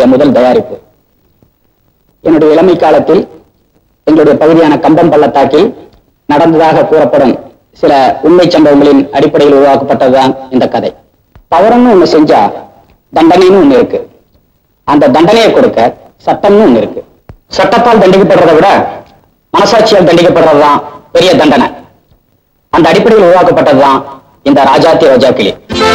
முதல் தயாரிப்பு என்னுடைய இளமை காலத்தில் எங்களுடைய பகுதியான கம்பம் பள்ளத்தாக்கில் நடந்ததாக கூறப்படும் சில உண்மை சம்பவங்களின் அடிப்படையில் உருவாக்கப்பட்டதுதான் இந்த கதை தவறுன்னு ஒண்ணு செஞ்சா தண்டனைன்னு ஒண்ணு இருக்கு அந்த தண்டனையை கொடுக்க சட்டம்னு ஒண்ணு இருக்கு சட்டத்தால் தண்டிக்கப்படுறதை விட மனசாட்சியால் தண்டிக்கப்படுறதுதான் பெரிய தண்டனை அந்த அடிப்படையில் உருவாக்கப்பட்டதுதான் இந்த ராஜாத்தி ரோஜா கிளி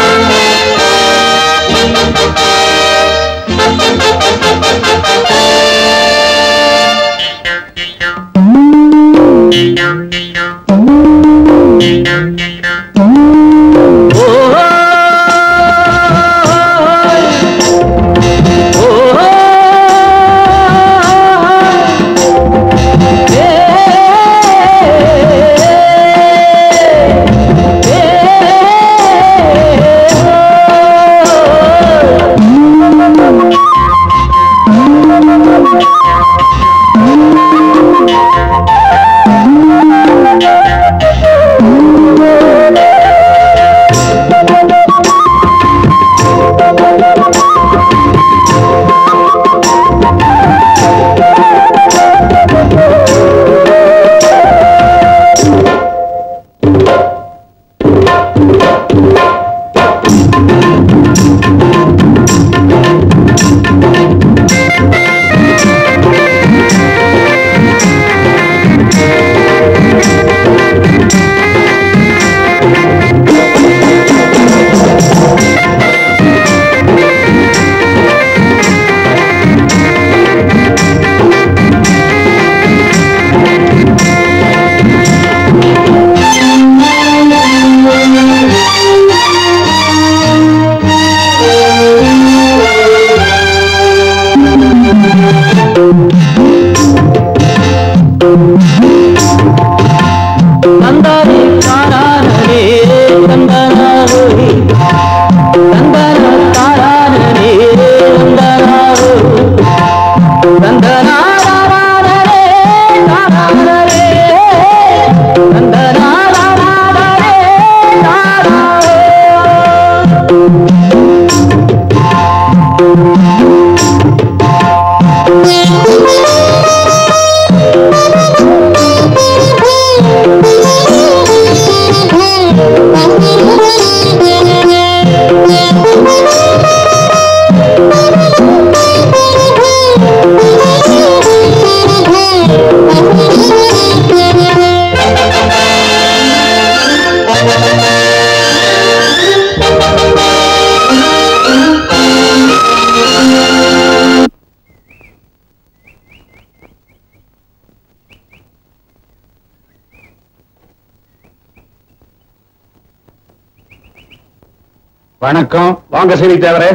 தந்தாரி தாரானே தந்தனாரோ தந்தன தாரானே தந்தனாரோ தந்தனாரே தாரானே தந்தனாரே தாரானே வணக்கம் வாங்க சரி தேவரே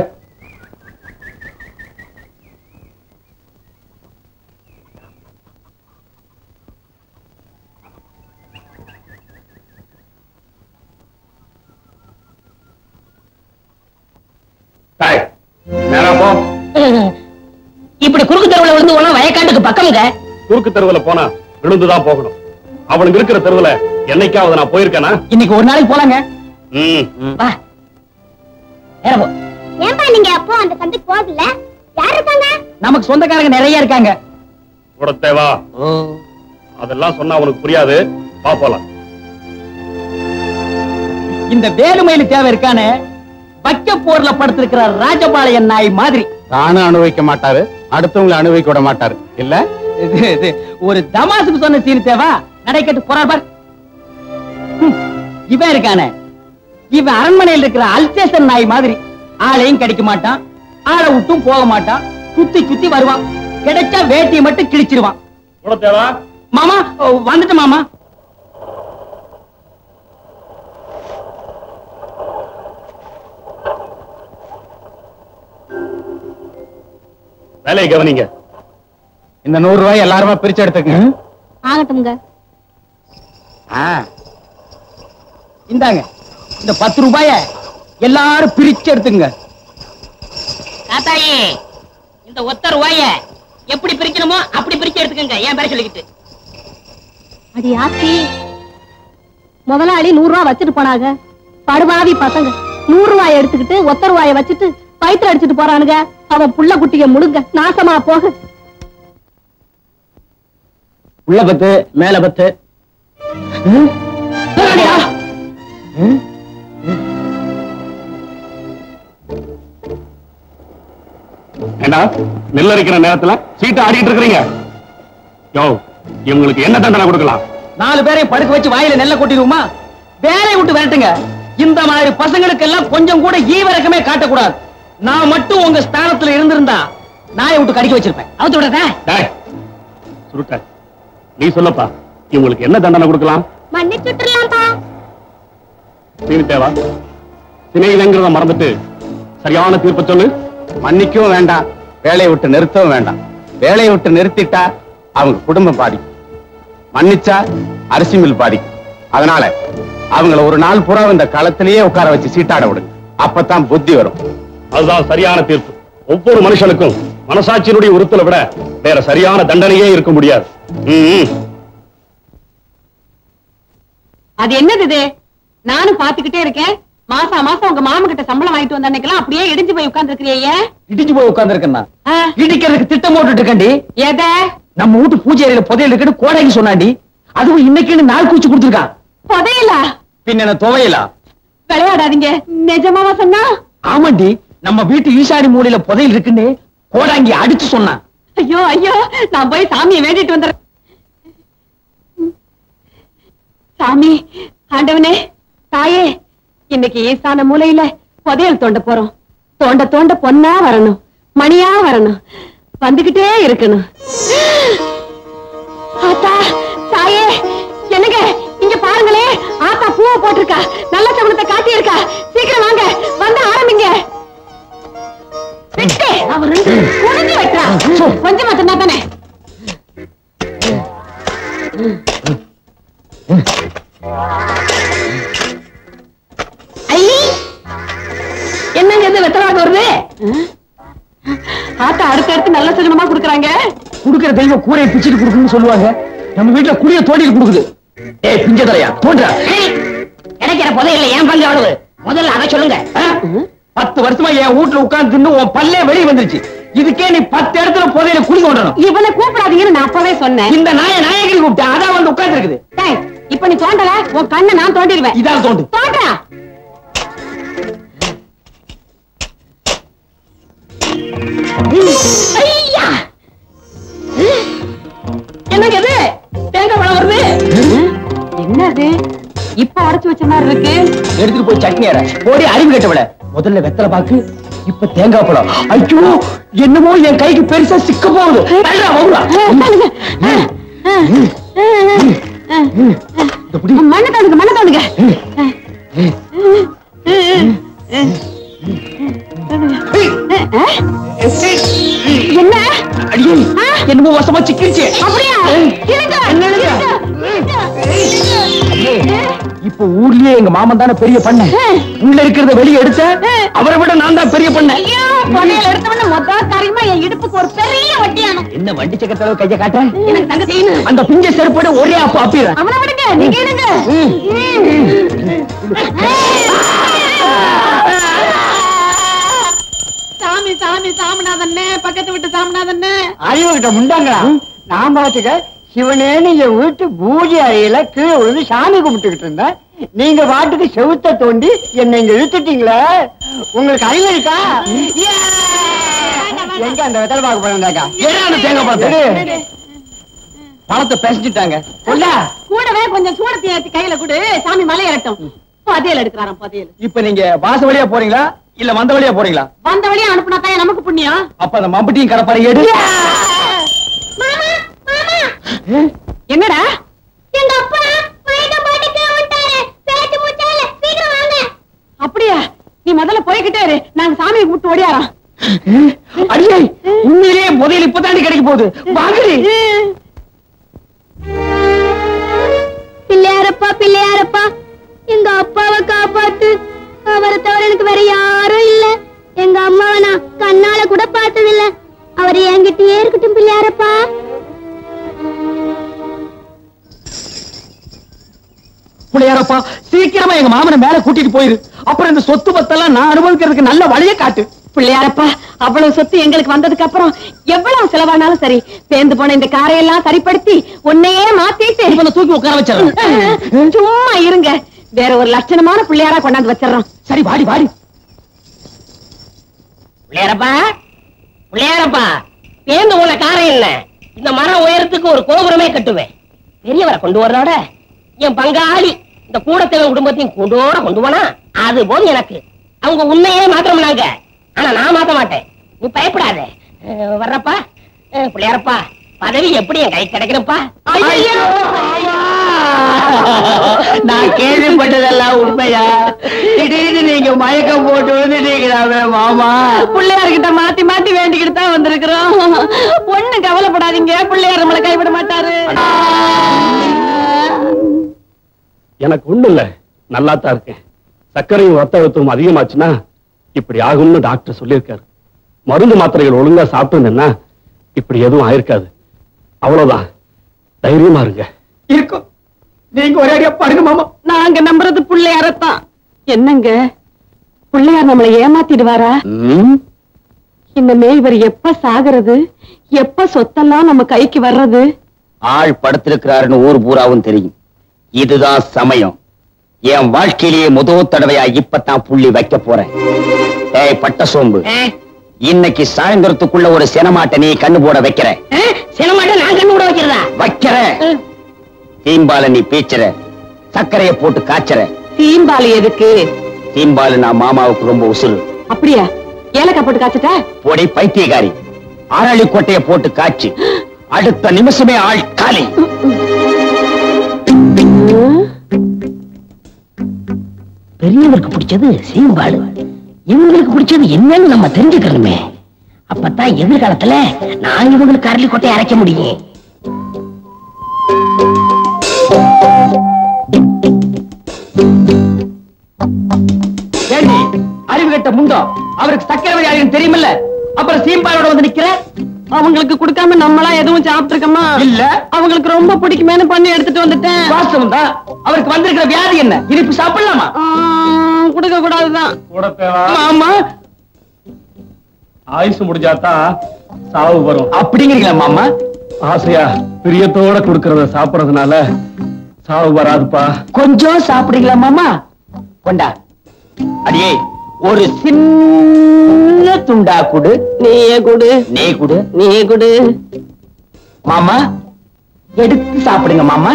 டேய், நேரா போ இப்படி குறுக்கு தெருவுல விழுந்து போனா வயக்காட்டுக்கு பக்கம்ங்க குறுக்கு தெருவுல போனா விழுந்துதான் போகணும் அவனுக்கு இருக்கிற தெருவுல என்னைக்காவது நான் போயிருக்கேனா இன்னைக்கு ஒரு நாளைக்கு போலாங்க ம், வா நேரா போ ஏன்பா நீங்க அப்போ அந்த சந்தைக்கு போகல யார் இருக்காங்க நமக்கு சொந்தக்காரங்க நிறைய இருக்காங்க கூடத்தேவா அதெல்லாம் சொன்னா உனக்கு புரியாது பா போலாம் இந்த வேலுமயிலு தேவை இருக்கானே வைக்க போர்ல படுத்திருக்கிற ராஜபாளையன் நாய் மாதிரி தானும் அனுபவிக்க மாட்டாரு அடுத்தவங்களை அனுபவிக்க விட மாட்டாரு இல்ல இது, இது, ஒரு தமாசுக்கு சொன்ன சீன் தேவா நடைக்கட்டு போறார் பார் ஹம், இவன் இருக்கானே இவன் அரண்மனையில் இருக்கிற அல்சேசன் நாய் மாதிரி ஆளையும் கிடைக்க மாட்டான் ஆளை விட்டும் போக மாட்டான் சுத்தி சுத்தி வருவான் கிடைச்சா வேட்டியை மட்டும் கிழிச்சிருவான் கூடத்தேவா மாமா ஓ, வந்துட்டு மாமா வேலையை கவனிங்க இந்த நூறு ரூபாய் எல்லாருமே பிரிச்சு எடுத்துக்கங்க ஆகட்டும்ங்க இந்தாங்க இந்த பத்து ரூபாய எல்லாரும் பிரிச்சு எடுத்துங்க தாத்தாயி இந்த ஒத்த ரூபாய எப்படி பிரிக்கணுமோ அப்படி பிரிச்சு எடுத்துக்கங்க ஏன் பேர சொல்லிக்கிட்டு அடி ஆத்தி முதலாளி நூறு ரூபாய் வச்சுட்டு போனாங்க படுபாவி பசங்க நூறு ரூபாய் எடுத்துக்கிட்டு ஒத்த ரூபாய வச்சுட்டு பயிற்று அடிச்சிட்டு போறானுங்க அவன் புள்ள குட்டிய முழுங்க நாசமா போக உள்ள பத்து மேல பத்து ம்? போடாடியா. ம்? ஏண்டா நெல் அரைக்கிற நேரத்துல சீட்டை ஆடிட்டு இருக்கிறீங்க யோ இவங்களுக்கு என்ன தண்டனை கொடுக்கலாம் நாலு பேரையும் படுக்க வச்சு வாயில நெல்ல கொட்டிடுவோமா வேலையை விட்டு விரட்டுங்க இந்த மாதிரி பசங்களுக்கு எல்லாம் கொஞ்சம் கூட ஈவரக்கமே காட்டக்கூடாது நான் மட்டும் உங்க ஸ்தானத்துல இருந்திருந்தா நாயை விட்டு கடிக்க வச்சிருப்பேன் அவுத்து விடுறதா டேய், சுருட்ட நீ சொல்லப்பா இவங்களுக்கு என்ன தண்டனை கொடுக்கலாம் மன்னிச்சுட்டுலாம்ப்பா சீனி தேவா சிநேகிதங்கிறத மறந்துட்டு சரியான தீர்ப்பு சொல்லு மன்னிக்கவும் வேண்டாம் வேலையை விட்டு நிறுத்தவும் வேண்டாம் வேலையை விட்டு நிறுத்திட்டா அவங்க குடும்பம் பாதிக்கும் மன்னிச்சா அரிசி மில் பாதிக்கும் அதனால அவங்கள ஒரு நாள் பூரா இந்த களத்திலேயே உட்கார வச்சு சீட்டாட விடுங்க அப்பதான் புத்தி வரும் அதுதான் சரியான தீர்ப்பு ஒவ்வொரு மனுஷனுக்கும் மனசாட்சியினுடைய உறுத்தலை விட வேற சரியான தண்டனையே இருக்க முடியாது ம், ம். அது என்னது இது நானும் பாத்துக்கிட்டே இருக்கேன் மாசா மாசம் உங்க மாமா கிட்ட சம்பளம் வாங்கிட்டு வந்த அன்னைக்கெல்லாம் அப்படியே இடிஞ்சு போய் உட்கார்ந்து இடிச்சு போய் உட்கார்ந்துருக்கேன் இடிக்கிறதுக்கு திட்டம் போட்டுட்டு இருக்கேன்டி எதை நம்ம வீட்டு பூஜை அறையில புதையல் இருக்குன்னு கோடைக்கு சொன்னாண்டி அதுவும் இன்னைக்குன்னு நாள் கூச்சு கொடுத்துருக்கான் புதையலா பின்ன என்ன துவையலா விளையாடாதீங்க நிஜமாவா சொன்னா ஆமாண்டி நம்ம வீட்டு ஈசாடி மூலையில புதையல் இருக்குன்னு கோடாங்கி அடிச்சு சொன்னான் ஐயோ ஐயோ நான் போய் சாமியை வேண்டிட்டு வந்துடுறேன் சாமி ஆண்டவனே தாயே இன்னைக்கு ஈசான மூலையில புதையல் தோண்ட போறோம் தோண்ட தோண்ட பொன்னா வரணும் மணியா வரணும் வந்துகிட்டே இருக்கணும் ஆத்தா தாயே என்னங்க இங்க பாருங்களே ஆத்தா பூவை போட்டிருக்கா நல்ல சகுனத்தை காட்டி இருக்கா சீக்கிரம் வாங்க வந்து ஆரம்பிங்க விட்டு அவரு குனிஞ்சு வைக்கிறா கொஞ்சமா சொன்னா தானே ஐ என்னங்க இது வெத்தலாக வருது ஆத்தா அடுத்தடுத்து நல்ல சகுனமா குடுக்குறாங்க குடுக்கிற தெய்வம் கூரையை பிச்சுட்டு கொடுக்கணும்னு சொல்லுவாங்க நம்ம வீட்டுல குடிய தோண்டிட்டு கொடுக்குது ஏய் பிஞ்ச தலையா தோன்றா கிடைக்கிற புதையில ஏன் பங்கு அவ்வளவு முதல்ல அதை சொல்லுங்க பத்து வருஷமா என் வீட்டுல உட்கார்ந்து தின்னு உன் பல்லே வெளியே வந்துருச்சு இதுக்கே நீ பத்து இடத்துல புதையில குடி கொண்டணும் இவனை கூப்பிடாதீங்கன்னு நான் அப்பவே சொன்னேன் இந்த நாய நாயகரி கூப்பிட்டேன் அதான் வந்து உட்கார்ந்து இருக்குது டேய், இப்ப நீ தோண்டல உன் கண்ணை நான் தோண்டிடுவேன் இதால தோண்டு தோன்றா ஐயா என்னங்க இது தேங்காய் பழம் வருது என்னது இப்ப உடைச்சு வச்ச மாதிரி இருக்கு எடுத்துட்டு போய் சட்னி அரை போடி அறிவு கட்டவிட முதல்ல வெத்தலை பாக்கு இப்ப தேங்காய் பழம் ஐயோ என்னமோ என் கைக்கு பெருசா சிக்க போகுது தள்ளுடா, வவுடா. இந்த புடி. மண்ணை தோணுங்க மண்ணை தோணுங்க என்ன அடியே என்னமோ வசமா சிக்கிருச்சு அப்படியா இருங்க இப்ப ஊர்லயே எங்க மாமன் தானே பெரிய பண்ண உள்ள இருக்கிறத வெளியே எடுத்த அவரை விட நான் தான் பெரிய பண்ண ஐயோ புதையல எடுத்தவன மொத்த காரியமா என் இடுப்புக்கு ஒரு பெரிய வட்டியானம் என்ன வண்டி சக்கரத்தளவு கைய காட்டுறேன் எனக்கு தங்க செய்யணும் அந்த பிஞ்ச செருப்போட ஒரே அப்ப அப்பிடுறேன் அவனை விடுங்க நீங்க எடுங்க சாமி சாமி சாமிநாதண்ணே பக்கத்து விட்டு சாமிநாதண்ணே அறிவு கிட்ட முண்டாங்களா நான் பாத்துக்க சிவனேன்னு என் வீட்டு பூஜை அறையில கீழே விழுந்து சாமி கும்பிட்டுக்கிட்டு இருந்தேன் நீங்க பாட்டுக்கு செவுத்த தோண்டி என்னை இங்க இழுத்துட்டீங்களே உங்களுக்கு அறிவு இருக்கா ஏ! எங்க அந்த வெத்தலை பாக்க போறாங்க ஏன் அந்த தேங்காய் பழத்தை பழத்தை பேசிட்டாங்க கூடவே கொஞ்சம் சூடத்தை ஏத்தி கையில கொடு சாமி மலை ஏறட்டும் புதையல் எடுக்கிறாராம் புதையல் இப்ப நீங்க வாச வழியா போறீங்களா இல்ல வந்த வழியா போறீங்களா வந்த வழியா அனுப்புனா தான் நமக்கு புண்ணியம் அப்ப அந்த மம்பட்டியும் கடப்பாரு எடு மாமா மாமா என்னடா எங்க அப்பா வயத பாட்டுக்கு விட்டாரு பேச்சு மூச்சால சீக்கிரம் வாங்க அப்படியா நீ முதல்ல போய்கிட்டே இரு நாங்க சாமியை கும்பிட்டு ஓடியாரோம் அடியே உண்மையிலேயே முதல் இப்பதாண்டி கிடைக்க போகுது வாங்கடி பிள்ளையாரப்பா பிள்ளையாரப்பா எங்க அப்பாவை காப்பாத்து அவரை தவிர எனக்கு வேற யாரும் இல்ல எங்க அம்மாவை நான் கண்ணால கூட பார்த்தது இல்ல அவர் என்கிட்டயே இருக்கட்டும் பிள்ளையாரப்பா பிள்ளையாரப்பா சீக்கிரமா எங்க மாமனை மேல கூட்டிட்டு போயிரு அப்புறம் இந்த சொத்து பத்தெல்லாம் நான் அனுபவிக்கிறதுக்கு நல்ல வழியை காட்டு பிள்ளையாரப்பா அவ்வளவு சொத்து எங்களுக்கு வந்ததுக்கு அப்புறம் எவ்வளவு செலவானாலும் சரி பேந்து போன இந்த காரையெல்லாம் சரிப்படுத்தி உன்னையே மாத்திட்டு இவனை தூக்கி உட்கார வச்சிடறேன் சும்மா இருங்க வேற ஒரு லட்சணமான பிள்ளையாரா கொண்டாந்து வச்சிடறோம் சரி வாடி வாடி பிள்ளையாரப்பா பிள்ளையாரப்பா பேந்து போன காரம் இல்ல இந்த மரம் உயரத்துக்கு ஒரு கோபுரமே கட்டுவேன் பெரியவரை கொண்டு வர்றோட என் பங்காளி இந்த கூடத்தேவன் குடும்பத்தையும் கொண்டோட கொண்டு போனா அது போதும் எனக்கு அவங்க உண்மையே மாத்திரம்னாங்க ஆனா நான் மாத்த மாட்டேன் நீ பயப்படாத அஹ், வர்றப்பா அஹ், பிள்ளையாரப்பா பதவி எப்படி என் கை கிடைக்கணும்ப்பா நான் கேள்விப்பட்டதெல்லாம் உண்மையா திடீர்னு நீங்க மயக்கம் போட்டு வந்துட்டீங்களாவே மாமா பிள்ளையார்கிட்ட மாத்தி மாத்தி வேண்டிக்கிட்டு தான் வந்திருக்கிறோம் ஒண்ணு கவலைப்படாதீங்க பிள்ளையார் நம்மளை கைவிட மாட்டாரு எனக்கு ஒண்ணு இல்ல நல்லா தான் இருக்கேன் சர்க்கரையும் ரத்த அழுத்தமும் அதிகமாச்சுன்னா இப்படி ஆகும்னு டாக்டர் சொல்லியிருக்காரு மருந்து மாத்திரைகள் ஒழுங்கா சாப்பிட்டு இப்படி எதுவும் ஆயிருக்காது அவ்வளவுதான் தைரியமா இருங்க இருக்கும் நீங்க ஒரே அடியா படுங்க மாமா நாங்க நம்புறது பிள்ளையாரத்தான் என்னங்க பிள்ளையார் நம்மளை ஏமாத்திடுவாரா இனிமே இவர் எப்ப சாகுறது எப்ப சொத்தெல்லாம் நம்ம கைக்கு வர்றது ஆள் படுத்திருக்கிறாருன்னு ஊர் பூராவும் தெரியும் இதுதான் சமயம் என் வாழ்க்கையிலேயே முதல் தடவையா இப்பதான் புள்ளி வைக்க போறேன் ஏய் பட்ட சோம்பு இன்னைக்கு சாயந்தரத்துக்குள்ள ஒரு சினமாட்டை நீ கண்ணு போட வைக்கிற சினமாட்ட நான் கண்ணு கூட வைக்கிறதா வைக்கிற தீம்பால நீ பீச்சுற சர்க்கரைய போட்டு காய்ச்சற தீம்பாலி எதுக்கு தீம்பால நான் மாமாவுக்கு ரொம்ப உசுறு அப்படியா ஏலக்காய் போட்டு காய்ச்சிட்டா பொடி பைத்தியக்காரி அரளி கொட்டைய போட்டு காய்ச்சி அடுத்த நிமிஷமே ஆள் காலி பெரியவருக்கு பிடிச்சது சீம்பாடு இவங்களுக்கு பிடிச்சது என்னன்னு நம்ம தெரிஞ்சுக்கணுமே அப்பதான் எதிர்காலத்துல நான் இவங்களுக்கு அரளி கொட்டை அரைக்க முடியும் ஏண்டி அறிவு கட்ட முண்டோ அவருக்கு சக்கரை வியாதின்னு தெரியுமில்ல அப்புறம் சீம்பாலோட வந்து நிக்கிற அவங்களுக்கு கொடுக்காம நம்மளா எதுவும் சாப்பிட்டுருக்கோமா இல்ல அவங்களுக்கு ரொம்ப பிடிக்குமேனு பண்ணி எடுத்துட்டு வந்துட்டேன் வாஸ்தவம் தான் அவருக்கு வந்திருக்கிற வியாதி என்ன இனிப்பு சாப்பிடலாமா கொடுக்க கூடாதுதான் கூட தேவா ஆமா ஆயுசு முடிஞ்சாதான் சாவு வரும் அப்படிங்கிறீங்களா மாமா ஆசையா பிரியத்தோட கொடுக்கறத சாப்பிடறதுனால சாவு வராதுப்பா கொஞ்சம் சாப்பிடுறீங்களா மாமா கொண்டா அடியே ஒரு சின்ன துண்டா குடு நீயே கொடு நீ குடு நீயே கொடு மாமா எடுத்து சாப்பிடுங்க மாமா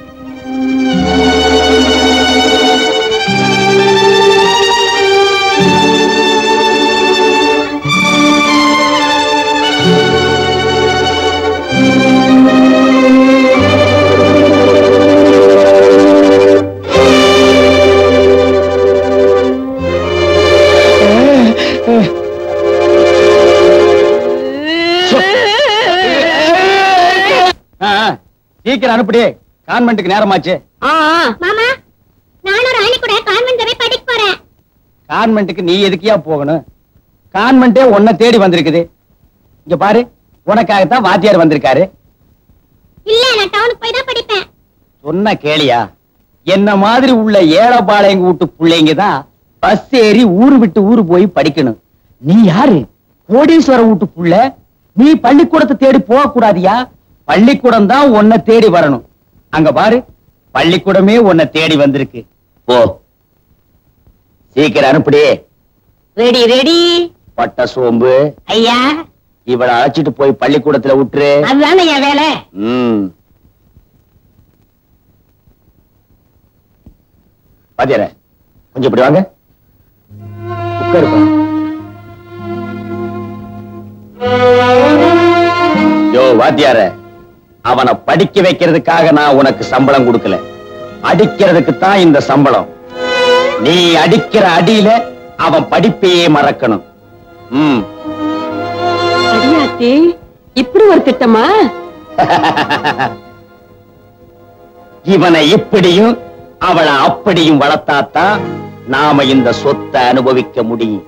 ஆ, ஆ, சீக்கிரம் அனுப்பிடி கான்வென்ட்டுக்கு நேரமாச்சு மாமா நானும் ராணி கூட கான்வென்ட் போய் படிக்க போறேன் கான்வென்ட்டுக்கு நீ எதுக்கியா போகணும் கான்வென்ட்டே உன்னை தேடி வந்திருக்குது இங்க பாரு உனக்காகத்தான் வாத்தியார் வந்திருக்காரு இல்ல நான் டவுனுக்கு போய் தான் படிப்பேன் சொன்ன கேளியா என்ன மாதிரி உள்ள ஏழப்பாளையங்க வீட்டு பிள்ளைங்க தான் பஸ் ஏறி ஊரு விட்டு ஊரு போய் படிக்கணும் நீ யாரு கோடீஸ்வர வீட்டு புள்ள நீ பள்ளிக்கூடத்தை தேடி போக கூடாதியா பள்ளிக்கூடம் தான் உன்னை தேடி வரணும் அங்க பாரு பள்ளிக்கூடமே உன்னை தேடி வந்திருக்கு போ சீக்கிரம் அனுப்பிடி ரெடி ரெடி பட்ட சோம்பு ஐயா இவளை அழைச்சிட்டு போய் பள்ளிக்கூடத்துல விட்டுரு அதுதானே என் வேலை ம் பாத்தியார கொஞ்சம் இப்படி வாங்க உட்காருப்பா யோ வாத்தியார அவனை படிக்க வைக்கிறதுக்காக நான் உனக்கு சம்பளம் கொடுக்கல அடிக்கிறதுக்கு தான் இந்த சம்பளம் நீ அடிக்கிற அடியில அவன் படிப்பையே மறக்கணும் ம் அடியாத்தி இப்படி ஒரு திட்டமா இவனை இப்படியும் அவளை அப்படியும் வளர்த்தாத்தான் நாம இந்த சொத்தை அனுபவிக்க முடியும்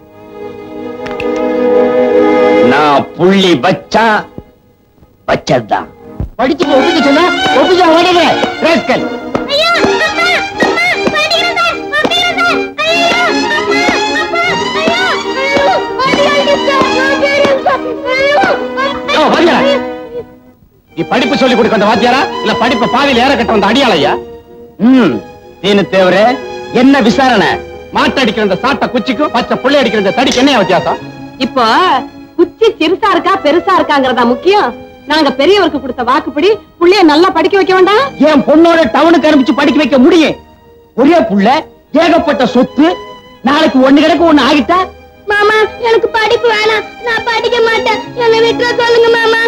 நான் புள்ளி வச்சா வச்சதுதான் படிச்சு ஒப்பிக்க சொன்னா ஒப்பிச்சா ஓடுற ரேஸ்கல் ஐயோ அப்பா அம்மா படிக்கிறேன் சார் படிக்கிறேன் சார் ஐயோ அப்பா அப்பா ஐயோ ஐயோ ஓடி வாத்தியாரா நீ படிப்பு சொல்லி கொடுக்க வந்த வாத்தியாரா இல்ல படிப்பை பாதியில் ஏற கட்ட வந்த அடியாளையா ம் தீனு தேவரே என்ன விசாரணை மாட்டு அடிக்கிற இந்த சாட்டை குச்சிக்கும் பச்சை புள்ளை அடிக்கிற இந்த தடிக்கு என்ன வித்தியாசம் இப்போ குச்சி சிறுசா இருக்கா பெருசா இருக்காங்கறதா முக்கியம் நாங்க பெரியவருக்கு கொடுத்த வாக்குப்படி புள்ளைய நல்லா படிக்க வைக்க வேண்டாம் என் பொண்ணோட டவுனுக்கு அனுப்பிச்சு படிக்க வைக்க முடியும் ஒரே புள்ள ஏகப்பட்ட சொத்து நாளைக்கு ஒண்ணு கிடக்கு ஒண்ணு ஆகிட்டா மாமா எனக்கு படிப்பு வேணாம் நான் படிக்க மாட்டேன் என்னை விட்டுற சொல்லுங்க மாமா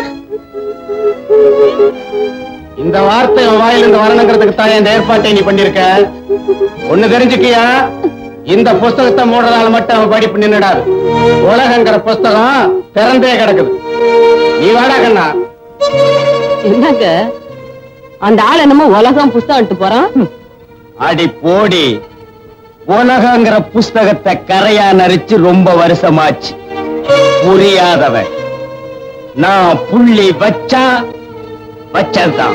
இந்த வார்த்தை உன் வாயில இருந்து வரணுங்கிறதுக்கு தான் இந்த ஏற்பாட்டை நீ பண்ணிருக்க ஒண்ணு தெரிஞ்சுக்கியா இந்த புஸ்தகத்தை மூடுறதால மட்டும் அவன் படிப்பு நின்னுடாது உலகங்கிற புஸ்தகம் திறந்தே கிடக்குது நீ வாடா கண்ணா என்னங்க அந்த ஆள் என்னமோ உலகம் புஸ்தகம் போறான் அடி போடி உலகங்கிற புஸ்தகத்தை கரையா நரிச்சு ரொம்ப வருஷமாச்சு புரியாதவன் நான் புள்ளி வச்சா வச்சதுதான்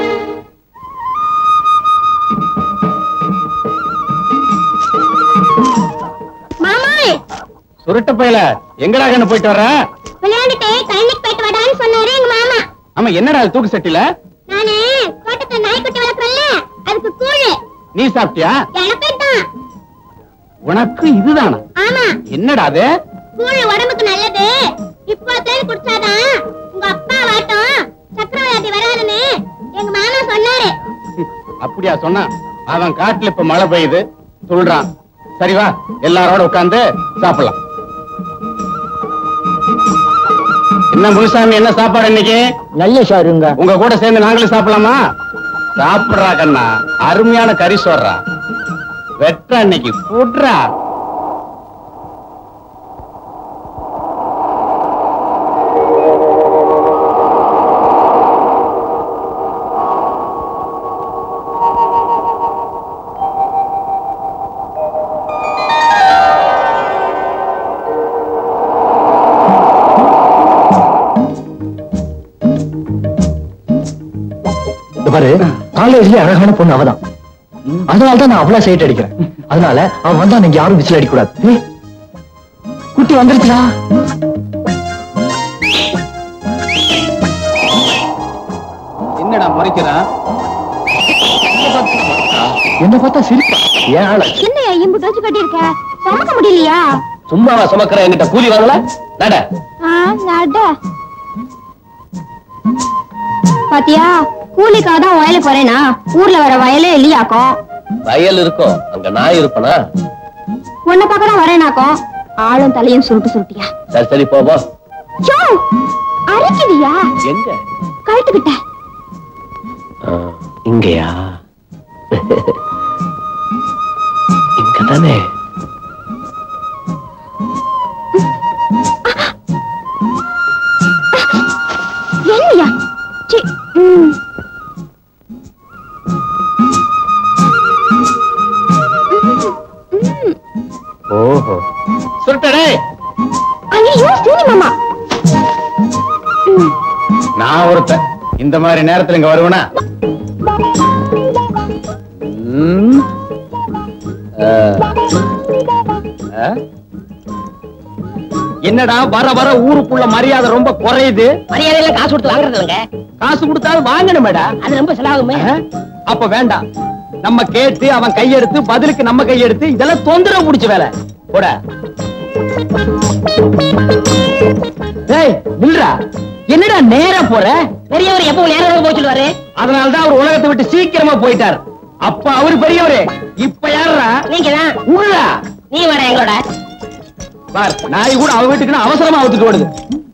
மாமா சுருட்ட பையல எங்கடா கண்ணு போயிட்டு வர்ற விளையாண்டுட்டு கழனிக்கு போயிட்டு வாடான்னு சொன்னாரு எங்க மாமா ஆமா என்னடா அது தூக்கு சட்டில நானு தோட்டத்துல நாய்க்குட்டி வளர்க்குறேன்ல அதுக்கு கூழு நீ சாப்பிட்டியா எனக்கு தான் உனக்கு இதுதானா ஆமா என்னடா அது கூழு உடம்புக்கு நல்லது இப்போ தேடி குடிச்சாதான் உங்க அப்பா வாட்டம் சக்கரவர்த்தி வராதுன்னு எங்க மாமா சொன்னாரு அப்படியா சொன்னா அவன் காட்டுல இப்ப மழை பெய்யுது சொல்றான் சரி வா எல்லாரோட உட்கார்ந்து சாப்பிடலாம் என்ன முனுசாமி என்ன சாப்பாடு இன்னைக்கு நல்ல சாருங்க உங்க கூட சேர்ந்து நாங்களும் சாப்பிடலாமா சாப்பிடுறா கண்ணா அருமையான கறி சோறா வெட்டுறா இன்னைக்கு புட்றா இந்த பாரு காலேஜ்ல அழகான பொண்ணு அவதான் அதனால தான் நான் அவ்வளவு சைட் அடிக்கிறேன் அதனால அவன் வந்தா நீங்க யாரும் விசில் அடிக்க கூடாது ஏய், குட்டி வந்துருச்சுடா என்னடா முறைக்கிறான் என்ன பார்த்தா சிரிப்பா ஏன் ஆள என்ன இம்பு தோச்சு கட்டியிருக்க சுமக்க முடியலையா சும்மாவா சுமக்கிற என்கிட்ட கூலி வாங்கல நட ஆ, நட. பாத்தியா கூலிக்காக தான் வயலுக்கு வரேனா ஊர்ல வர வயலே இல்லையாக்கும் வயல் இருக்கும் அங்க நாய் இருப்பனா உன்னை பார்க்க தான் வரேனாக்கும் ஆளும் தலையும் சுருட்டு சுருட்டியா சரி சரி போ போ யோ அரைக்குதியா எங்க கழுத்துக்கிட்ட இங்கயா இங்கதானே என்னையா சி, ம். ஓஹோ சுருட்டடே ஐயோ சீனி மாமா நான் ஒருத்தன் இந்த மாதிரி நேரத்துல இங்க வருவனா ம். ஆ. ஆ? என்னடா வர வர ஊருக்குள்ள மரியாதை ரொம்ப குறையுது மரியாதையில காசு கொடுத்து வாங்குறது இல்லைங்க காசு கொடுத்தாலும் வாங்கணுமேடா அது ரொம்ப செலவாகுமே ஆ? அப்ப வேண்டாம் நம்ம கேட்டு அவன் கையெடுத்து பதிலுக்கு நம்ம கையெடுத்து இதெல்லாம் தொந்தரவு புடிச்ச வேலை போட டேய் நில்றா என்னடா நேரா போற பெரியவர் எப்பவும் நேரம் போய் சொல்லுவாரு அதனாலதான் அவர் உலகத்தை விட்டு சீக்கிரமா போயிட்டார் அப்ப அவரு பெரியவரு இப்ப யாருடா நீங்க தான் உள்ளா நீ வர எங்களோட பார் நாய் கூட அவ வீட்டுக்கு அவசரமா அவுத்துட்டு ஓடுது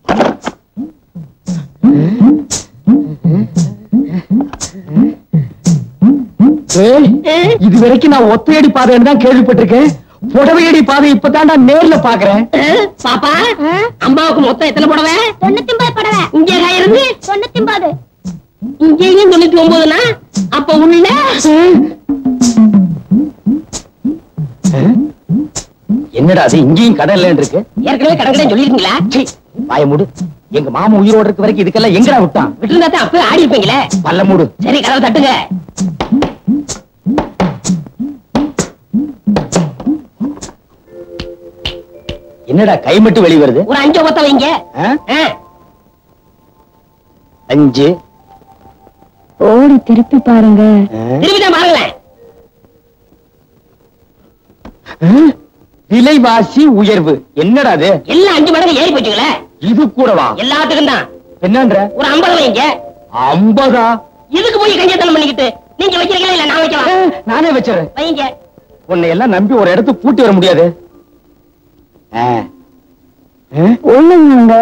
ஏய், இது வரைக்கும் நான் ஒத்தையடி பாதைன்னு தான் கேள்விப்பட்டிருக்கேன் புடவையடி பாதை இப்பதான்டா நேர்ல பாக்குறேன் பாப்பா அம்மாவுக்கு மொத்தம் எத்தனை புடவை தொண்ணூத்தி ஒன்பது படவை இங்க இருந்து தொண்ணூத்தி ஒன்பது இங்கேயும் தொண்ணூத்தி ஒன்பதுனா அப்ப உள்ள என்னடா அது இங்கேயும் கடல்ல இருக்கு ஏற்கனவே கடற்கரை சொல்லிருக்கீங்களா சீ, வாய மூடு எங்க மாமா உயிரோட இருக்க வரைக்கும் இதுக்கெல்லாம் எங்கடா விட்டான் விட்டுருந்தா தான் அப்பவே ஆடி இருப்பீங்களே பல்ல மூடு சரி கதவை தட்டுங்க என்னடா கை மட்டும் வெளிய வருது ஒரு அஞ்சு ஒத்த வைங்க ஆ? ஆ. அஞ்சு ஓடி திருப்பி பாருங்க திரும்பிதான் பாருங்களேன் விலைவாசி உயர்வு என்னடா அது எல்லாம் அஞ்சு மடங்கு ஏறி போச்சுங்களே இது கூடவா எல்லாத்துக்கும் தான் என்னன்ற ஒரு ஐம்பது வைங்க ஐம்பதா இதுக்கு போய் கஞ்சத்தனம் பண்ணிக்கிட்டு நீங்க வைக்கிறீங்களா இல்ல நான் வைக்கலாம் ஏ, நானே வச்சிடறேன் வைங்க உன்னை எல்லாம் நம்பி ஒரு இடத்துக்கு கூட்டி வர முடியாது ஆ. ஆ? ஒண்ணுங்க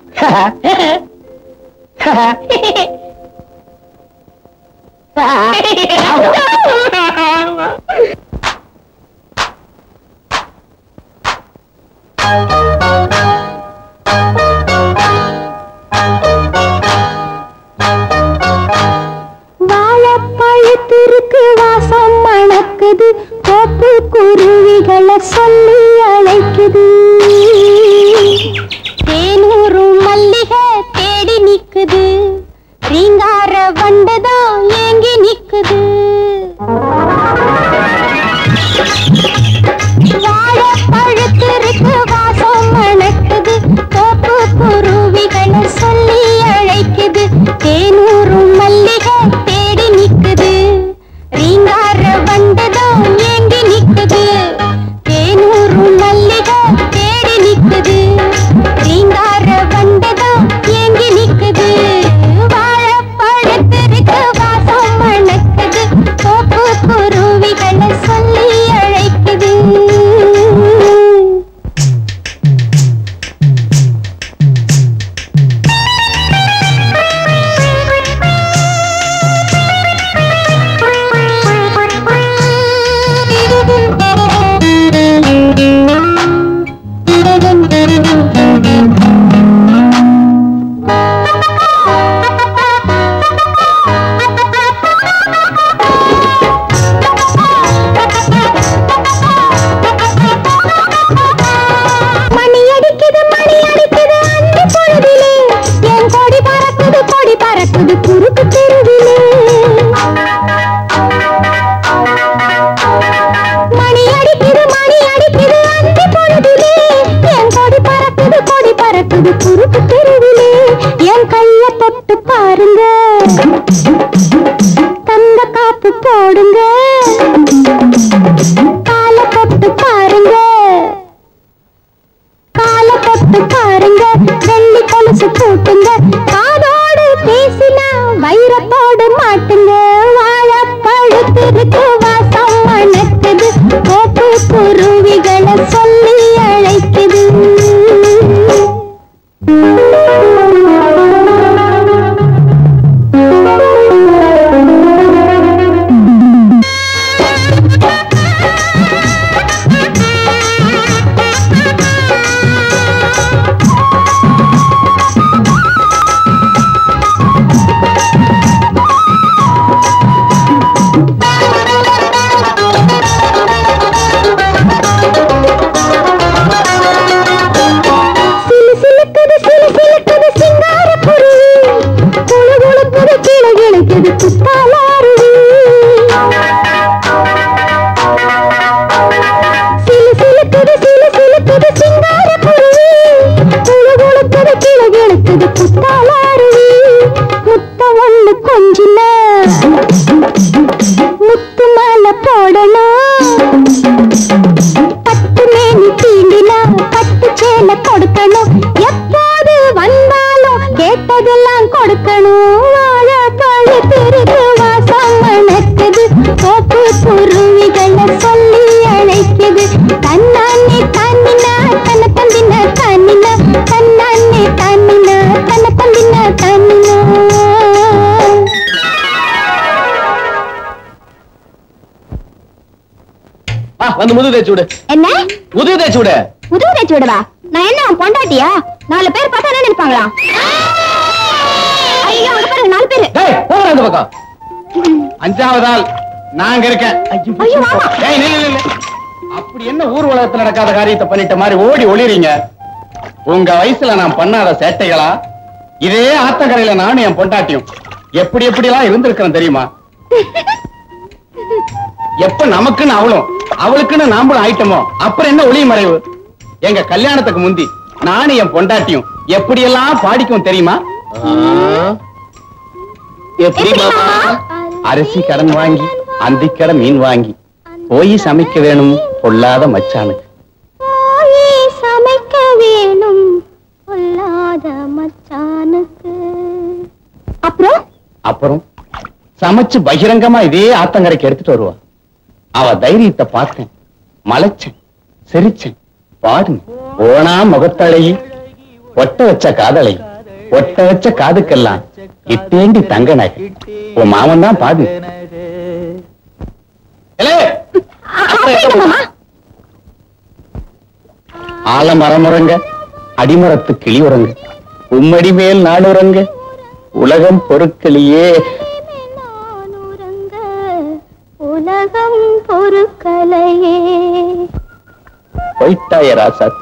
வாழைப்பழத்திற்கு வாசம் மணக்குது கோப்பு குருவிகளை சொல்லி அழைக்குது தேனூரும் மல்லிகை தேடி நிக்குது ரீங்கார வண்டுதான் ஏங்கி நிக்குது வாழைப்பழத்திற்கு வாசம் மணக்குது கோப்பு குருவிகளை சொல்லி அழைக்குது தேனூரும் மல்லிகை தேடி நிக்குது ரீங்கார வண்டுதான் ஏங்கி நிக்குது தேனூரும் மல்லிகை தேடி நிக்குது ரீங்கார வண்டுதான் ஏங்கி நிக்குது வாழைப்பழத்திற்கு வாசம் மணக்குது கோப்பு குருவிகளை சொல்லி அழைக்குது மணி அடிக்குது மணி அடிக்குது அந்த பொழுதிலே என் கொடி பறக்குது கொடி பறக்குது குறுக்கு தெருவிலே மணி அடிக்குது மணி அடிக்குது அந்த பொழுதிலே என் கொடி பறக்குது கொடி பறக்குது குறுக்கு தெருவிலே என் கைய தொட்டு பாருங்க தந்த காப்பு போடுங்க கால தொட்டு பாருங்க கால தொட்டு பாருங்க வெள்ளி கொலுசு போட்டுங்க காதோடு பேசினா வைரத்தோடு மாட்டுங்க வாழப்பழுத்திருக்கு வாசம் மணக்குது கோப்பு குருவிகளை சொல்லி அழைக்குது சிலு சிலுக்குது சிலு சிலுக்குது சிங்கார குருவி குழு குழுக்குது கிளை கிளைக்குது குத்தாலாருவி சிலு சிலுக்குது சிலு சிலுக்குது சிங்கார குருவி குழு குழுக்குது கிளை கிளைக்குது குத்தாலாருவி முத்த ஒண்ணு கொஞ்சின முத்து மாலை போடணும் பட்டு மேனி தீண்டினா பட்டு சேலை கொடுக்கணும் எப்போது வந்தாலும் கேட்டதெல்லாம் கொடுக்கணும் வாழ கழுத்திருக்கு வாசம் மணக்குது கோப்பு குருவிகளை சொல்லி அழைக்குது தன்னானே தன்னினா தன்ன தந்தின தன்னினா தன்னானே தன்னினா தன்ன தந்தின தன்னினா ஆ, வந்து முது தேய்ச்சி விடு என்ன முது தேய்ச்சி விடு புது தேய்ச்சி விடவா நான் என்ன உன் பொண்டாட்டியா நாலு பேர் பார்த்தா என்ன நினைப்பாங்களா ஐயோ அங்க பாருங்க நாலு பேரு டேய் போடா இந்த பக்கம் அஞ்சாவது ஆள் நாங்க இருக்கேன் ஐயோ ஆமா ஏய், நில்லு, நில்லு. அப்படி என்ன ஊர் உலகத்துல நடக்காத காரியத்தை பண்ணிட்ட மாதிரி ஓடி ஒளிறீங்க உங்க வயசுல நான் பண்ணாத சேட்டைகளா இதே ஆத்தங்கரையில நானும் என் பொண்டாட்டியும் எப்படி எப்படி எல்லாம் இருந்திருக்கிறேன் தெரியுமா எப்ப நமக்குன்னு அவளும் அவளுக்குன்னு நாமளும் ஆயிட்டோமோ அப்புறம் என்ன ஒளி மறைவு எங்க கல்யாணத்துக்கு முந்தி நானும் என் பொண்டாட்டியும் எப்படியெல்லாம் பாடிக்கும் தெரியுமா எப்படி மாமா அரிசி கடன் வாங்கி அந்திக்கடை மீன் வாங்கி போய் சமைக்க வேணும் பொல்லாத மச்சானுக்கு போய் சமைக்க வேணும் பொல்லாத மச்சானுக்கு அப்புறம் அப்புறம் சமைச்சு பகிரங்கமா இதே ஆத்தங்கரைக்கு எடுத்துட்டு வருவா அவ தைரியத்தை பார்த்தேன் மலைச்சேன் சிரிச்சேன் பாடுங்க ஓனா முகத்தழகி ஒட்ட வச்ச காதலை ஒட்ட வச்ச காதுக்கெல்லாம் இட்டேண்டி தங்க நகை உன் மாமன் தான் பாடு ஆலமரமுறங்க அடிமரத்து கிளி உறங்க உம்மடி மேல் நாடுறங்க உலகம் பொருட்களியே நான் உறங்க உலகம் பொறுக்கலையே போயிட்டாய ராசாத்தி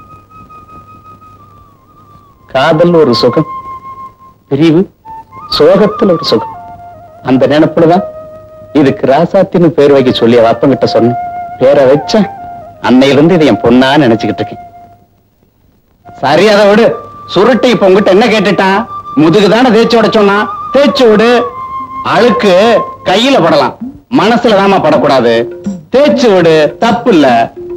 காதல் ஒரு சுகம் பிரிவு சோகத்துல ஒரு சுகம் அந்த நினைப்புலதான் இதுக்கு ராசாத்தின்னு பேர் வைக்க சொல்லி அவ அப்பங்கிட்ட சொன்னேன் பேரை வச்சேன் அன்னையிலிருந்து இதை என் பொண்ணா நினைச்சுக்கிட்டு இருக்கேன் சரி அதை விடு சுருட்டை இப்ப உங்ககிட்ட என்ன கேட்டுட்டான் முதுகு தானே தேய்ச்சி விட சொன்னான் தேய்ச்சி விடு அழுக்கு கையில படலாம் மனசுல தாமா படக்கூடாது தேய்ச்சி விடு தப்பு இல்ல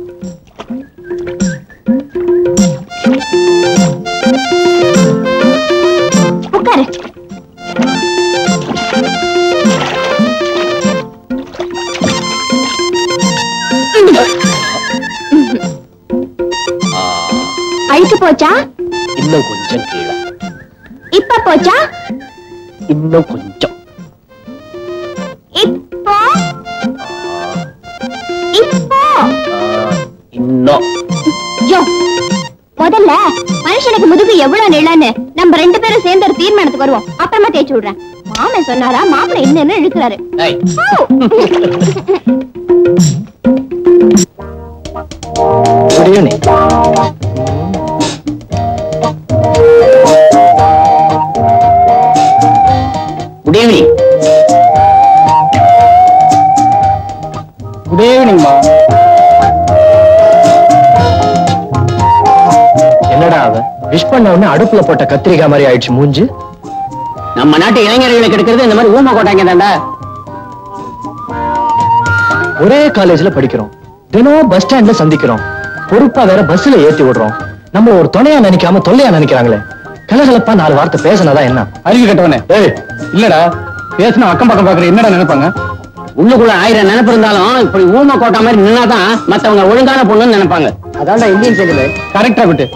உட்காரு அழுத்து போச்சா இன்னும் கொஞ்சம் கீழே இப்ப போச்சா இன்னும் கொஞ்சம் இப்போ இப்போ இன்னும் யோ முதல்ல மனுஷனுக்கு முதுகு எவ்வளவு நிலன்னு நம்ம ரெண்டு பேரும் சேர்ந்து ஒரு தீர்மானத்துக்கு வருவோம் அப்புறமா தேய்ச்சி விடுறேன் மாமன் சொன்னாரா மாப்பிள்ளை என்னன்னு இழுக்கிறாரு ஏய், good evening good evening good ஈவினிங்மா என்னடா அவ விஷ் பண்ண உடனே அடுப்புல போட்ட கத்திரிக்காய் மாதிரி ஆயிடுச்சு மூஞ்சு நம்ம நாட்டு இளைஞர்களுக்கு எடுக்கிறது இந்த மாதிரி ஊமை கோட்டாங்க தாண்டா ஒரே காலேஜ்ல படிக்கிறோம் தினம் பஸ் ஸ்டாண்ட்ல சந்திக்கிறோம் பொறுப்பா வேற பஸ்ல ஏத்தி விடுறோம் நம்ம ஒரு துணையா நினைக்காம தொல்லையா நினைக்கிறாங்களே கலகலப்பா நாலு வார்த்தை பேசினதா என்ன அறிவு கட்டவனே ஏய் இல்லடா பேசினா அக்கம் பக்கம் பாக்குற என்னடா நினைப்பாங்க உள்ளுக்குள்ள ஆயிரம் நினைப்பு இருந்தாலும் இப்படி ஊமை கோட்டா மாதிரி நின்னாதான் மத்தவங்க ஒழுங்கான பொண்ணுன்னு நினைப்பாங்க அதான்டா இந்தியன் செல்லுமே கரெக்டா விட்டு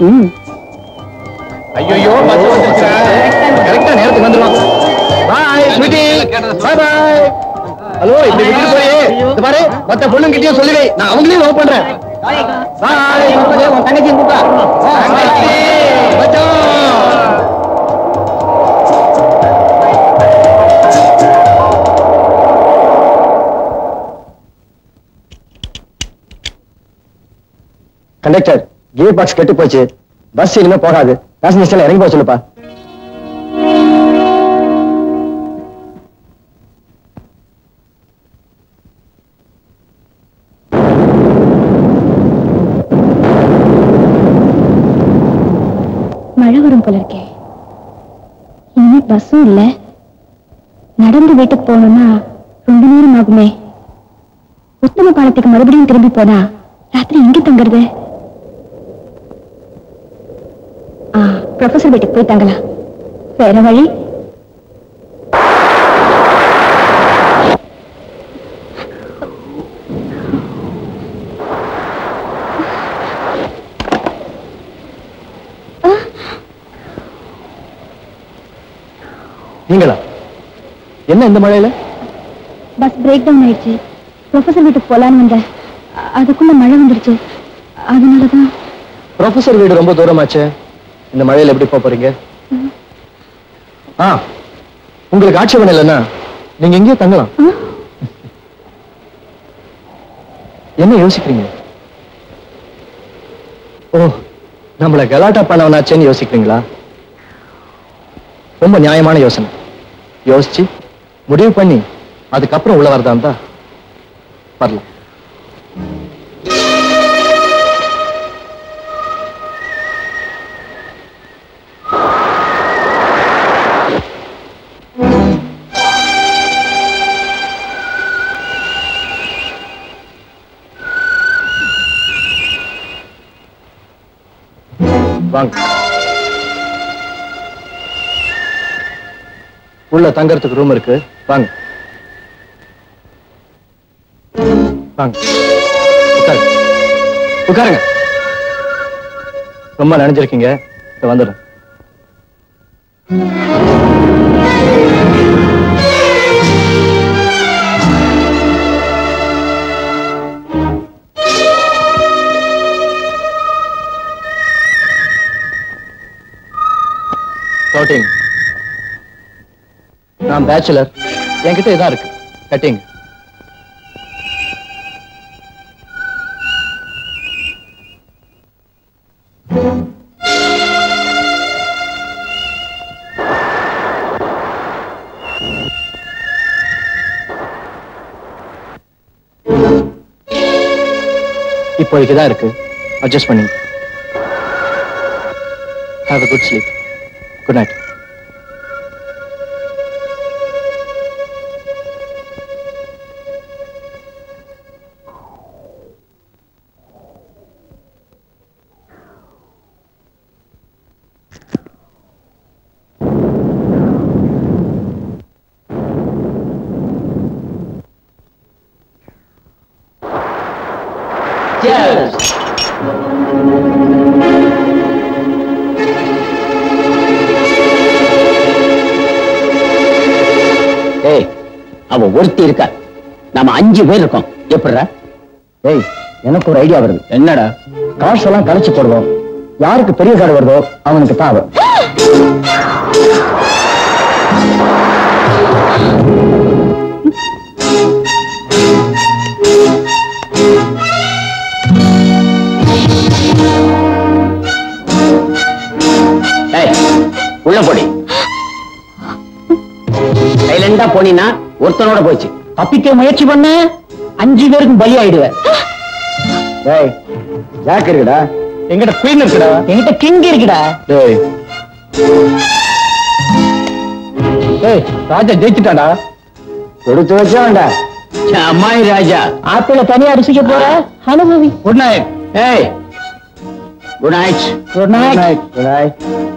ஐயோ கரெக்டா நேரத்துக்கு வந்துருவான் பாய் ஸ்வீட்டி பாய் பாய் ஹலோ இப்படி விட்டுட்டு போய் இந்த பாரு மத்த பொண்ணுங்கிட்டயும் சொல்லுவே நான் அவங்களையும் லவ் பண்றேன் பாய் உன் தங்கச்சி கூப்பா தங்கச்சி, மச்சான். கண்டக்டர் கியர் பாக்ஸ் கெட்டு போச்சு பஸ் இனிமே போகாது பேசஞ்சர்ஸ் எல்லாம் இறங்கி போக சொல்லுப்பா மழை வரும் போல இருக்கே இனிமே பஸ்ஸும் இல்ல நடந்து வீட்டுக்கு போகணும்னா ரொம்ப நேரம் ஆகுமே உத்தம பாலத்துக்கு மறுபடியும் திரும்பி போனா ராத்திரி எங்க தங்குறது ஆ ப்ரொஃபசர் வீட்டுக்கு போய் தங்கலாம் வேற வழி நீங்களா என்ன இந்த மழையில பஸ் பிரேக் டவுன் ஆயிடுச்சு ப்ரொஃபசர் வீட்டுக்கு போலான்னு வந்தேன் அ- அதுக்குள்ள மழை வந்துடுச்சு அதனாலதான் ப்ரொஃபசர் வீடு ரொம்ப தூரமாச்சே இந்த மழையில எப்படி போக போறீங்க ஆ உங்களுக்கு ஆட்சேபம் இல்லைன்னா நீங்க எங்கேயோ தங்கலாம் என்ன யோசிக்கிறீங்க ஓ நம்மள கலாட்டா பண்ணவனாச்சேன்னு யோசிக்கிறீங்களா ரொம்ப நியாயமான யோசனை யோசிச்சு முடிவு பண்ணி அதுக்கப்புறம் உள்ள வரதா இருந்தா வரலாம் வாங்க உள்ள தங்கறதுக்கு ரூம் இருக்கு வாங்க வாங்க உட்காருங்க உட்காருங்க ரொம்ப நினைஞ்சிருக்கீங்க இப்ப வந்துடுறேன் கட்டிங் நான் பேச்சுலர் என்கிட்ட இதான் இருக்கு கட்டிங் இப்போதைக்கு தான் இருக்கு அட்ஜஸ்ட் பண்ணி have a good sleep good night ஏய் அவ ஒருத்தி இருக்கா நாம அஞ்சு பேர் இருக்கோம் எப்படிடா ஏய் எனக்கு ஒரு ஐடியா வருது என்னடா காசெல்லாம் கழிச்சு போடுவோம் யாருக்கு பெரிய காடு வருதோ அவனுக்கு தாவு ஏய் உள்ள போடி சைலண்டா போனீன்னா ஒருத்தனோட போச்சு தப்பிக்க முயற்சி பண்ண அஞ்சு பேருக்கும் பலி ஆயிடுவேன் ஏய் ஜாக் இருக்குடா எங்கிட்ட குயின் இருக்குடா என்கிட்ட கிங் இருக்குடா ஏய் ஏய் ராஜா ஜெயிச்சுட்டாடா கொடுத்து வச்சான்டா அம்மாய் ராஜா ஆப்பிள தனியா ருசிக்க போற அனுபவி குட் நைட் ஏய் good night good night good night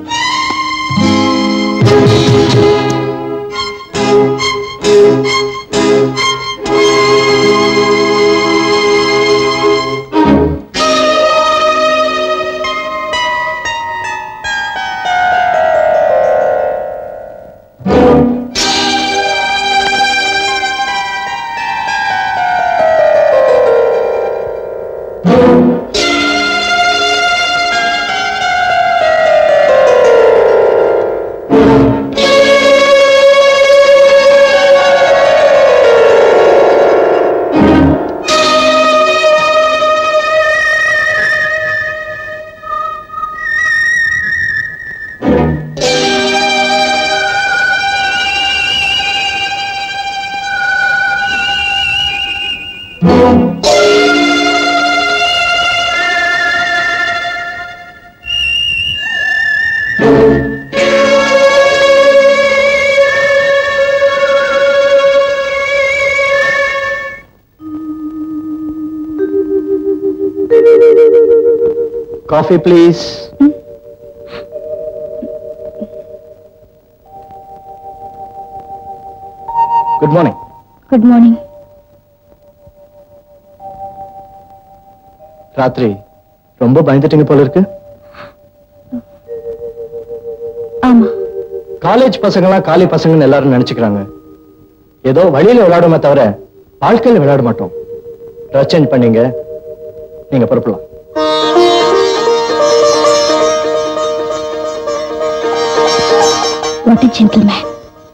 coffee please good morning good morning ராத்திரி ரொம்ப பயந்துட்டீங்க போல இருக்கு ஆமா காலேஜ் பசங்கலாம் காலி பசங்கன்னு எல்லாரும் நினைச்சுக்கிறாங்க ஏதோ வழியில விளையாடுமே தவிர வாழ்க்கையில விளையாட மாட்டோம் ட்ரெஸ் சேஞ்ச் பண்ணீங்க நீங்க பொறுப்பலாம் வாட் a gentleman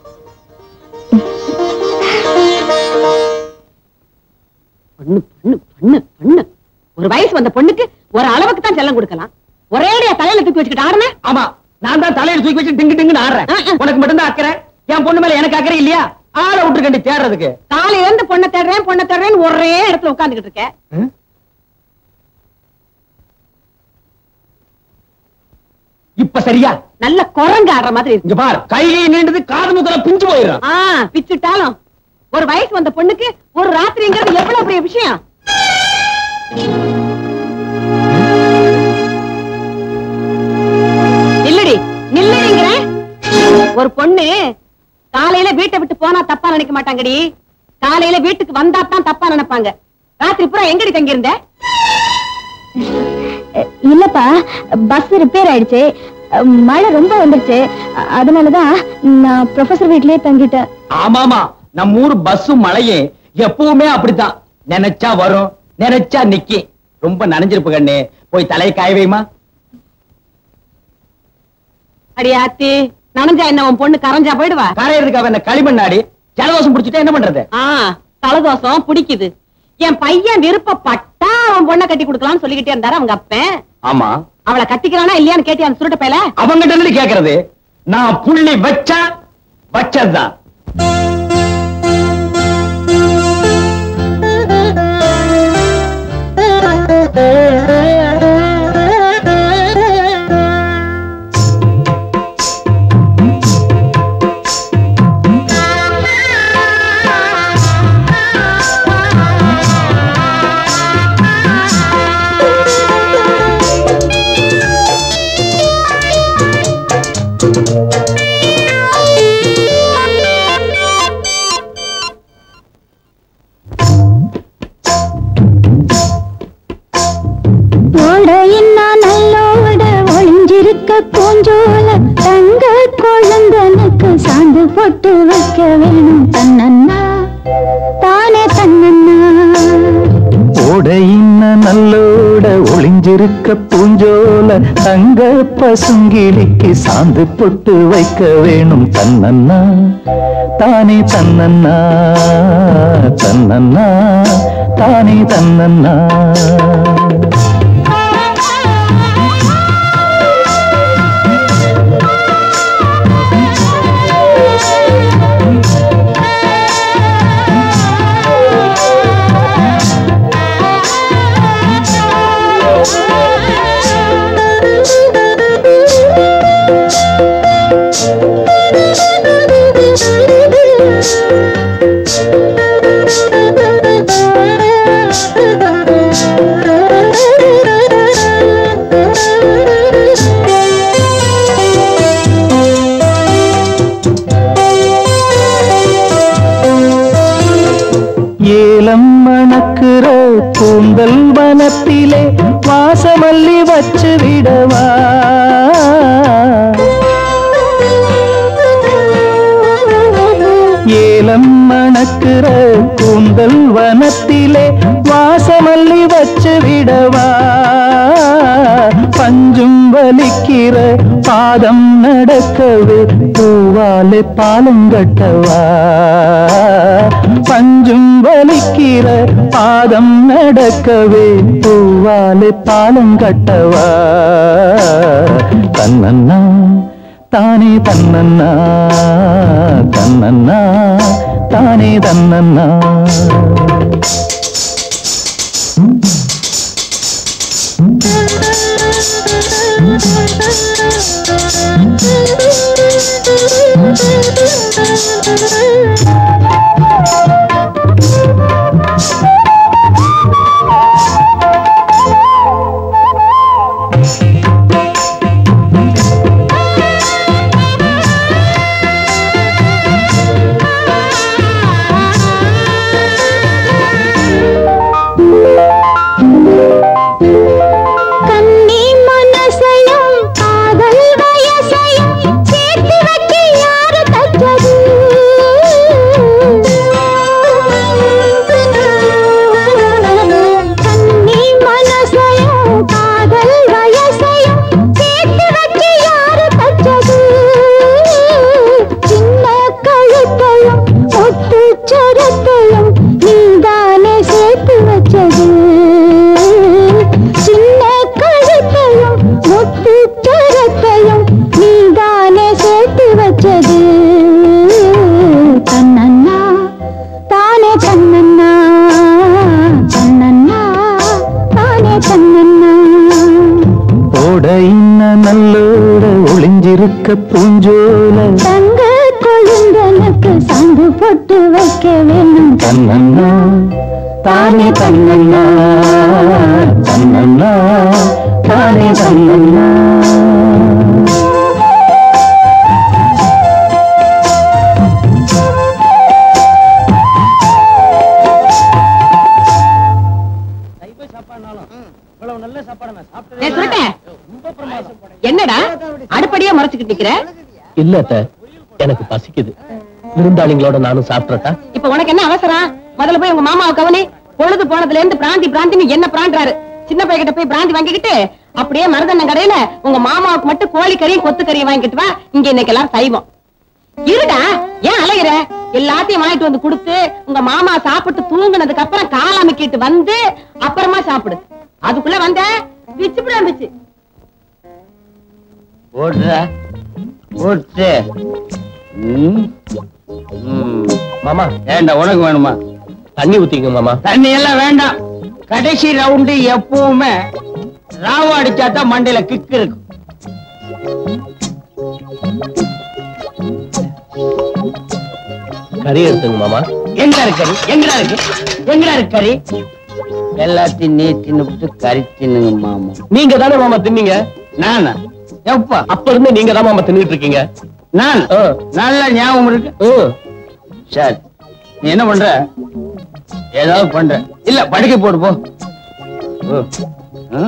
பண்ணு பண்ணு பண்ணு பண்ணு ஒரு வயசு வந்த பொண்ணுக்கு ஒரு அளவுக்கு தான் செல்லம் கொடுக்கலாம் ஒரேடியா தலையில தூக்கி வச்சுக்கிட்டு ஆடுன ஆமா நான் தான் தலையில தூக்கி வச்சு டிங்கு டிங்குன்னு ஆடுறேன் ஆ, ஆ. உனக்கு மட்டும் தான் அக்கறை என் பொண்ணு மேல எனக்கு அக்கறை இல்லையா ஆளை விட்டுருக்கண்டி தேடுறதுக்கு காலையில இருந்து பொண்ணை தேடுறேன் பொண்ணை தேடுறேன்னு ஒரே இடத்துல உட்கார்ந்துகிட்டு இருக்க இப்ப சரியா நல்ல குரங்கு ஆடுற மாதிரி இருக்கு இங்க பார் கையிலே நீண்டது காது முதல்ல பிஞ்சு போயிடும் ஆ பிச்சுட்டாலும் ஒரு வயசு வந்த பொண்ணுக்கு ஒரு ராத்திரிங்கிறது எவ்வளவு பெரிய விஷயம் இருங்கிறேன். ஒரு பொண்ணு காலையில வீட்டை விட்டு போனா தப்பா நினைக்க மாட்டாங்கடி காலையில வீட்டுக்கு வந்தா தான் தப்பா நினைப்பாங்க ராத்திரி பூரா எங்கடி தங்கி இருந்த இல்லப்பா பஸ் ரிப்பேர் ஆயிடுச்சு அஹ், மழை ரொம்ப வந்துருச்சு அ- அதனாலதான் நான் ப்ரொஃபசர் வீட்லயே தங்கிட்டேன் ஆமாமா நம்ம ஊர் பஸ்ஸும் மழையே எப்பவுமே அப்படித்தான் நினைச்சா வரும் நினைச்சா நிக்கி ரொம்ப நனைஞ்சிருப்பு கண்ணு போய் தலையை காய வைமா அடியாத்தி நனைஞ்சா என்ன உன் பொண்ணு கரைஞ்சா போயிடுவா கரையிறதுக்கு அவன் என்ன களிமண்ணாடி ஜலதோஷம் பிடிச்சிட்டா என்ன பண்றது ஆ தலதோஷம் பிடிக்குது என் பையன் விருப்பப்பட்டா அவன் பொண்ணை கட்டி கொடுக்கலாம்னு சொல்லிக்கிட்டே இருந்தாரு அவங்க அப்பன் ஆமா அவளை கட்டிக்கிறானா இல்லையான்னு கேட்டி அந்த சுருட்ட பையல அவங்கிட்ட இருந்து கேக்குறது நான் புள்ளி வச்சா வச்சதுதான் ஓடையின்னா நல்லோட ஒளிஞ்சிருக்க பூஞ்சோல தங்க குழந்தனுக்கு சாந்து போட்டு வைக்க வேணும் தன்னண்ணா தானே தன்னண்ணா ஓடையின்ன நல்லோட ஒளிஞ்சிருக்க பூஞ்சோல தங்க பசுங்கிளிக்கு சாந்து பொட்டு வைக்க வேணும் தன்னண்ணா தானே தன்னண்ணா தன்னண்ணா தானே தன்னண்ணா ஏலம் மணக்குற கூந்தல் வனத்திலே வாசமல்லி வச்சு விடவா ஏலம் மணக்குற கூந்தல் வனத்திலே வாசமல்லி வச்சு விடவா பஞ்சும் வலிக்கிற பாதம் நடக்கவே பூவாலே பாலம் கட்டவா பஞ்சும் வலிக்கிற பாதம் நடக்கவே பூவாலே பாலம் கட்டவா தன்னண்ணா தானே தன்னண்ணா தன்னண்ணா தானே தன்னண்ணா கண்ணி மனசையும் காதல் வயசையும் சேர்த்து வைக்க யாரு தச்சது கண்ணி மனசையும் காதல் வயசையும் சேர்த்து வைக்க யாரு தச்சது சின்ன கழுத்தையும் ஒட்டு சரத்தையும் நீதானே சேர்த்து வச்சது சின்ன கழுத்தையும் முத்து சரத்தையும் நீதானே சேர்த்து வச்சது தன்னண்ணா தானே தன்னண்ணா தன்னண்ணா தானே தன்னண்ணா ஓட இன்ன நல்லோட ஒளிஞ்சிருக்க பூஞ்சோல தங்க கொழுந்தனுக்கு சாந்து போட்டு வைக்க வேணும் தன்னண்ணா தானே தன்னண்ணா தன்னண்ணா தானே தன்னண்ணா பேசிக்கிட்டு நிக்கிற இல்ல அத்தை எனக்கு பசிக்குது விருந்தாளிங்களோட நானும் சாப்பிட்றக்கா இப்ப உனக்கு என்ன அவசரம் முதல்ல போய் உங்க மாமாவை கவனி பொழுது போனதுல இருந்து பிராந்தி பிராந்தின்னு என்ன பிராண்டாரு சின்ன பையன்கிட்ட போய் பிராந்தி வாங்கிக்கிட்டு அப்படியே மருதண்ணன் கடையில உங்க மாமாவுக்கு மட்டும் கோழிக்கறியும் கொத்துக்கறியும் வாங்கிட்டு வா இங்க இன்னைக்கு எல்லாம் சைவம் இருடா ஏன் அலையிற எல்லாத்தையும் வாங்கிட்டு வந்து கொடுத்து உங்க மாமா சாப்பிட்டு தூங்குனதுக்கு அப்புறம் கால் அமைக்கிட்டு வந்து அப்புறமா சாப்பிடு அதுக்குள்ள வந்த பிச்சு பிடிச்சு ஓடுறா ஓட்டு ம். ம். மாமா ஏண்டா உனக்கு வேணுமா தண்ணி ஊத்திங்க மாமா தண்ணி எல்லாம் வேண்டாம் கடைசி ரவுண்டு எப்பவுமே ராவ அடிச்சா தான் மண்டையில கிக்கு இருக்கும் கறி எடுத்துங்க மாமா எங்க இருக்கு கறி எங்கடா இருக்கு எங்கடா இருக்கு கறி எல்லாத்தையும் நீ தின்னுபிட்டு கறி தின்னுங்க மாமா நீங்க தானே மாமா தின்னீங்க நானா எப்பா அப்ப இருந்து நீங்க தான் மாமா தின்னுட்டு இருக்கீங்க நான் ஆ. நல்ல ஞாபகம் இருக்கு ம். சரி நீ என்ன பண்ற ஏதாவது பண்ற இல்ல படுக்கை போடு போ ஓ. ஆ?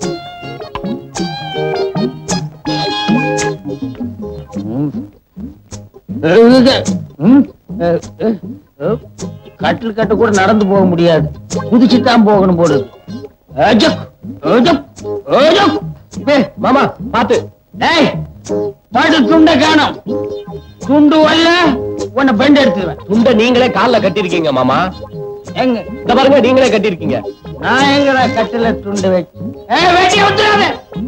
ம். இது, ம். அஹ், அஹ், அஹ். கட்டில் கட்டு கூட நடந்து போக முடியாது குதிச்சு தான் போகணும் போடு அஜக், அஜக், அஜக். ஏய், மாமா பாத்து டேய் படு துண்ட காணோம் துண்டு வரல உன்னை பெண்ட் எடுத்துருவேன் துண்ட நீங்களே கால்ல கட்டிருக்கீங்க மாமா எங்க இந்த பாருங்க நீங்களே கட்டிருக்கீங்க நான் எங்கடா கட்டில துண்டு வச்சு ஏய் வெட்டி விட்டுறாத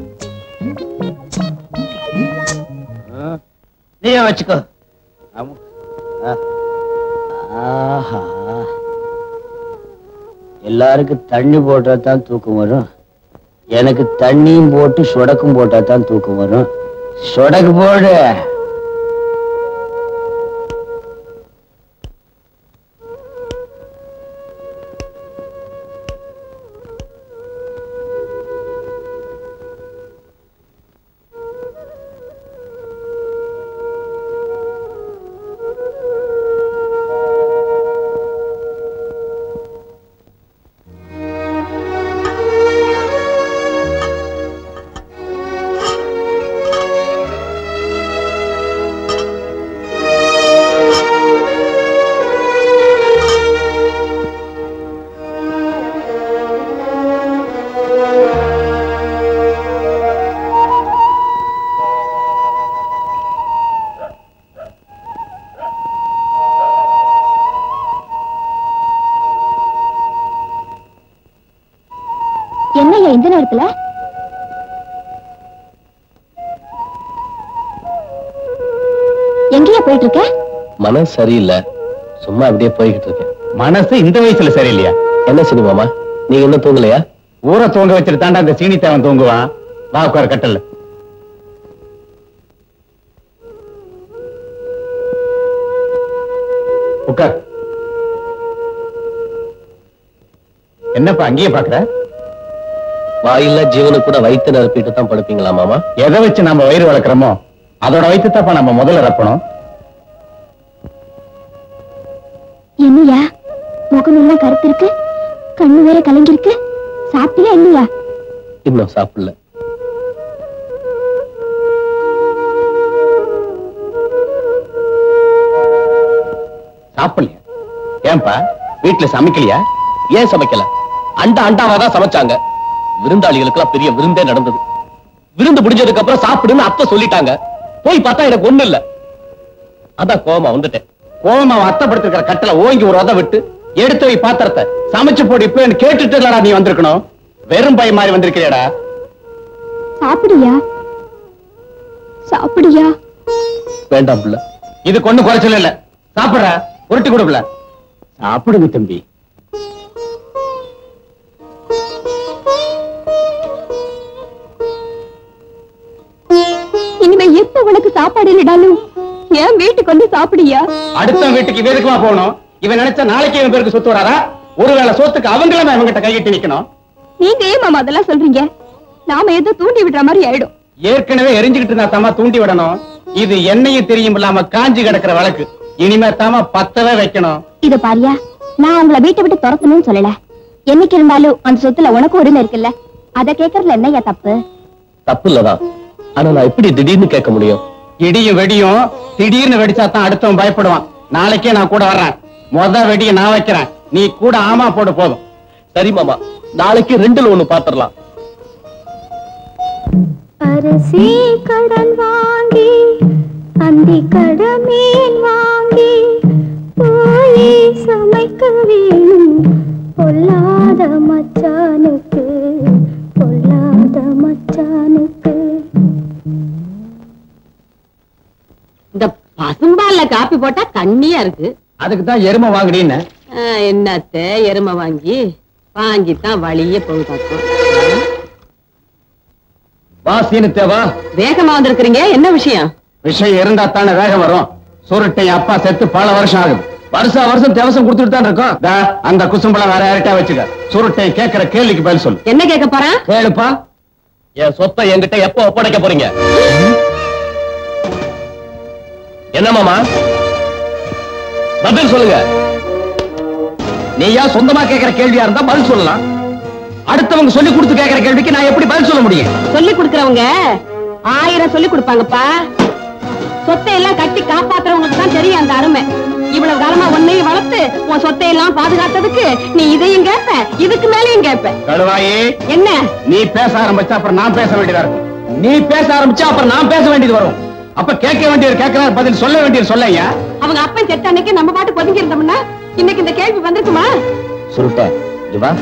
நீயே வச்சுக்கோ அம்மு. ஆ. ஆஹா எல்லாருக்கும் தண்ணி போட்டா தான் தூக்கம் வரும் எனக்கு தண்ணியும் போட்டு சொடக்கும் போட்டா தான் தூக்கம் வரும் சொடக்கு போடு என்னய்யா இந்த நேரத்துல எங்கேயா போயிட்டு இருக்க மனசு சரியில்லை சும்மா அப்படியே போய்கிட்டு இருக்கேன் மனசு இந்த வயசுல சரியில்லையா என்ன சரி மாமா நீங்க இன்னும் தூங்கலையா ஊரை தூங்க வச்சுட்டு தாண்டா அந்த சீனி தேவன் தூங்குவான் வா உட்கார கட்டல உட்கார் என்னப்பா அங்கேயே பாக்குற வாயில்லா ஜீவனுக்கு கூட வயிற்று நிரப்பிட்டு தான் படுப்பீங்களா மாமா எதை வச்சு நம்ம வயிறு வளர்க்குறோமோ அதோட வயிற்று தப்பா நம்ம முதல்ல ரப்பணும் என்னய்யா முகம் எல்லாம் கருத்து இருக்கு கண்ணு வேற கலங்கி இருக்கு சாப்பிட்டியா இல்லையா இன்னும் சாப்பிடல சாப்பிடலையா ஏன்பா வீட்டுல சமைக்கலையா ஏன் சமைக்கல அண்டா அண்டாவா தான் சமைச்சாங்க விருந்தாளிகளுக்கெல்லாம் பெரிய விருந்தே நடந்தது விருந்து முடிஞ்சதுக்கு அப்புறம் சாப்பிடுன்னு அத்தை சொல்லிட்டாங்க போய் பார்த்தா எனக்கு ஒண்ணு இல்ல அதான் கோவமா வந்துட்டேன் கோவமா அத்தப்படுத்திருக்கிற கட்டளை ஓங்கி ஒரு உத விட்டு எடுத்து வை பாத்திரத்தை சமைச்சு போடு இப்ப கேட்டுட்டு இல்லடா நீ வந்திருக்கணும் வெறும் பை மாதிரி வந்திருக்கிறியடா சாப்பிடுயா சாப்பிடுயா வேண்டாம் புள்ள இது கொண்டு குறைச்சல இல்ல சாப்பிடுற உருட்டி கொடுக்கல சாப்பிடுங்க தம்பி இனிமே எப்ப உனக்கு சாப்பாடு இல்லடாலும் ஏன் வீட்டுக்கு வந்து சாப்பிடுயா அடுத்த வீட்டுக்கு இவன் எதுக்குமா போகணும் இவன் நினைச்சா நாளைக்கு இவன் பேருக்கு சொத்து வராதா ஒருவேளை சொத்துக்கு அவங்களும் இவங்கிட்ட கையிட்டு நிக்கணும் நீங்க ஏன் மாமா அதெல்லாம் சொல்றீங்க நாம ஏதோ தூண்டி விடுற மாதிரி ஆயிடும் ஏற்கனவே எரிஞ்சுக்கிட்டு இருந்தா தாமா தூண்டி விடணும் இது என்னையும் தெரியும் இல்லாம காஞ்சி கிடக்கிற வழக்கு இனிமே தாமா பத்தவே வைக்கணும் இத பாரியா நான் உங்களை வீட்டை விட்டு துரத்தணும்னு சொல்லல என்னைக்கு இருந்தாலும் அந்த சொத்துல உனக்கு உரிமை இருக்குல்ல அத கேக்குறதுல என்னய்யா தப்பு தப்பு இல்லதான் ஆனா நான் எப்படி திடீர்னு கேட்க முடியும் இடியும் வெடியும் திடீர்னு வெடிச்சா தான் அடுத்தவன் பயப்படுவான் நாளைக்கே நான் கூட வர்றேன் மொத வெடியை நான் வைக்கிறேன் நீ கூட ஆமா போடு போதும் சரி மாமா நாளைக்கு ரெண்டுல ஒண்ணு பாத்துரலாம் அரிசி கடன் வாங்கி அந்தி கடமீன் வாங்கி போய் சமைக்க வேணும் பொல்லாத மச்சானுக்கு பொல்லாத மச்சானுக்கு இந்த பசும்பால்ல காப்பி போட்டா கண்ணியா இருக்கு அதுக்கு தான் எருமை வாங்குடின்னு ஆ, என்னத்த எருமை வாங்கி வாங்கித்தான் வழிய போகுதாக்கும் வா சீனு தேவா வேகமா வந்திருக்கிறீங்க என்ன விஷயம் விஷயம் இருந்தா தானே வேகம் வரும் சுருட்டை அப்பா செத்து பல வருஷம் ஆகுது வருஷம் வருஷம் தேவசம் கொடுத்துட்டு தான் இருக்கோம் தா, அந்த குசும்பளம் வேற யார்கிட்ட வச்சுக்க சுருட்டை கேட்கிற கேள்விக்கு பதில் சொல்லு என்ன கேட்க போறேன் கேளுப்பா என் சொத்தை என்கிட்ட எப்ப ஒப்படைக்க போறீங்க என்ன மாமா பதில் சொல்லுங்க நீயா சொந்தமா கேட்கிற கேள்வியா இருந்தா பதில் சொல்லலாம் அடுத்தவங்க சொல்லி கொடுத்து கேட்கிற கேள்விக்கு நான் எப்படி பதில் சொல்ல முடியும் சொல்லி கொடுக்கறவங்க ஆயிரம் சொல்லி கொடுப்பாங்கப்பா சொத்தை எல்லாம் கட்டி காப்பாத்துறவங்களுக்கு தான் தெரியும் அந்த அருமை இவ்வளவு காலமா உன்னையும் வளர்த்து உன் சொத்தை எல்லாம் பாதுகாத்ததுக்கு நீ இதையும் கேட்ப இதுக்கு மேலயும் கேட்ப கழுவாயி என்ன நீ பேச ஆரம்பிச்சா அப்புறம் நான் பேச வேண்டியதா இருக்கும் நீ பேச ஆரம்பிச்சா அப்புறம் நான் பேச வேண்டியது வரும் அப்ப கேட்க வேண்டியது கேட்கிறார் பதில் சொல்ல வேண்டியது சொல்லையா அவங்க அப்பன் செத்த அன்னைக்கு நம்ம பாட்டு ஒதுங்கி இருந்தோம்னா இன்னைக்கு இந்த கேள்வி வந்திருக்குமா சுருட்ட இவா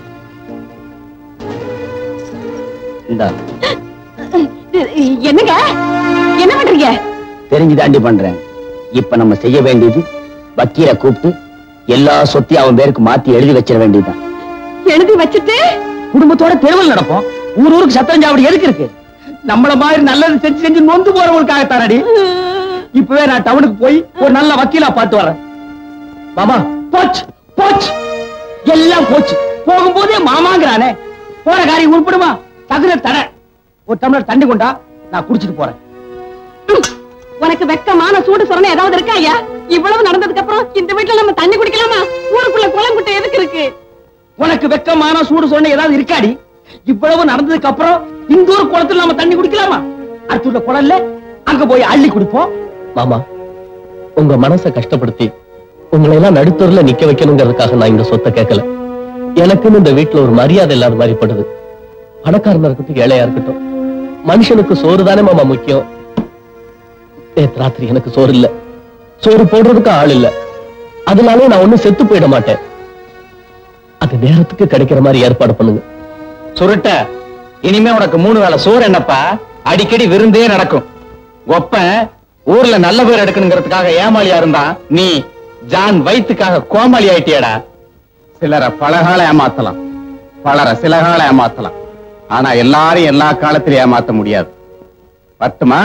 இந்தா என்னங்க என்ன பண்றீங்க தெரிஞ்சு தாண்டி பண்றேன் இப்ப நம்ம செய்ய வேண்டியது வக்கீல கூப்பிட்டு எல்லா சொத்தையும் அவன் பேருக்கு மாத்தி எழுதி வச்சிட வேண்டியதுதான் எழுதி வச்சுட்டு குடும்பத்தோட தெருவில் நடப்போம் ஊர் ஊருக்கு சத்தம் சாவடி எதுக்கு இருக்கு நம்மள மாதிரி நல்லது செஞ்சு செஞ்சு நொந்து போறவங்களுக்காக தானடி இப்பவே நான் டவுனுக்கு போய் ஒரு நல்ல வக்கீலா பார்த்து வரேன் மாமா போச்சு போச்சு எல்லாம் போச்சு போகும்போதே மாமாங்கிறானே போற காரியம் உருப்படுமா தகுந்த தர ஒரு டம்ளர் தண்ணி கொண்டா நான் குடிச்சிட்டு போறேன் ம், உனக்கு வெக்கமான சூடு சொரணை ஏதாவது இருக்கா ஐயா இவ்வளவு நடந்ததுக்கு அப்புறம் இந்த வீட்டுல நம்ம தண்ணி குடிக்கலாமா ஊருக்குள்ள குளம் குட்டை எதுக்கு இருக்கு உனக்கு வெக்கமான சூடு சொன்ன ஏதாவது இருக்காடி இவ்வளவு நடந்ததுக்கு அப்புறம் இந்த ஒரு குளத்துல நம்ம தண்ணி குடிக்கலாமா அடுத்துள்ள குளம்ல அங்க போய் அள்ளி குடிப்போம் மாமா உங்க மனசை கஷ்டப்படுத்தி உங்களை எல்லாம் நடுத்தூர்ல நிக்க வைக்கணுங்கிறதுக்காக நான் இந்த சொத்தை கேட்கல எனக்குன்னு இந்த வீட்டுல ஒரு மரியாதை இல்லாத மாதிரி படுது பணக்காரனா இருக்கட்டும் ஏழையா இருக்கட்டும் மனுஷனுக்கு சோறு தானே மாமா முக்கியம் நேத்து ராத்திரி எனக்கு சோறு இல்ல சோறு போடுறதுக்கு ஆள் இல்ல அதனாலே நான் ஒண்ணும் செத்து போயிட மாட்டேன் அது நேரத்துக்கு கிடைக்கிற மாதிரி ஏற்பாடு பண்ணுங்க சுருட்ட இனிமே உனக்கு மூணு வேளை சோறு என்னப்பா அடிக்கடி விருந்தே நடக்கும் ஒப்பன் ஊர்ல நல்ல பேர் எடுக்கணுங்கிறதுக்காக ஏமாளியா இருந்தா நீ ஜான் வயிற்றுக்காக கோமாளி ஆயிட்டியடா சிலரை பலகால ஏமாத்தலாம் பலரை சில கால ஏமாத்தலாம் ஆனா எல்லாரும் எல்லா காலத்திலும் ஏமாத்த முடியாது பத்துமா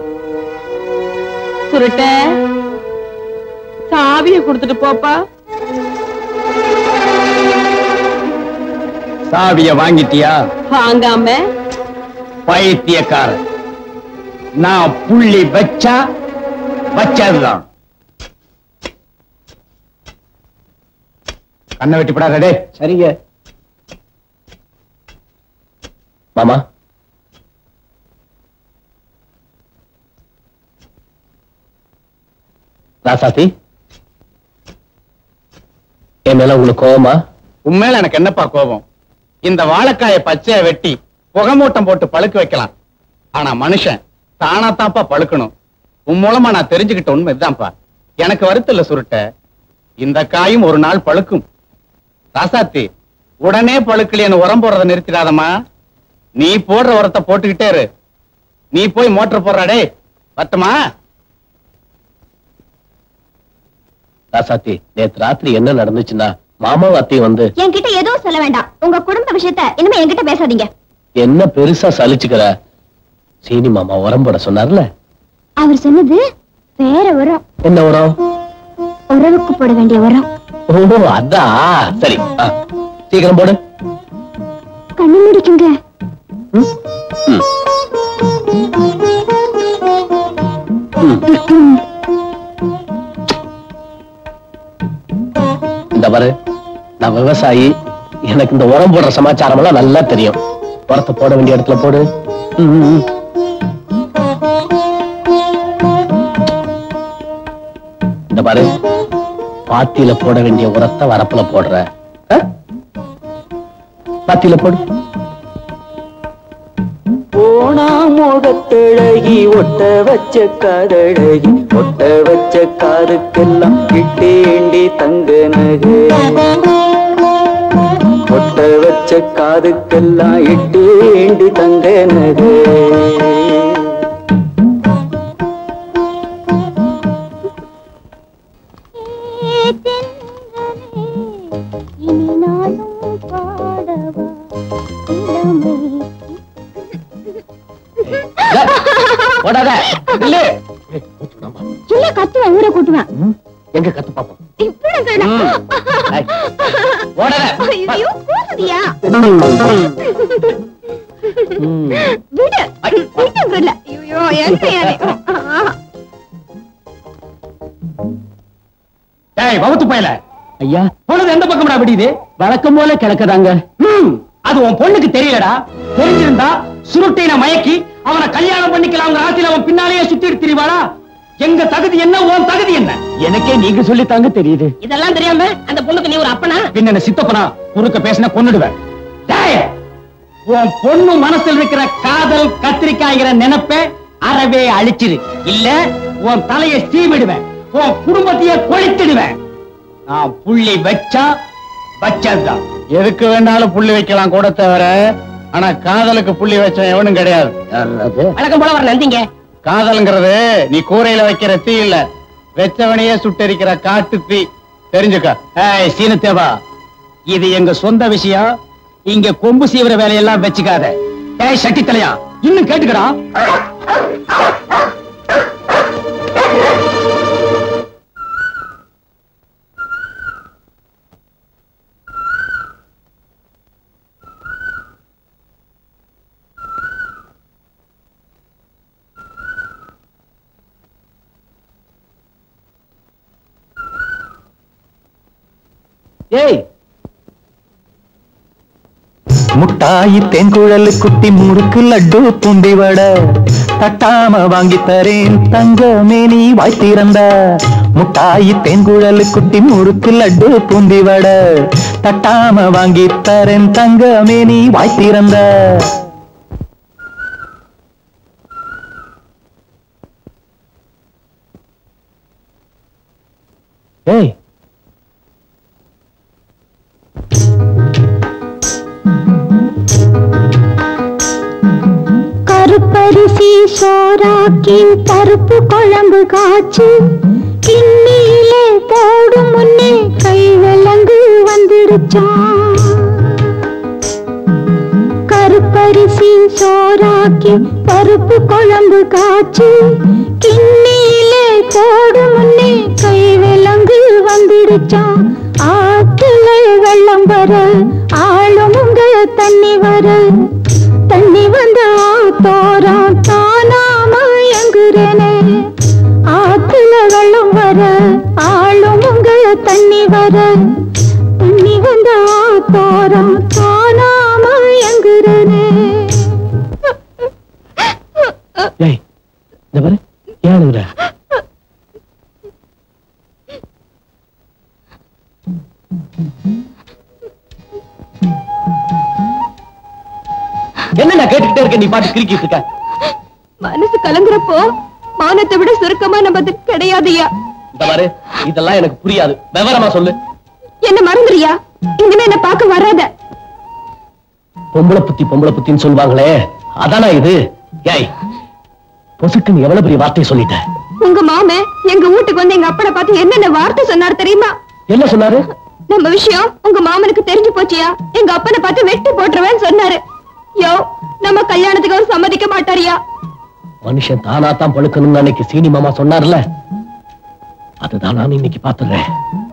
சுருட்ட சாவிய கொடுத்துட்டு போப்பா சாவிய வாங்கிட்டியா வாங்காம பைத்தியக்காரன் நான் புள்ளி வச்சா வச்சதுதான் கண்ணை வெட்டி விடாதே சரிங்க மாமா ராசாத்தி என் மேல உங்களுக்கு கோவமா உண்மையில எனக்கு என்னப்பா கோபம் இந்த வாழைக்காய பச்சைய வெட்டி புகமூட்டம் போட்டு பழுக்க வைக்கலாம் ஆனா மனுஷன் தானா தான்ப்பா பழுக்கணும் உன் மூலமா நான் தெரிஞ்சுக்கிட்ட உண்மை இதுதான்ப்பா எனக்கு வருத்தம் சுருட்ட இந்த காயும் ஒரு நாள் பழுக்கும் ராசாத்தி உடனே பழுக்கலையன்னு உரம் போடுறத நிறுத்திடாதம்மா நீ போடுற உரத்தை போட்டுக்கிட்டே இரு நீ போய் மோட்டர் போடுறாடே பத்துமா ராசாத்தி நேத்து ராத்திரி என்ன நடந்துச்சுன்னா மாமாவும் அத்தையும் வந்து என்கிட்ட எதுவும் சொல்ல வேண்டாம் உங்க குடும்ப விஷயத்த இனிமே என்கிட்ட பேசாதீங்க என்ன பெருசா சலிச்சுக்கிற சீனி மாமா உரம் போட சொன்னார்ல அவர் சொன்னது வேற உரம் என்ன உரம் உறவுக்கு போட வேண்டிய உரம் ஓ அதான் சரி ஆ, சீக்கிரம் போடு கண்ணு முடிக்குங்க ம். ம். இந்த பாரு நான் விவசாயி எனக்கு இந்த உரம் போடுற சமாச்சாரம் எல்லாம் நல்லா தெரியும் உரத்தை போட வேண்டிய இடத்துல போடு ம், ம், ம். பாரு பாத்தியில போட வேண்டிய உரத்தை வரப்புல போடுற ஆ? பாத்தியில போடு போனா முகத்தழகி ஒட்ட வச்ச காதழகி ஒட்ட வச்ச காதுக்கெல்லாம் இட்டேண்டி தங்க நகை ஒட்ட வச்ச காதுக்கெல்லாம் இட்டேண்டி தங்க நகை இனி நானும் பாடவா இளமை போடாத இல்லு இல்ல கத்துவேன் ஊரை கூட்டுவேன் எங்க கத்து பாப்போம் இப்படி ஐய், போடாத ஐயோ கூசுதியா விடு விட்டுங்கல்ல ஐயோ என்ன ஏய் வவுத்து போயல ஐயா பொழுது எந்த பக்கம்டா விடியுது வழக்கம் போல கிழக்கதாங்க அது உன் பொண்ணுக்கு தெரியலடா தெரிஞ்சிருந்தா சுருட்டின மயக்கி அவனை கல்யாணம் பண்ணிக்கலாம் ஆசையில அவன் பின்னாலேயே சுத்திட்டு திரிவாளா எங்க தகுதி என்ன உன் தகுதி என்ன எனக்கே நீங்க சொல்லித்தாங்க தெரியுது இதெல்லாம் தெரியாம அந்த பொண்ணுக்கு நீ ஒரு அப்பனா பின்ன என்ன சித்தப்பனா குறுக்க பேசினா கொன்னுடுவேன் டேய், உன் பொண்ணு மனசுல இருக்கிற காதல் கத்திரிக்காய்கிற நினைப்ப அறவே அழிச்சிரு இல்ல உன் தலையை சீவிடுவேன் உன் குடும்பத்தையே கொளித்திடுவேன் நான் புள்ளி வச்சா வச்சதுதான் எதுக்கு வேணாலும் புள்ளி வைக்கலாம் கூட தவிர ஆனா காதலுக்கு புள்ளி வச்ச எவனும் கிடையாது வழக்கம் போல வர நந்திங்க காதல்ங்கிறது நீ கூரையில வைக்கிற தீ இல்ல வெச்சவனையே சுட்டெரிக்கிற காட்டு தீ தெரிஞ்சுக்க ஏய் சீனத்தேவா இது எங்க சொந்த விஷயம் இங்க கொம்பு சீவிர வேலையெல்லாம் வச்சுக்காத ஏய் சட்டி தலையா இன்னும் கேட்டுக்கடா ஏய் முட்டாயி தென்குழல் குட்டி முறுக்கு லட்டு பூண்டி வட தட்டாம வாங்கி தரேன் தங்கமே நீ வாய் திறந்த முட்டாயி தென்குழல் குட்டி முறுக்கு லட்டு பூண்டி வட தட்டாம வாங்கி தரேன் தங்கமே நீ வாய் திறந்த ஏய் கருப்பரிசி சோறாக்கி பருப்பு குழம்பு காய்ச்சி கிண்ணியிலே போடும் முன்னே கை விலங்கு வந்துடுச்சான் கருப்பரிசி சோறாக்கி பருப்பு குழம்பு காய்ச்சி கிண்ணியிலே போடும் முன்னே கை விலங்கு வந்துடுச்சான் ஆத்துல வெள்ளம் வர ஆளுமுங்க தண்ணி வர தண்ணி வந்த ஆத்தோரம் தானாம எங்குறனே ஆத்துல வெள்ளம் வர ஆளுமுங்க தண்ணி வர தண்ணி வந்த ஆத்தோரம் தானாம எங்குறனே ஏய் இந்த பாரு ஏன் அழுகுற? என்ன நான் கேட்டுக்கிட்டே இருக்கேன் நீ பாட்டு கிரிக்கிட்டு இருக்க மனசு கலங்குறப்போ மானத்தை விட சுருக்கமான பதில் கிடையாதுயா இந்த பாரு இதெல்லாம் எனக்கு புரியாது விவரமா சொல்லு என்ன மறந்துறியா இனிமே என்ன பார்க்க வராத பொம்பளை புத்தி பொம்பளை புத்தின்னு சொல்லுவாங்களே அதானா இது ஏய் பொசுக்குன்னு எவ்வளவு பெரிய வார்த்தையை சொல்லிட்ட உங்க மாமன் எங்க வீட்டுக்கு வந்து எங்க அப்பனை பார்த்து என்னென்ன வார்த்தை சொன்னார் தெரியுமா என்ன சொன்னாரு நம்ம விஷயம் உங்க மாமனுக்கு தெரிஞ்சு போச்சியா எங்க அப்பனை பார்த்து வெட்டி போட்டுருவேன்னு சொன்னாரு யோ நம்ம கல்யாணத்துக்கு அவர் சம்மதிக்க மாட்டாரியா மனுஷன் தானா தான் பழுக்கணும்னு அன்னைக்கு சீனி மாமா சொன்னார்ல அதுதான் நான் இன்னைக்கு பாத்துறேன்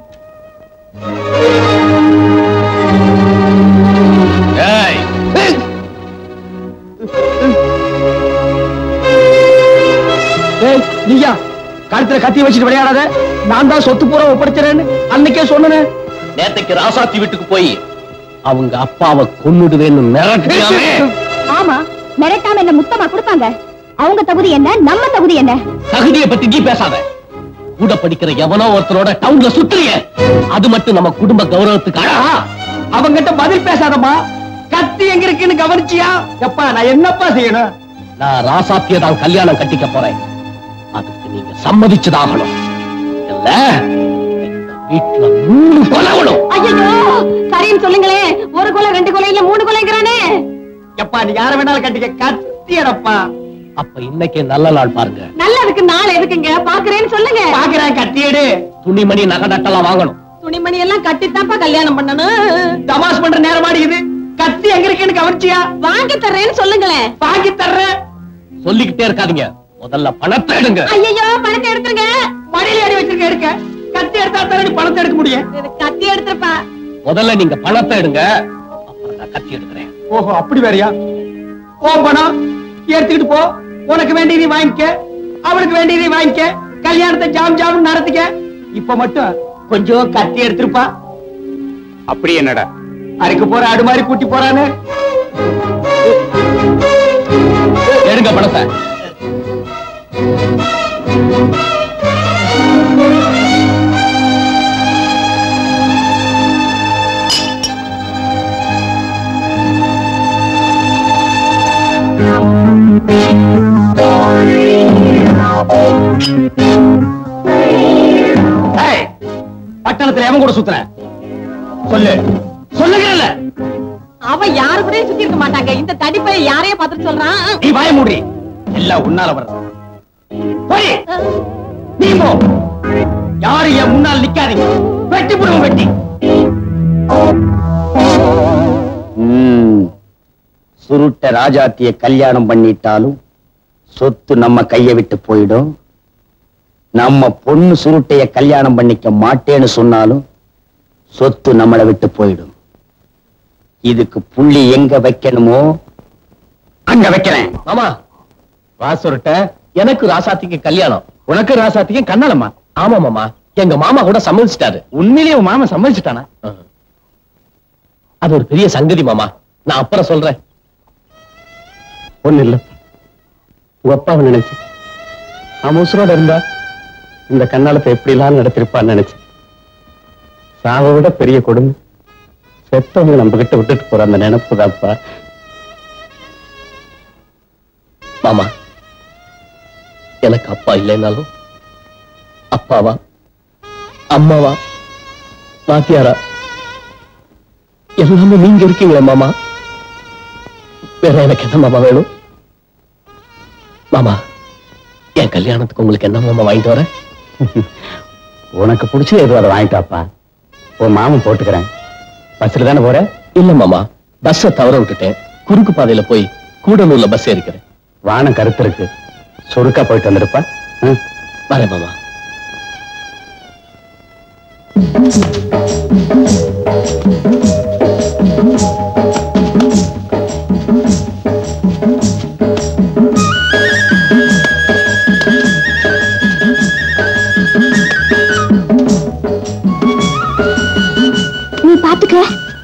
ஏய் நீயா கழுத்துல கத்தி வச்சுட்டு விளையாடாத நான் தான் சொத்து பூரா ஒப்படைச்சிறேன்னு அன்னைக்கே சொன்னேன் நேத்தைக்கு ராசாத்தி வீட்டுக்கு போய் அவங்க அப்பாவை கொன்னுடுவேன்னு மிரட்டியாமே ஆமா மிரட்டாம என்ன முத்தமா கொடுப்பாங்க அவங்க தகுதி என்ன நம்ம தகுதி என்ன தகுதியை பத்தி நீ பேசாத கூட படிக்கிற எவனோ ஒருத்தரோட டவுன்ல சுத்துறிய அது மட்டும் நம்ம குடும்ப கௌரவத்துக்கு அழகா அவங்கிட்ட பதில் பேசாதம்மா கத்தி எங்க இருக்குன்னு கவனிச்சியா எப்பா நான் என்னப்பா செய்யணும் நான் ராசாத்திய தான் கல்யாணம் கட்டிக்க போறேன் அதுக்கு நீங்க சம்மதிச்சுதாகணும் இல்ல இந்த வீட்டுல மூணு கொலவணும் ஐயோ சரின்னு சொல்லுங்களேன் ஒரு கொலை ரெண்டு கொலை இல்ல மூணு கொலைங்கிறானே எப்பா நீ யார வேணாலும் கட்டிக்க கத்தியடப்பா அப்ப இன்னைக்கு நல்ல நாள் பாருங்க நல்லதுக்கு நாள் எதுக்குங்க பாக்குறேன்னு சொல்லுங்க பாக்குறேன் கத்தியடு துணிமணி நகை நட்டெல்லாம் வாங்கணும் துணிமணி எல்லாம் கட்டித்தான்ப்பா கல்யாணம் பண்ணணும் தமாஷ் பண்ற நேரம் ஆடிக்குது கத்தி எங்க இருக்குன்னு கவனிச்சியா வாங்கி தர்றேன்னு சொல்லுங்களேன் வாங்கி தர்றேன் சொல்லிக்கிட்டே இருக்காதீங்க முதல்ல பணத்தை எடுங்க ஐயோ பணத்தை எடுத்துருங்க மடியில அடி வச்சிருக்க எடுக்க கத்தி எடுத்தா தரடி பணத்தை எடுக்க முடியும் கத்தி எடுத்துருப்பா முதல்ல நீங்க பணத்தை எடுங்க அப்புறம் நான் கத்தி எடுக்கிறேன் ஓஹோ அப்படி வேறயா ஓ பணம் எடுத்துக்கிட்டு போ உனக்கு வேண்டியதை வாங்கிக்க அவளுக்கு வேண்டியதை வாங்கிக்க கல்யாணத்தை ஜாம் ஜாம் நடத்திக்க இப்ப மட்டும் கொஞ்சம் கத்தி எடுத்திருப்பா அப்படி என்னடா அரைக்க போற ஆடு மாதிரி கூட்டி போறான்னு எடுங்க பணத்தை ஏய், பட்டணத்துல எவன் கூட சுத்துற சொல்லு சொல்லுகிறல்ல அவன் யாரு கூட சுத்தி இருக்க மாட்டாங்க இந்த தடிப்பை யாரைய பார்த்துட்டு சொல்றான் நீ வாய மூடி எல்லாம் உன்னால வர்றது போய் நீ போ யாரு என் முன்னால் நிக்காதீங்க வெட்டி போடுவோம் வெட்டி சுருட்ட ராஜாத்திய கல்யாணம் பண்ணிட்டாலும் சொத்து நம்ம கைய விட்டு போயிடும் நம்ம பொண்ணு சுருட்டைய கல்யாணம் பண்ணிக்க மாட்டேன்னு சொன்னாலும் சொத்து நம்மளை விட்டு போயிடும் இதுக்கு புள்ளி எங்க வைக்கணுமோ அங்க வைக்கிறேன் மாமா வா சுருட்ட எனக்கு ராசாத்திக்கு கல்யாணம் உனக்கு ராசாத்திக்கும் கண்ணாலம்மா ஆமா மாமா எங்க மாமா கூட சம்மதிச்சிட்டாரு உண்மையிலேயே உன் மாமன் சம்மதிச்சுட்டானா அது ஒரு பெரிய சங்கதி மாமா நான் அப்புறம் சொல்றேன் ஒண்ணு இல்ல உங்க அப்பாவை நினைச்சு அவன் உசுரோட இருந்தா இந்த கண்ணாலத்தை எப்படி எல்லாம் நடத்திருப்பான்னு நினைச்சேன் சாவை விட பெரிய கொடுமை செத்தவங்க நம்ம கிட்ட விட்டுட்டு போற அந்த நினைப்பு தான்ப்பா மாமா எனக்கு அப்பா இல்லைனாலும் அப்பாவா அம்மாவா வாத்தியாரா எல்லாமே நீங்க இருக்கீங்களே மாமா வேற எனக்கு என்ன மாமா வேணும் மாமா என் கல்யாணத்துக்கு உங்களுக்கு என்ன மாமா வாங்கிட்டு வரேன் உனக்கு பிடிச்சது எதுவும் அதை வாங்கிட்டாப்பா உன் மாமன் போட்டுக்கிறேன் பஸ்ல தானே போற இல்ல மாமா பஸ்ஸ தவற விட்டுட்டேன் குறுக்கு பாதையில போய் கூடலூர்ல பஸ் ஏறிக்கிறேன் வானம் கருத்து இருக்கு சுருக்கா போயிட்டு வந்துருப்பா ம். வரேன் மாமா நீ பாத்துக்க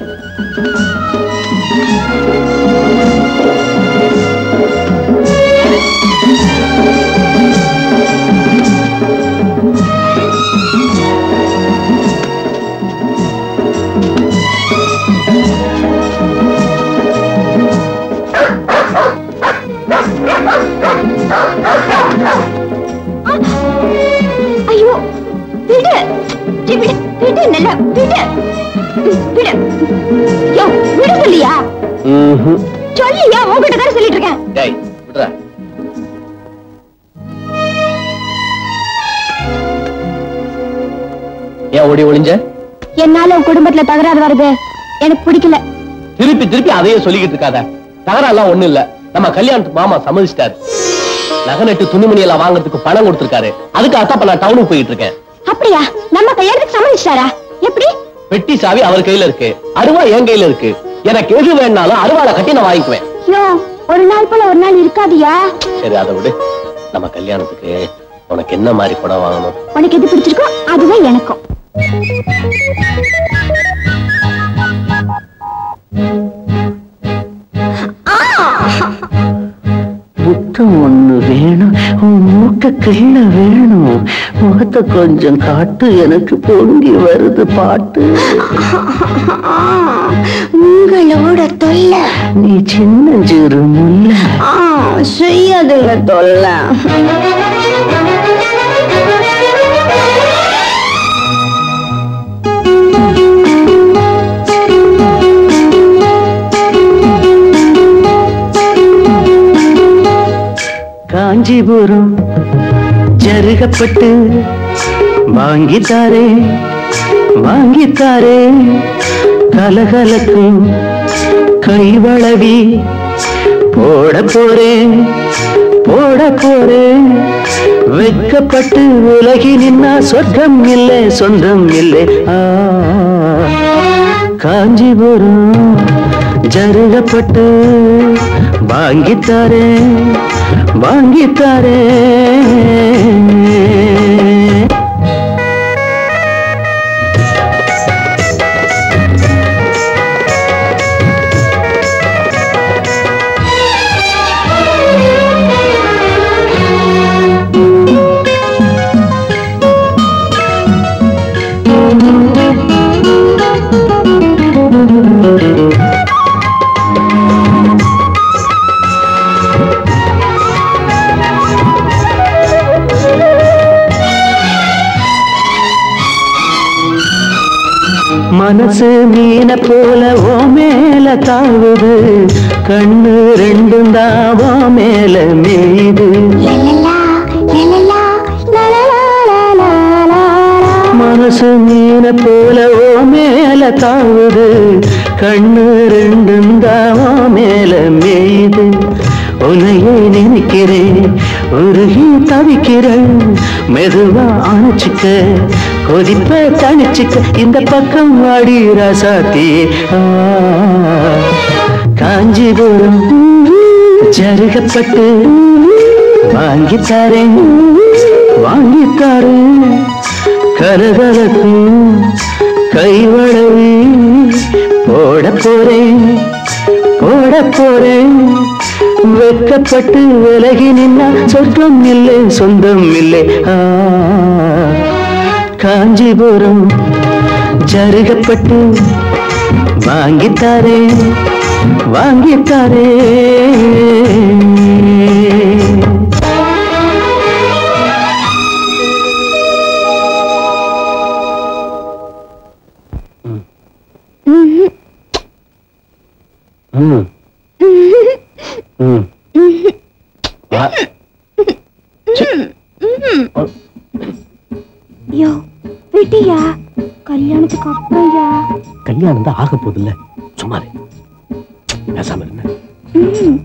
ஐயோ விடு சீ, விடு விடு நல்ல விடு ம், விடு யோ விடு சொல்லியா சொல்லியா உங்ககிட்ட தானே சொல்லிட்டு இருக்கேன் டேய் விடுறா ஏன் ஓடி ஒளிஞ்ச என்னால உன் குடும்பத்துல தகராறு வருது எனக்கு பிடிக்கல திருப்பி திருப்பி அதையே சொல்லிக்கிட்டு இருக்காத தகரெல்லாம் ஒண்ணு இல்ல நம்ம கல்யாணத்துக்கு மாமா சம்மதிச்சிட்டாரு நகை நட்டு துணிமணி எல்லாம் வாங்குறதுக்கு பணம் கொடுத்திருக்காரு அதுக்கு அத்தப்ப நான் டவுனுக்கு போயிட்டு இருக்கேன் அப்படியா நம்ம கல்யாணத்துக்கு சம்மதிச்சிட்டாரா எப்படி பெட்டி சாவி அவர் கையில இருக்கு அருவா என் கையில இருக்கு எனக்கு எது வேணாலும் அருவாளை கட்டி நான் வாங்கிக்குவேன் யோ ஒரு நாள் போல ஒரு நாள் இருக்காதியா சரி அதை விடு நம்ம கல்யாணத்துக்கு உனக்கு என்ன மாதிரி படம் வாங்கணும் உனக்கு எது பிடிச்சிருக்கோ அதுதான் எனக்கும் முத்தம் ஒண்ணு வேணும் உன் மூக்க கிள்ள வேணும் முகத்தை கொஞ்சம் காட்டு எனக்கு பொங்கி வருது பாட்டு உங்களோட தொல்லை நீ சின்னஞ்சிறு முல்ல ஆ, செய்யாதுங்க தொல்லை காஞ்சிபுரம் ஜருகப்பட்டு வாங்கித்தாரே வாங்கித்தாரே கலகலக்கும் கைவளவி போட போறேன் போட போறேன் வெட்கப்பட்டு உலகி நின்னா சொர்க்கம் இல்லை சொந்தம் இல்லை ஆ காஞ்சிபுரம் ஜருகப்பட்டு வாங்கித்தாரே வாங்கித்தாரே மனசு மீன போல ஓ மேல தாவுது கண்ணு ரெண்டும் தான் ஓ மேல மேயுது மனசு மீன போல ஓ மேல தாவுது கண்ணு ரெண்டும் தான் ஓ மேல மேயுது உன்னையே நினைக்கிறேன் உருகி தவிக்கிறேன் மெதுவா அணைச்சிக்க கொதிப்ப தணிச்சுக்க இந்த பக்கம் வாடி ராசாத்தி ஆ, காஞ்சிபுரம் ஜருகப்பட்டு வாங்கித்தாரேன் வாங்கித்தாரேன் கரகரக்கும் கைவளவி போட போறேன் போட போறேன் வெட்கப்பட்டு விலகி நின்னா சொர்க்கம் இல்லை சொந்தம் இல்லை ஆ, காஞ்சிபுரம் ஜருகப்பட்டு வாங்கித்தாரே வாங்கித்தாரே ம் ம் வா. யோ விட்டியா கல்யாணத்துக்கு அப்புறம்யா கல்யாணம் தான் ஆக போதில்ல சும்மா இரு. பேசாம இருந்த ம்.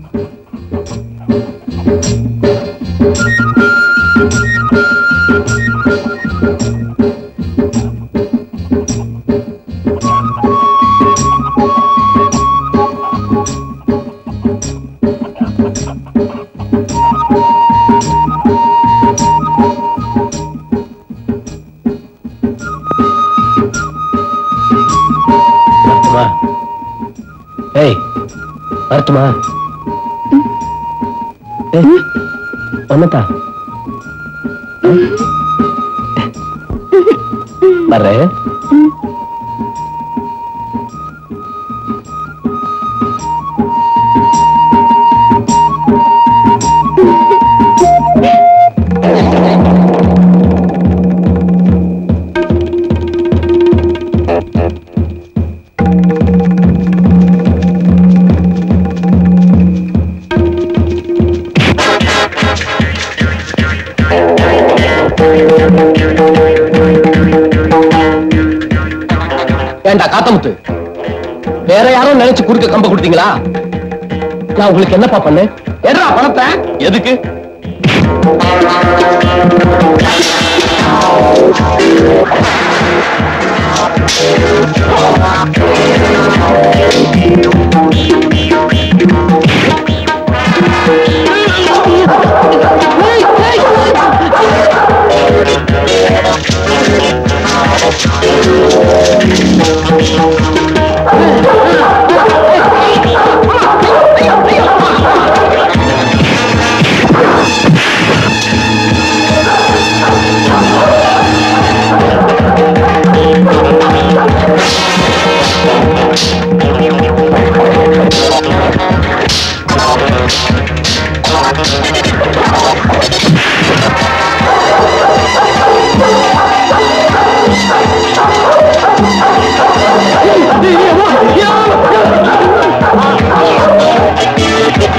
வரட்டுமா ஏய் வரட்டுமா ஏய் ஒன்னதா வர்றேன் ஏண்டா காத்தமுத்து வேற யாரும் நினைச்சு குறுக்க கம்ப கொடுத்தீங்களா நான் உங்களுக்கு என்னப்பா பண்ணேன் எட்ரா பணத்தை எதுக்கு ஆ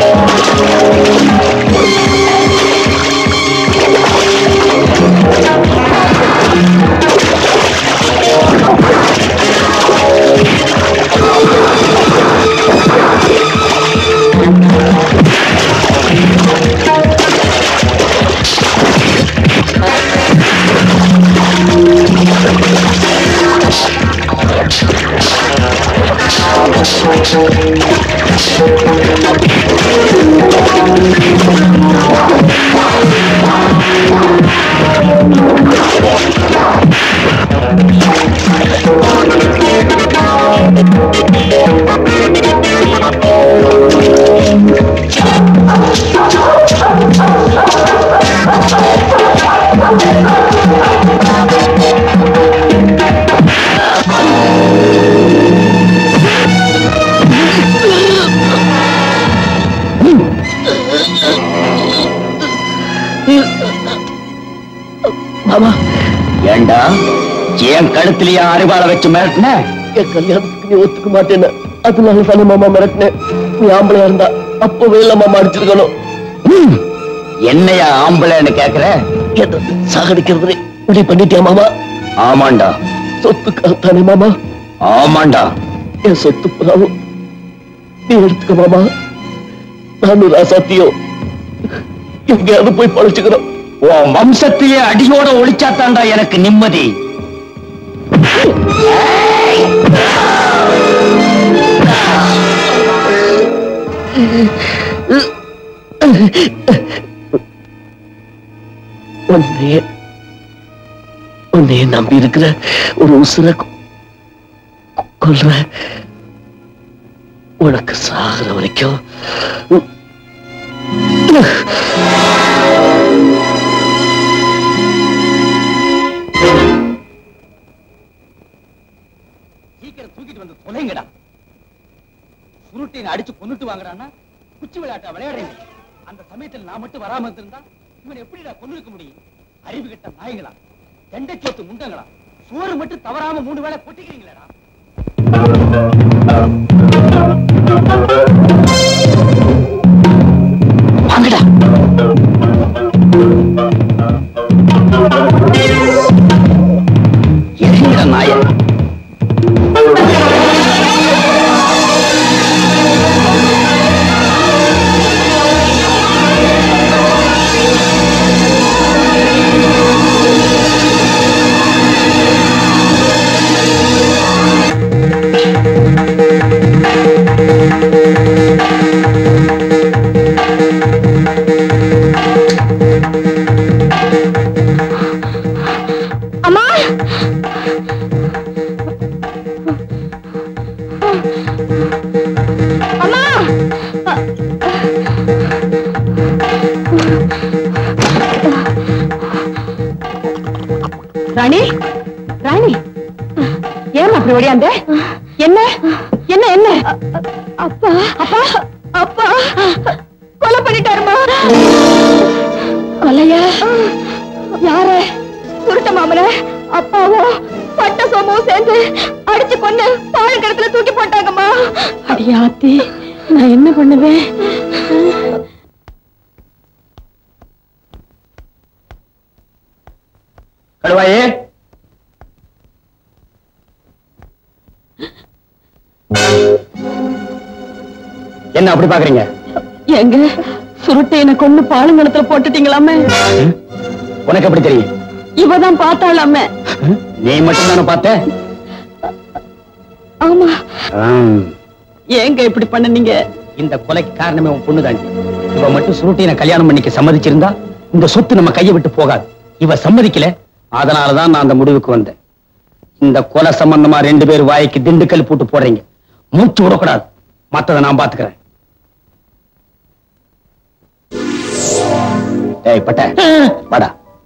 மாமா ஏண்டா என் கழுத்திலேயே அருவாளை வச்சு மிரட்டின என் கல்யாணத்துக்கு நீ ஒத்துக்க மாட்டேன்னு அதனால தானே மாமா மிரட்டினேன் நீ ஆம்பளையா இருந்தா அப்பவே இல்ல மாமா அடிச்சிருக்கணும் ம், என்னையா ஆம்பளைன்னு கேக்குற என்ன சாகடிக்கிறது முடிவு பண்ணிட்டியா மாமா ஆமாண்டா சொத்துக்காக தானே மாமா ஆமாண்டா என் சொத்து புறாவும் நீ எடுத்துக்க மாமா நானும் ராசாத்தியும் எங்கேயாவது போய் பழச்சுக்கிறோம் உன் வம்சத்தையே அடியோட ஒழிச்சாத்தாண்டா எனக்கு நிம்மதி உன்னையே உன்னையே நம்பி இருக்கிற ஒரு உசுர கொ- கொல்ற உனக்கு சாகுற வரைக்கும் உ- சீக்கிரம் தூக்கிட்டு வந்து தொலைங்கடா சுருட்டினை அடிச்சு கொன்னுட்டு வாங்குறான்னா குச்சி விளையாட்டா விளையாடுறீங்க அந்த சமயத்தில் நான் மட்டும் வராம இருந்திருந்தா இவன் எப்படிடா கொன்னிருக்க முடியும் அறிவு கெட்ட நாய்களா தண்டை சோத்து முண்டங்களா சோறு மட்டும் தவறாம மூணு வேளை கொட்டிக்கிறீங்களேடா வாங்கடா எரிங்கடா நாய அம்மா அம்மா ராணி ராணி ஏன் அப்படி ஓடியாந்த என்ன என்ன என்ன அப்பா அப்பா அப்பா கொலை பண்ணிட்டாருமா கொலையா யாரு சுருட்ட மாமன அப்பாவும் பட்ட சோமும் சேர்ந்து அடிச்சு கொண்டு பாழுக்கடத்துல தூக்கி போட்டாங்கம்மா அடியாத்தி நான் என்ன பண்ணுவேன் கடுவாயே என்ன அப்படி பாக்குறீங்க எங்க சுருட்டை என்ன கொண்டு பாலுங்கணத்துல போட்டுட்டீங்களாமே உனக்கு எப்படி தெரியும் இவதான் பார்த்தாளாமே நீ மட்டும் தானே பார்த்த ஆமா ஏங்க இப்படி பண்ணனீங்க இந்த கொலைக்கு காரணமே உன் பொண்ணு தாண்டி இவ மட்டும் சுருட்டின கல்யாணம் பண்ணிக்க சம்மதிச்சிருந்தா இந்த சொத்து நம்ம கையை விட்டு போகாது இவ சம்மதிக்கல அதனாலதான் நான் அந்த முடிவுக்கு வந்தேன் இந்த கொலை சம்பந்தமா ரெண்டு பேர் வாய்க்கு திண்டுக்கல் போட்டு போடுறீங்க மூச்சு விடக்கூடாது மத்ததை நான் பாத்துக்கிறேன் டேய் பட்ட வாடா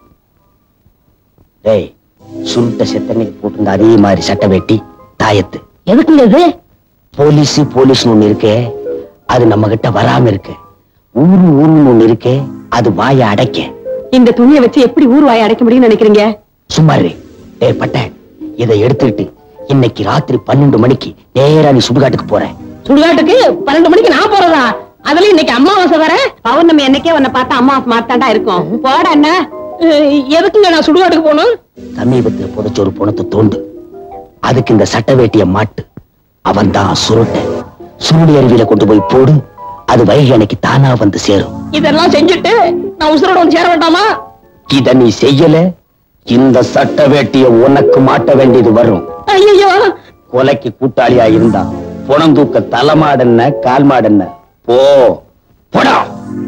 டேய் சுருட்ட செத்தன்னைக்கு போட்டிருந்த அதே மாதிரி சட்டை வெட்டி தாயத்து எதுக்குங்க இது போலீஸ் போலீஸ்னு ஒண்ணு இருக்கே அது நம்ம கிட்ட வராம இருக்கு ஊரு ஊருன்னு ஒண்ணு இருக்கே அது வாய அடைக்க இந்த துணியை வச்சு எப்படி ஊர் வாயை அடைக்க முடியும்னு நினைக்கிறீங்க சும்மாரு டேய் பட்ட இதை எடுத்துக்கிட்டு இன்னைக்கு ராத்திரி பன்னெண்டு மணிக்கு நேரா நீ சுடுகாட்டுக்கு போற சுடுகாட்டுக்கு பன்னெண்டு மணிக்கு நான் போறதா அதுல இன்னைக்கு அம்மாவாசை வர பௌர்ணமி என்னைக்கே உன்னை பார்த்தா அம்மாவாசை மாத்தாண்டா இருக்கும் போட என்ன எதுக்குங்க நான் சுடுகாட்டுக்கு போகணும் சமீபத்தில் புதைச்ச ஒரு பணத்தை தோண்டு அதுக்கு இந்த சட்ட வேட்டிய மாட்டு அவன் தான் சுருட்ட சுருடி அருவியில கொண்டு போய் போடு அது வைகை அணைக்கு தானா வந்து சேரும் இதெல்லாம் செஞ்சுட்டு நான் உசுரோட வந்து சேர வேண்டாமா இத நீ செய்யல இந்த சட்ட வேட்டிய உனக்கு மாட்ட வேண்டியது வரும் ஐயோ கொலைக்கு கூட்டாளியா இருந்தா புணம் தூக்க தலைமாடன்ன கால் மாடன்ன போ போடா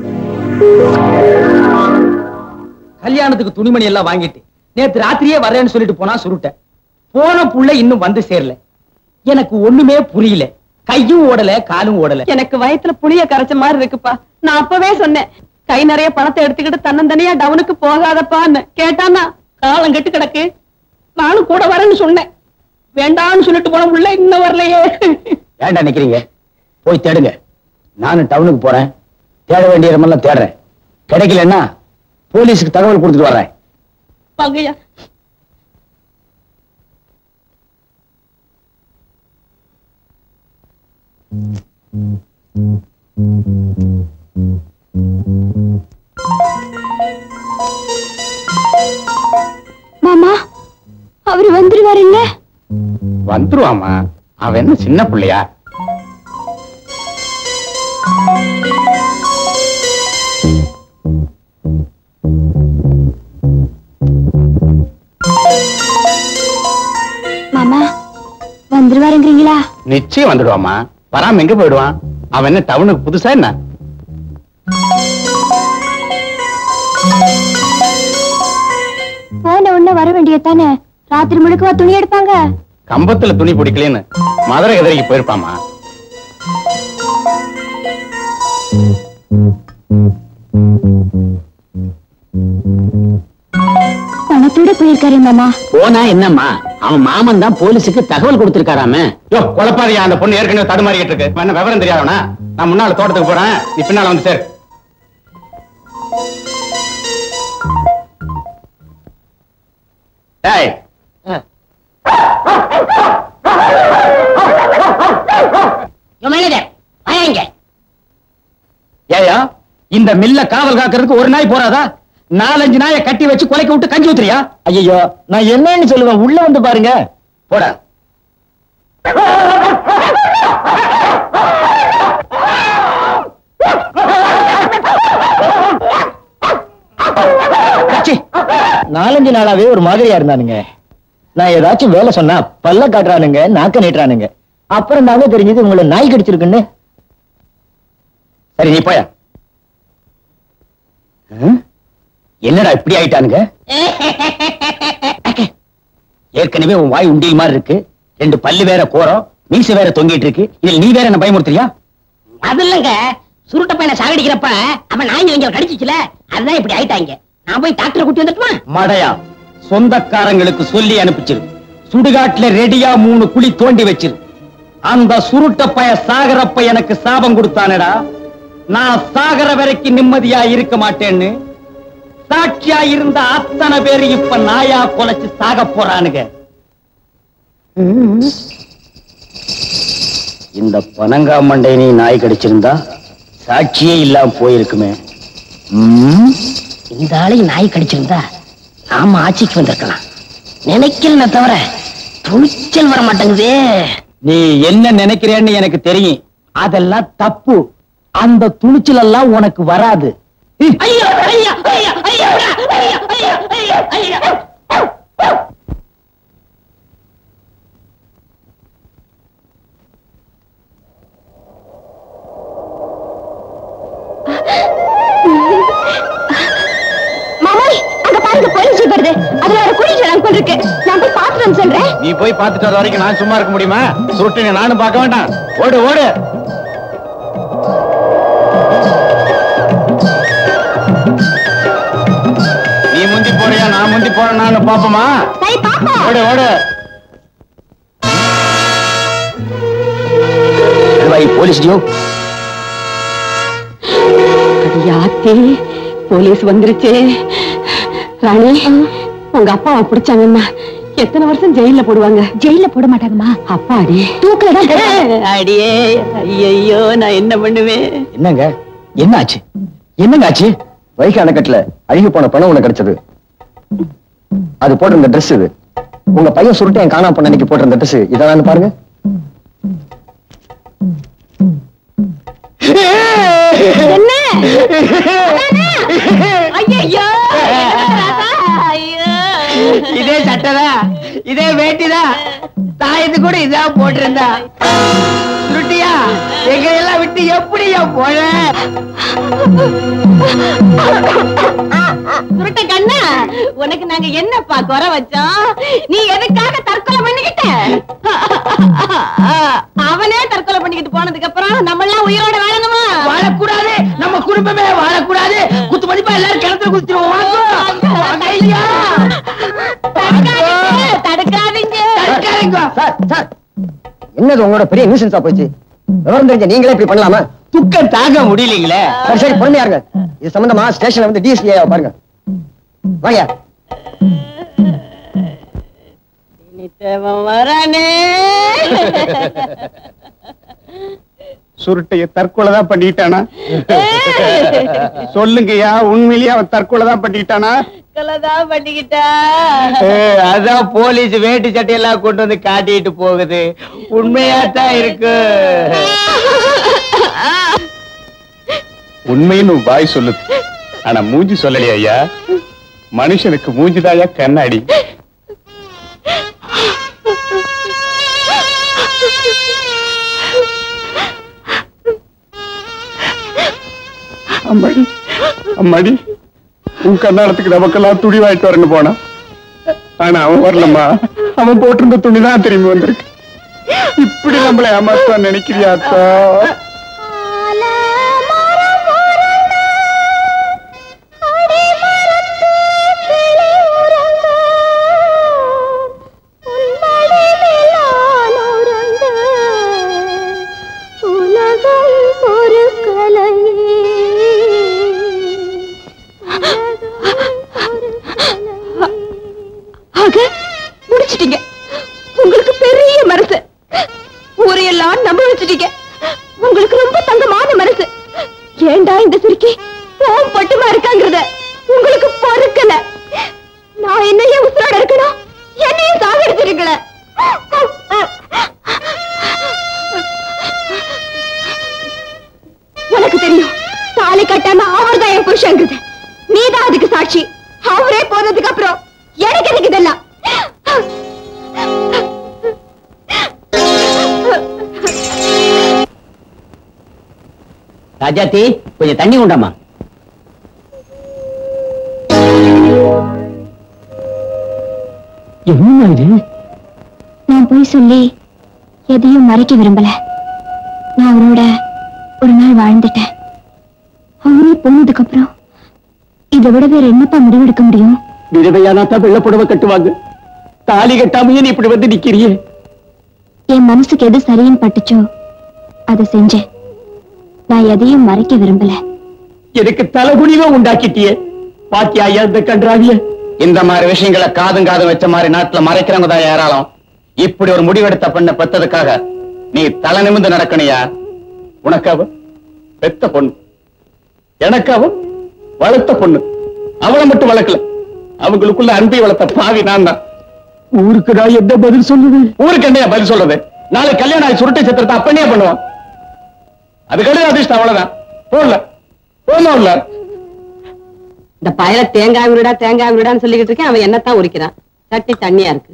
கல்யாணத்துக்கு துணிமணி எல்லாம் வாங்கிட்டு நேத்து ராத்திரியே வரேன்னு சொல்லிட்டு போனா சுருட்ட போன புள்ள இன்னும் வந்து சேரல எனக்கு ஒண்ணுமே புரியல கையும் ஓடல காலும் ஓடல எனக்கு வயித்துல புளிய கரைச்ச மாதிரி இருக்குப்பா நான் அப்பவே சொன்னேன் கை நிறைய பணத்தை எடுத்துக்கிட்டு தன்னந்தனியா டவுனுக்கு போகாதப்பான்னு கேட்டானா காலம் கெட்டு கிடக்கு நானும் கூட வரேன்னு சொன்னேன் வேண்டாம்னு சொல்லிட்டு போன புள்ள இன்னும் வரலையே ஏன்டா நிக்கிறீங்க போய் தேடுங்க நானும் டவுனுக்கு போறேன் தேட வேண்டிய இடமெல்லாம் தேடுறேன் கிடைக்கலன்னா போலீஸுக்கு தகவல் கொடுத்துட்டு வர்றேன் வாங்கய்யா மாமா அவரு வந்துருவாருல்ல வந்துருவாமா அவன் என்ன சின்ன பிள்ளையா மாமா வந்துருவாருங்கிறீங்களா நிச்சயம் வந்துடுவாமா வராம எங்க போயிடுவான் அவன் என்ன டவுனுக்கு புதுசா என்ன போன உடனே வர வேண்டியதானே ராத்திரி முழுக்கவா துணி எடுப்பாங்க கம்பத்துல துணி பிடிக்கலன்னு மதுரை எதிரிக்கு போயிருப்பாமா பணத்தோட போயிருக்காரு மாமா போனா என்னம்மா அவன் மாமன் தான் போலீஸுக்கு தகவல் கொடுத்திருக்காராமே யோ குழப்பாதியா அந்த பொண்ணு ஏற்கனவே தடுமாறிக்கிட்டு இருக்கு இவன் என்ன விவரம் தெரியாதவனா நான் முன்னால தோட்டத்துக்கு போறேன் நீ பின்னால வந்து சேர் டேய் ஏயா இந்த மில்ல காவல் காக்கிறதுக்கு ஒரு நாய் போறாதா நாலஞ்சு நாயை கட்டி வச்சு கொலைக்க விட்டு கஞ்சி ஊத்துறியா ஐயோ நான் என்னன்னு சொல்லுவேன் உள்ள வந்து பாருங்க போட கச்சி. நாலஞ்சு நாளாவே ஒரு மாதிரியா இருந்தானுங்க நான் ஏதாச்சும் வேலை சொன்னா பல்ல காட்டுறானுங்க நாக்க நீட்டுறானுங்க அப்புறம் தாங்க தெரிஞ்சது உங்களை நாய் கடிச்சிருக்குன்னு சரி நீ போயா ம்? என்னடா இப்படி ஆயிட்டானுங்க ஏற்கனவே உன் வாய் உண்டியல் மாதிரி இருக்கு ரெண்டு பல்லு வேற கோரம் மீசை வேற தொங்கிட்டு இருக்கு இதில் நீ வேற என்ன பயமுறுத்துறியா அது இல்லங்க சுருட்ட பையனை சாகடிக்கிறப்ப அவன் நாய் இவங்க கடிச்சிச்சுல அதுதான் இப்படி ஆயிட்டாங்க நான் போய் டாக்டரை கூட்டி வந்துட்டுமா மடையா சொந்தக்காரங்களுக்கு சொல்லி அனுப்பிச்சிரு சுடுகாட்டுல ரெடியா மூணு குழி தோண்டி வச்சிரு அந்த சுருட்ட பய சாகரப்ப எனக்கு சாபம் கொடுத்தானடா நான் சாகர வரைக்கும் நிம்மதியா இருக்க மாட்டேன்னு சாட்சியா இருந்த அத்தனை பேரு இப்ப நாயா கொலைச்சு சாக போறானுங்க இந்த பனங்கா மண்டை நீ நாய் கடிச்சிருந்தா சாட்சியே இல்லாம போயிருக்குமே ம்? இந்த ஆளையும் நாய் கடிச்சிருந்தா நாம ஆட்சிக்கு வந்திருக்கலாம் நினைக்கல தவிர துணிச்சல் வர மாட்டேங்குதே நீ என்ன நினைக்கிறேன்னு எனக்கு தெரியும் அதெல்லாம் தப்பு அந்த துணிச்சல் எல்லாம் உனக்கு வராது ஐயோ ஐயா ஐயா ஐயா ஐயா ஐயா ஐயா ஐயா மாமாய் அங்க பாருங்க போலீஸ் ஜீப் வருது அதுல ஒரு குடி போல் இருக்கு நான் போய் பாத்துட்டு வந்து சொல்றேன் நீ போய் பார்த்துட்டு வர வரைக்கும் நான் சும்மா இருக்க முடியுமா சுருட்டு நானும் பார்க்க வேண்டாம் ஓடு ஓடு நீ முந்தி போறியா நான் முந்தி போறேன்னு பாப்போமா சரி பாப்பா ஓடு ஓடு போலீஸ் டியோ யாத்தே போலீஸ் வந்துருச்சே ராணி உங்க அப்பாவை பிடிச்சாங்கன்னா எத்தனை வருஷம் ஜெயில போடுவாங்க ஜெயில போட மாட்டாங்கம்மா அப்பாடி தூக்கல தான் அடியே ஐயோ நான் என்ன பண்ணுவேன் என்னங்க என்ன ஆச்சு என்னங்க ஆச்சு வைகை அணைக்கட்டுல அழுகி போன பணம் உனக்கு கிடைச்சது அது போட்டிருந்த Dress இது உங்க பையன் சுருட்டு என் காணாம போன அன்னைக்கு போட்டிருந்த Dress இதான் பாருங்க என்ன ஐயோ ஐயோ இதே சட்டதா இதே வேட்டிதா தாயத்து கூட இதான் போட்டிருந்தா சுருட்டியா எங்களை எல்லாம் விட்டு எப்படியா போன சுருட்ட கண்ணா உனக்கு நாங்க என்னப்பா குறை வச்சோம் நீ எதுக்காக தற்கொலை பண்ணிக்கிட்ட அவனே தற்கொலை பண்ணிக்கிட்டு போனதுக்கு அப்புறம் நம்ம எல்லாம் உயிரோட வாழணுமா வாழக்கூடாது நம்ம குடும்பமே வாழக்கூடாது குத்து மதிப்பா எல்லாரும் கிணத்துல குதிச்சிருவோம் வாங்கோ. வாங்க ஐயா. தடுக்காதீங்க, தடுக்காதீங்க தடுக்காதீங்க. சார் சார் என்னது உங்களோட பெரிய நியூசன்ஸா போச்சு விவரம் தெரிஞ்ச நீங்களே இப்படி பண்ணலாமா துக்கம் தாங்க முடியலீங்களே சரி சரி பொறுமையா இருங்க இது சம்பந்தமா ஸ்டேஷன்ல வந்து டிஎஸ்பி பாருங்க வாங்க நித்தவன் வரானே சுருட்டைய தற்கொலை தான் பண்ணிட்டானா சொல்லுங்கய்யா உண்மையிலேயே அவன் தற்கொலை தான் பண்ணிட்டானா கொலைதான் பண்ணிக்கிட்டா ஏய், அதான் போலீஸ் வேட்டி சட்டையெல்லாம் கொண்டு வந்து காட்டிட்டு போகுது உண்மையா தான் இருக்கு உண்மைன்னு உன் வாய் சொல்லுது ஆனா மூஞ்சி சொல்லலையா ஐயா மனுஷனுக்கு மூஞ்சிதாயா கண்ணாடி அம்மாடி அம்மாடி உன் கண்ணாடத்துக்கு நமக்கெல்லாம் துணி வாங்கிட்டு வரணும் போனான் ஆனா அவன் வரலம்மா அவன் போட்டிருந்த துணி தான் திரும்பி வந்திருக்கு இப்படி நம்மளை ஏமாத்தான் நினைக்கிறியா அத்தா ஆக முடிச்சிட்டீங்க உங்களுக்கு பெரிய மனசு ஊரையெல்லாம் நம்ப வச்சிட்டீங்க உங்களுக்கு ரொம்ப தங்கமான மனசு ஏண்டா இந்த சிரிக்கி போம் பட்டுமா இருக்காங்கிறத உங்களுக்கு பொறுக்கல நான் என்னையே உசுரோட இருக்கணும் என்னையும் சாகடிச்சிருக்கல உனக்கு தெரியும் தாலி கட்டாம அவர் தான் என் புருஷங்கிறது நீதான் அதுக்கு சாட்சி அவரே போனதுக்கு அப்புறம் எனக்கு எனக்கு இதெல்லாம் ராஜாத்தி கொஞ்சம் தண்ணி உண்டாமா என்ன இது நான் போய் சொல்லி எதையும் மறைக்க விரும்பல நான் அவரோட ஒரு நாள் வாழ்ந்துட்டேன் அவரே போனதுக்கு அப்புறம் இதை விட வேற என்னப்பா முடிவெடுக்க முடியும் விதவையானா தான் வெள்ள புடவை கட்டுவாங்க தாலி கட்டாமையே நீ இப்படி வந்து நிக்கிறியே என் மனசுக்கு எது சரின்னு பட்டுச்சோ அதை செஞ்சேன் நான் எதையும் மறைக்க விரும்பல எனக்கு தலைகுனிவே உண்டாக்கிட்டியே பாத்தியா ஐயா இந்த கன்றாவிய இந்த மாதிரி விஷயங்களை காதும் காதும் வச்ச மாதிரி நாட்டுல மறைக்கிறவங்க தான் ஏராளம் இப்படி ஒரு முடிவெடுத்த பண்ண பெத்ததுக்காக நீ தலை நிமிந்து நடக்கணியா உனக்காவ பெத்த பொண்ணு எனக்காவ வளர்த்த பொண்ணு அவளை மட்டும் வளர்க்கல அவங்களுக்குள்ள அன்பை வளர்த்த பாவி நான் தான் ஊருக்கு நான் என்ன பதில் சொல்லுது ஊருக்கு என்னையா பதில் சொல்றது நாளை கல்யாணம் ஆகி சுருட்டை சத்திரத்தை அப்பனே பண்ணுவான் அது கழுது அதிர்ஷ்டம் அவ்வளவுதான் போடல போனோம் இல்ல இந்த பயல தேங்காய் விடா தேங்காய் விடான்னு சொல்லிக்கிட்டு இருக்கேன் அவன் என்னத்தான் உரிக்கிறான் சட்டி தண்ணியா இருக்கு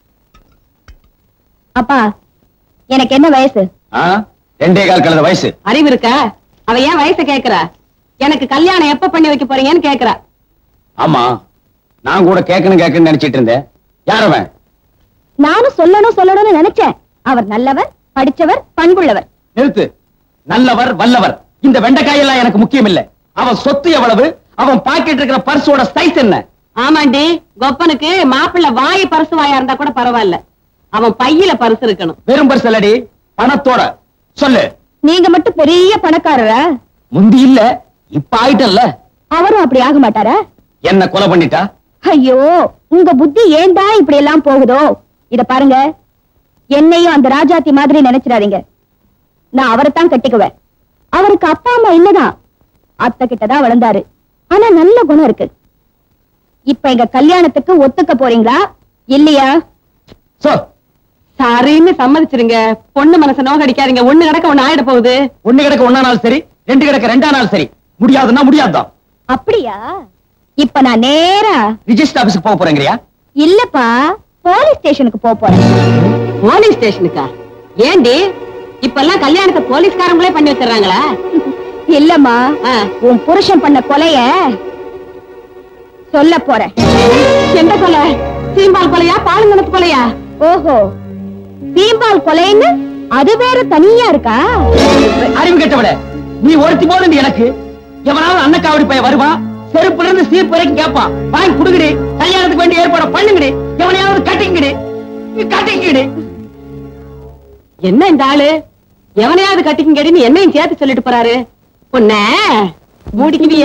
அப்பா எனக்கு என்ன வயசு ஆ? ரெண்டே கால் கலந்த வயசு அறிவு இருக்கா அவ ஏன் வயசை கேக்குறா எனக்கு கல்யாணம் எப்ப பண்ணி வைக்க போறீங்கன்னு கேக்குறா ஆமா நான் கூட கேட்கணும் கேட்கணும்னு நினைச்சிட்டு இருந்தேன் யார் அவன் நானும் சொல்லணும் சொல்லணும்னு நினைச்சேன் அவர் நல்லவர் படிச்சவர் பண்புள்ளவர் நிறுத்து நல்லவர் வல்லவர் இந்த வெண்டைக்காயெல்லாம் எனக்கு முக்கியம் இல்ல அவன் சொத்து எவ்வளவு அவன் பாக்கெட் இருக்கிற பர்ஸோட சைஸ் என்ன ஆமாண்டி கொப்பனுக்கு மாப்பிள்ளை வாய் பரிசு வாயா இருந்தா கூட பரவாயில்ல அவன் பையில பரிசு இருக்கணும் வெறும் பர்ஸ் இல்லடி பணத்தோட சொல்லு நீங்க மட்டும் பெரிய பணக்காரரா முந்தி இல்ல இப்ப ஆயிட்டல்ல அவரும் அப்படி ஆக மாட்டாரா என்ன கொலை பண்ணிட்டா ஐயோ உங்க புத்தி ஏன்டா இப்படி எல்லாம் போகுதோ இத பாருங்க என்னையும் அந்த ராஜாத்தி மாதிரி நினைச்சிடாதீங்க நான் அவரைத்தான் கட்டிக்குவேன் அவருக்கு அப்பா அம்மா இல்லதான் அத்தை கிட்டதான் வளர்ந்தாரு ஆனா நல்ல குணம் இருக்கு இப்ப எங்க கல்யாணத்துக்கு ஒத்துக்க போறீங்களா இல்லையா சோ சரின்னு சம்மதிச்சிருங்க பொண்ணு மனசை நோகடிக்காதீங்க ஒண்ணு கிடக்க ஒண்ணு ஆயிட போகுது ஒண்ணு கிடக்க ஒன்னா நாள் சரி ரெண்டு கிடக்க ரெண்டா நாள் சரி முடியாதுன்னா முடியாதுதான் அப்படியா இப்ப நான் நேரா ரிஜிஸ்டர் ஆபீஸ்க்கு போக போறேங்கறியா இல்லப்பா போலீஸ் ஸ்டேஷனுக்கு போக போறேன் போலீஸ் ஸ்டேஷனுக்கா ஏண்டி இப்பெல்லாம் கல்யாணத்தை போலீஸ்காரங்களே பண்ணி வச்சிடறாங்களா இல்லம்மா ஆ. உன் புருஷன் பண்ண கொலைய சொல்ல போறேன் எந்த கொலை சீம்பால் கொலையா பாலுங்கணத்து கொலையா ஓஹோ சீம்பால் கொலைன்னு அது வேற தனியா இருக்கா அறிவு கெட்டவள நீ ஒருத்தி போது எனக்கு எவனாவது அன்னக்காவடி பையன் வருவான் செருப்புல இருந்து சீப்பு வரைக்கும் கேட்பான் வாங்கி குடுங்கடி கல்யாணத்துக்கு வேண்டிய ஏற்பாடு பண்ணுங்கடி எவனையாவது கட்டிங்கடி கட்டிங்கடி என்ன இந்த ஆளு எவனையாவது கட்டிக்குங்கடின்னு என்னையும் சேர்த்து சொல்லிட்டு போறாரு உன்ன மூடிக்குவியே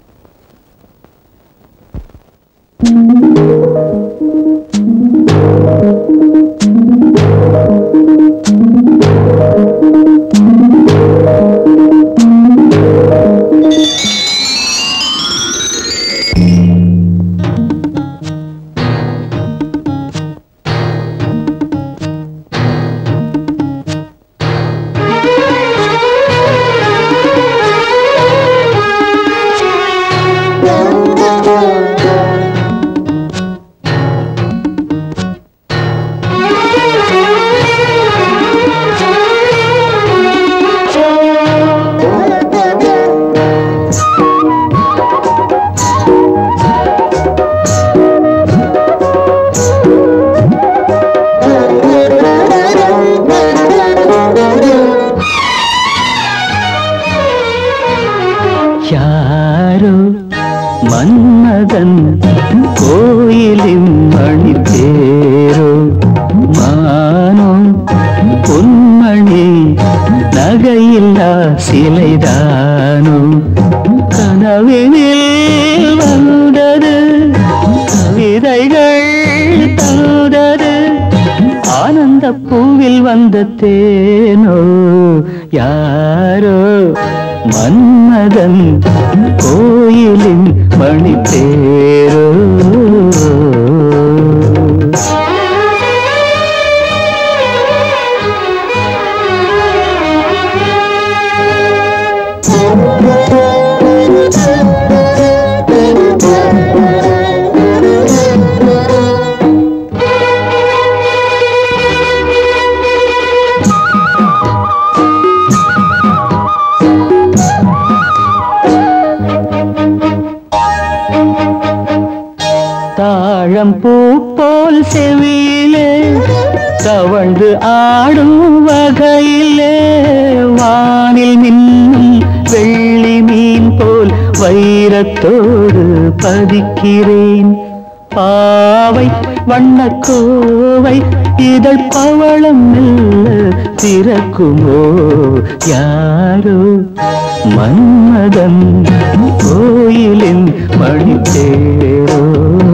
யாரோ மன்மதன் கோயிலின் மணி தேரோ மானோ பொன்மணி நகையில்லா சிலைதானோ கனவினில் வந்தது கவிதைகள் தந்தது ஆனந்த பூவில் வந்த தேனோ யாரோ மன்மதன் கோயிலின் மணி தேரோ தாழம் பூ போல் செவியிலே தவழ்ந்து ஆடும் வகையிலே வானில் மின்னும் வெள்ளி மீன் போல் வைரத்தோடு பதிக்கிறேன் பாவை வண்ணக்கோவை இதழ் பவளம் மெல்ல திறக்குமோ யாரோ மன்மதன் கோயிலின் மணித்தேரோ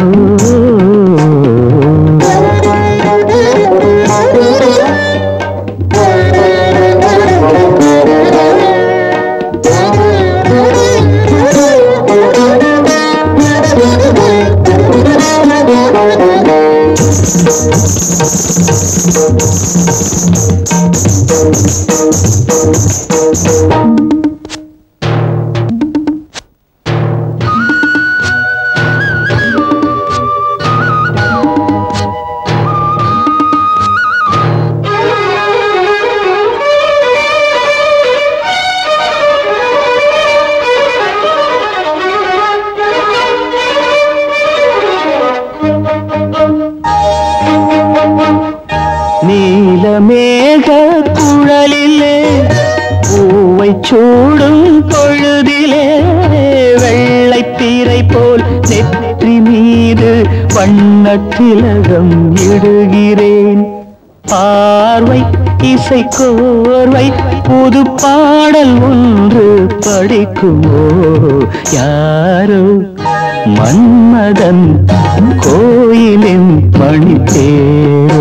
நீலமேக குழலிலே பூவை சூடும் பொழுதிலே வெள்ளை பீரை போல் நெற்றி மீது வண்ணத்திலகம் இடுகிறேன் பார்வை இசை கோர்வை புது பாடல் ஒன்று படிக்குமோ யாரோ மன்மதன் கோயிலின் மணித்தேரோ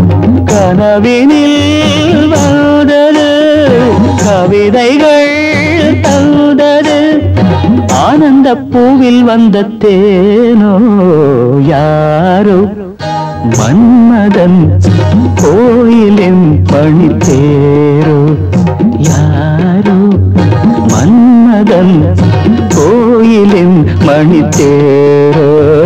கனவினில் வந்தது கவிதைகள் தந்தது ஆனந்த பூவில் வந்த தேனோ யாரோ மன்மதன் கோயிலின் பணித்தேரோ யாரோ மன்மதன் கோயிலின் மணித்தேரோ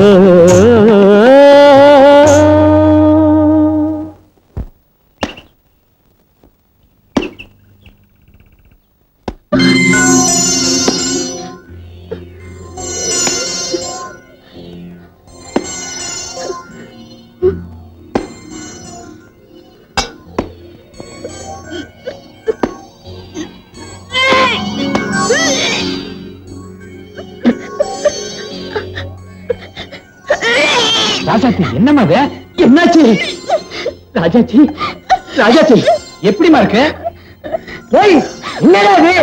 ராஜாச்சி என்னம்மா இது என்னாச்சு ராஜாச்சி ராஜாச்சி எப்படிமா இருக்கு போய் என்னடா இது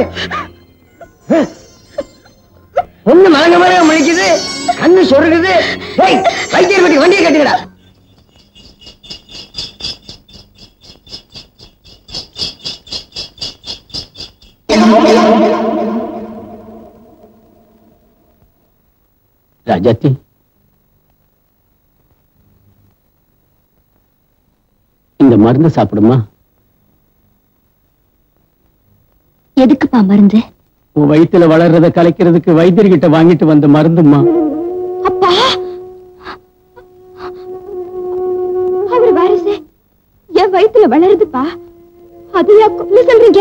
ஒண்ணு மலங்க மலங்க மணிக்குது கண்ணு சொருகுது போய் வைத்தியர் பட்டி வண்டியை கட்டுங்கடா ராஜாச்சி இந்த மருந்து சாப்பிடுமா எதுக்குப்பா மருந்து உன் வயித்துல வளர்றத கலைக்கிறதுக்கு வைத்தியர்கிட்ட வாங்கிட்டு வந்த மருந்துமா அப்பா அவர் வாரிசு என் வயித்துல வளருதுப்பா அது ஏன் கொல்ல சொல்றீங்க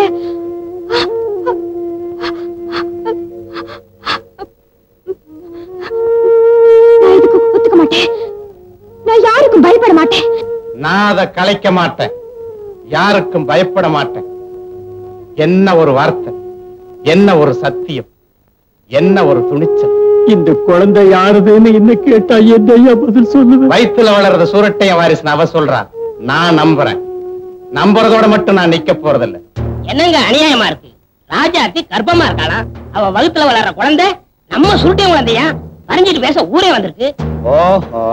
நான் இதுக்கு ஒத்துக்க மாட்டேன் நான் யாருக்கும் பயப்பட மாட்டேன் நான் அதை கலைக்க மாட்டேன் யாருக்கும் பயப்பட மாட்டேன் என்ன ஒரு வார்த்தை என்ன ஒரு சத்தியம் என்ன ஒரு துணிச்சல் இந்த குழந்தை யாருதுன்னு என்ன கேட்டா என்னையா பதில் சொல்லுவேன் வயித்துல வளர்ற சுரட்டைய வாரிசு அவ சொல்றா நான் நம்புறேன் நம்புறதோட மட்டும் நான் நிக்க போறதில்ல என்னங்க அநியாயமா இருக்கு ராஜாத்தி கர்ப்பமா இருக்காளா அவ வகுத்துல வளர்ற குழந்தை நம்ம சுருட்டை குழந்தையா வரைஞ்சிட்டு பேச ஊரே வந்திருக்கு ஓஹோ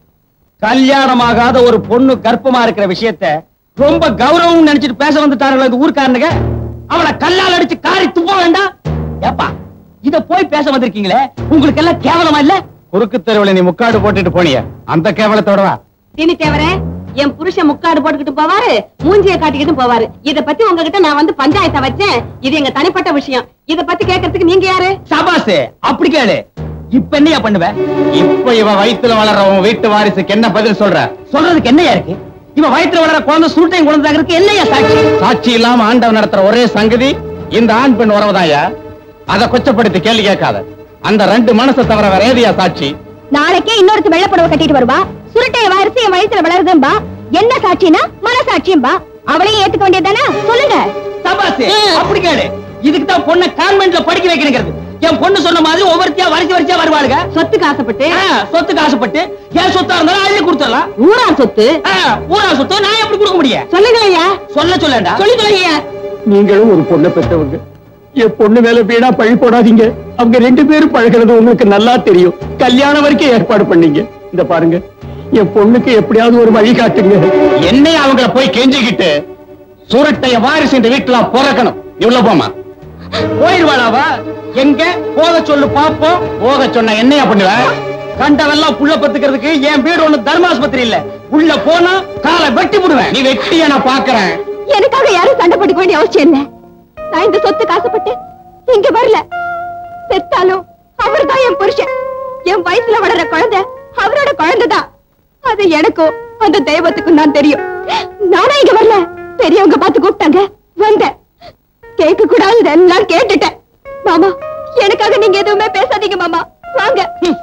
கல்யாணமாகாத ஒரு பொண்ணு கர்ப்பமா இருக்கிற விஷயத்த ரொம்ப கௌரவம் நினைச்சிட்டு பேச வந்துட்டாருல இந்த ஊர்க்காரனுங்க அவளை கல்லால் அடிச்சு காரி துப்ப வேண்டாம் ஏப்பா இத போய் பேச வந்திருக்கீங்களே உங்களுக்கு எல்லாம் கேவலமா இல்ல குறுக்கு தெருவுல நீ முக்காடு போட்டுட்டு போனிய அந்த கேவலத்தோட வா தீனி தேவரே என் புருஷன் முக்காடு போட்டுக்கிட்டு போவாரு மூஞ்சிய காட்டிக்கிட்டு போவாரு இத பத்தி உங்ககிட்ட நான் வந்து பஞ்சாயத்தை வச்சேன் இது எங்க தனிப்பட்ட விஷயம் இத பத்தி கேட்கறதுக்கு நீங்க யாரு சபாசு அப்படி கேளு இப்ப என்னையா பண்ணுவ இப்ப இவ வயித்துல வளர்ற உன் வீட்டு வாரிசுக்கு என்ன பதில் சொல்ற சொல்றதுக்கு என்னையா இருக்கு இவன் வயித்துல வளர குழந்தை சுருட்டையும் குழந்தை இருக்கு என்னையா சாட்சி சாட்சி இல்லாம ஆண்டவன் நடத்துற ஒரே சங்கதி இந்த ஆண் பெண் உறவுதாயா அதை கொச்சப்படுத்தி கேள்வி கேட்காத அந்த ரெண்டு மனசை தவிர வேற ஏதியா சாட்சி நாளைக்கே இன்னொருத்து வெள்ளப்புடவை கட்டிட்டு வருவா சுருட்டைய வாரிசு என் வயித்துல வளருதும்பா என்ன சாட்சினா மனசாட்சியும்பா அவளையும் ஏத்துக்க வேண்டியதுதானே சொல்லுங்க சபாசு அப்படி கேளு இதுக்கு தான் பொண்ணை கான்வென்ட்ல படிக்க வைக்கணுங்கிறது என் பொண்ணு சொன்ன மாதிரி ஒவ்வொருத்தியா வரிசை வரிசையா வருவாளுங்க சொத்துக்கு ஆசைப்பட்டு ஆ, சொத்துக்கு ஆசைப்பட்டு என் சொத்தா இருந்தாலும் அள்ளி கொடுத்துடலாம் ஊரா சொத்து ஆ, ஊரா சொத்து நான் எப்படி கொடுக்க முடியும் சொல்லுங்கய்யா சொல்ல சொல்லண்டா சொல்லி சொல்லுங்க நீங்களும் ஒரு பொண்ணை பெற்றவங்க என் பொண்ணு மேல வீணா பழி போடாதீங்க அவங்க ரெண்டு பேரும் பழகிறது உங்களுக்கு நல்லா தெரியும் கல்யாணம் வரைக்கும் ஏற்பாடு பண்ணீங்க இந்த பாருங்க என் பொண்ணுக்கு எப்படியாவது ஒரு வழி காட்டுங்க என்னை அவங்கள போய் கெஞ்சிக்கிட்டு சுரட்டைய வாரிசு இந்த வீட்டுல பிறக்கணும் இவ்வளவு போமா போயிருவாளாவா எங்க போக சொல்லு பாப்போம் போக சொன்ன என்னையா பண்ணுவ கண்டவெல்லாம் புள்ள பத்துக்கிறதுக்கு என் வீடு ஒண்ணு தர்மாஸ்பத்திரி இல்ல உள்ள போனா காலை வெட்டி விடுவேன் நீ வெட்டிய நான் பாக்குறேன் எனக்காக யாரும் சண்டை போட்டுக்க வேண்டிய அவசியம் இல்ல நான் இந்த சொத்துக்கு ஆசைப்பட்டு இங்க வரல செத்தாலும் அவர்தான் என் புருஷன் என் வயசுல வளர்ற குழந்தை அவரோட குழந்தைதான் அது எனக்கும் அந்த தெய்வத்துக்கும் தான் தெரியும் நானும் இங்க வரல பெரியவங்க பார்த்து கூப்பிட்டாங்க வந்தேன் கேட்க கூடாததெல்லாம் கேட்டுட்டேன் மாமா எனக்காக நீங்க எதுவுமே பேசாதீங்க மாமா வாங்க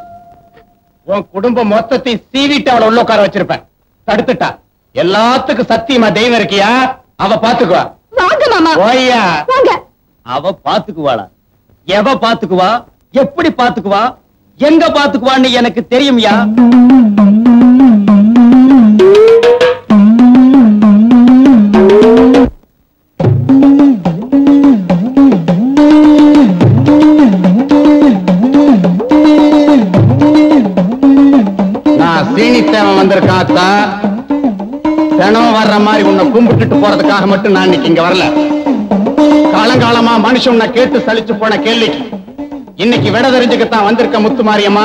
உன் குடும்பம் மொத்தத்தையும் சீவிட்டு அவளை உள்ள உட்கார வச்சிருப்பேன் தடுத்துட்டா எல்லாத்துக்கும் சத்தியமா தெய்வம் இருக்கியா அவ பாத்துக்குவா வாங்க மாமா ஓய்யா வாங்க அவ பாத்துக்குவாளா எவ பாத்துக்குவா எப்படி பாத்துக்குவா எங்க பாத்துக்குவான்னு எனக்கு தெரியும்யா கும்பிட்டுட்டு போறதுக்காக மட்டும் நான் இன்னைக்கு இங்க வரல காலங்காலமா மனுஷன் உன்னை கேட்டு சலிச்சு போன கேள்விக்கு இன்னைக்கு விட தெரிஞ்சுக்கத்தான் வந்திருக்க முத்து மாரியம்மா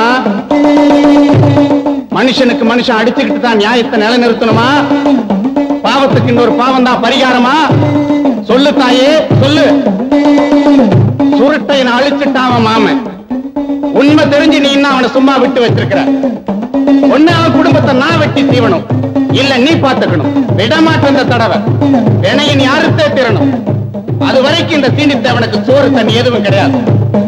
மனுஷனுக்கு மனுஷன் அடிச்சுக்கிட்டு தான் நியாயத்தை நிலைநிறுத்தணுமா பாவத்துக்கு இன்னொரு பாவம் தான் பரிகாரமா சொல்லு தாயே சொல்லு சுருட்டை அழிச்சுட்டான் அவன் மாமன் உண்மை தெரிஞ்சு நீ இன்னும் அவனை சும்மா விட்டு வச்சிருக்கிற ஒண்ணு அவன் குடும்பத்தை நான் வெட்டி தீவணும் இல்ல நீ பாத்துக்கணும் விடமாட்டேன் இந்த தடவை வினையை நீ அறுத்தே தீரணும் அது வரைக்கும் இந்த தீனித்தவனுக்கு சோறு தண்ணி எதுவும் கிடையாது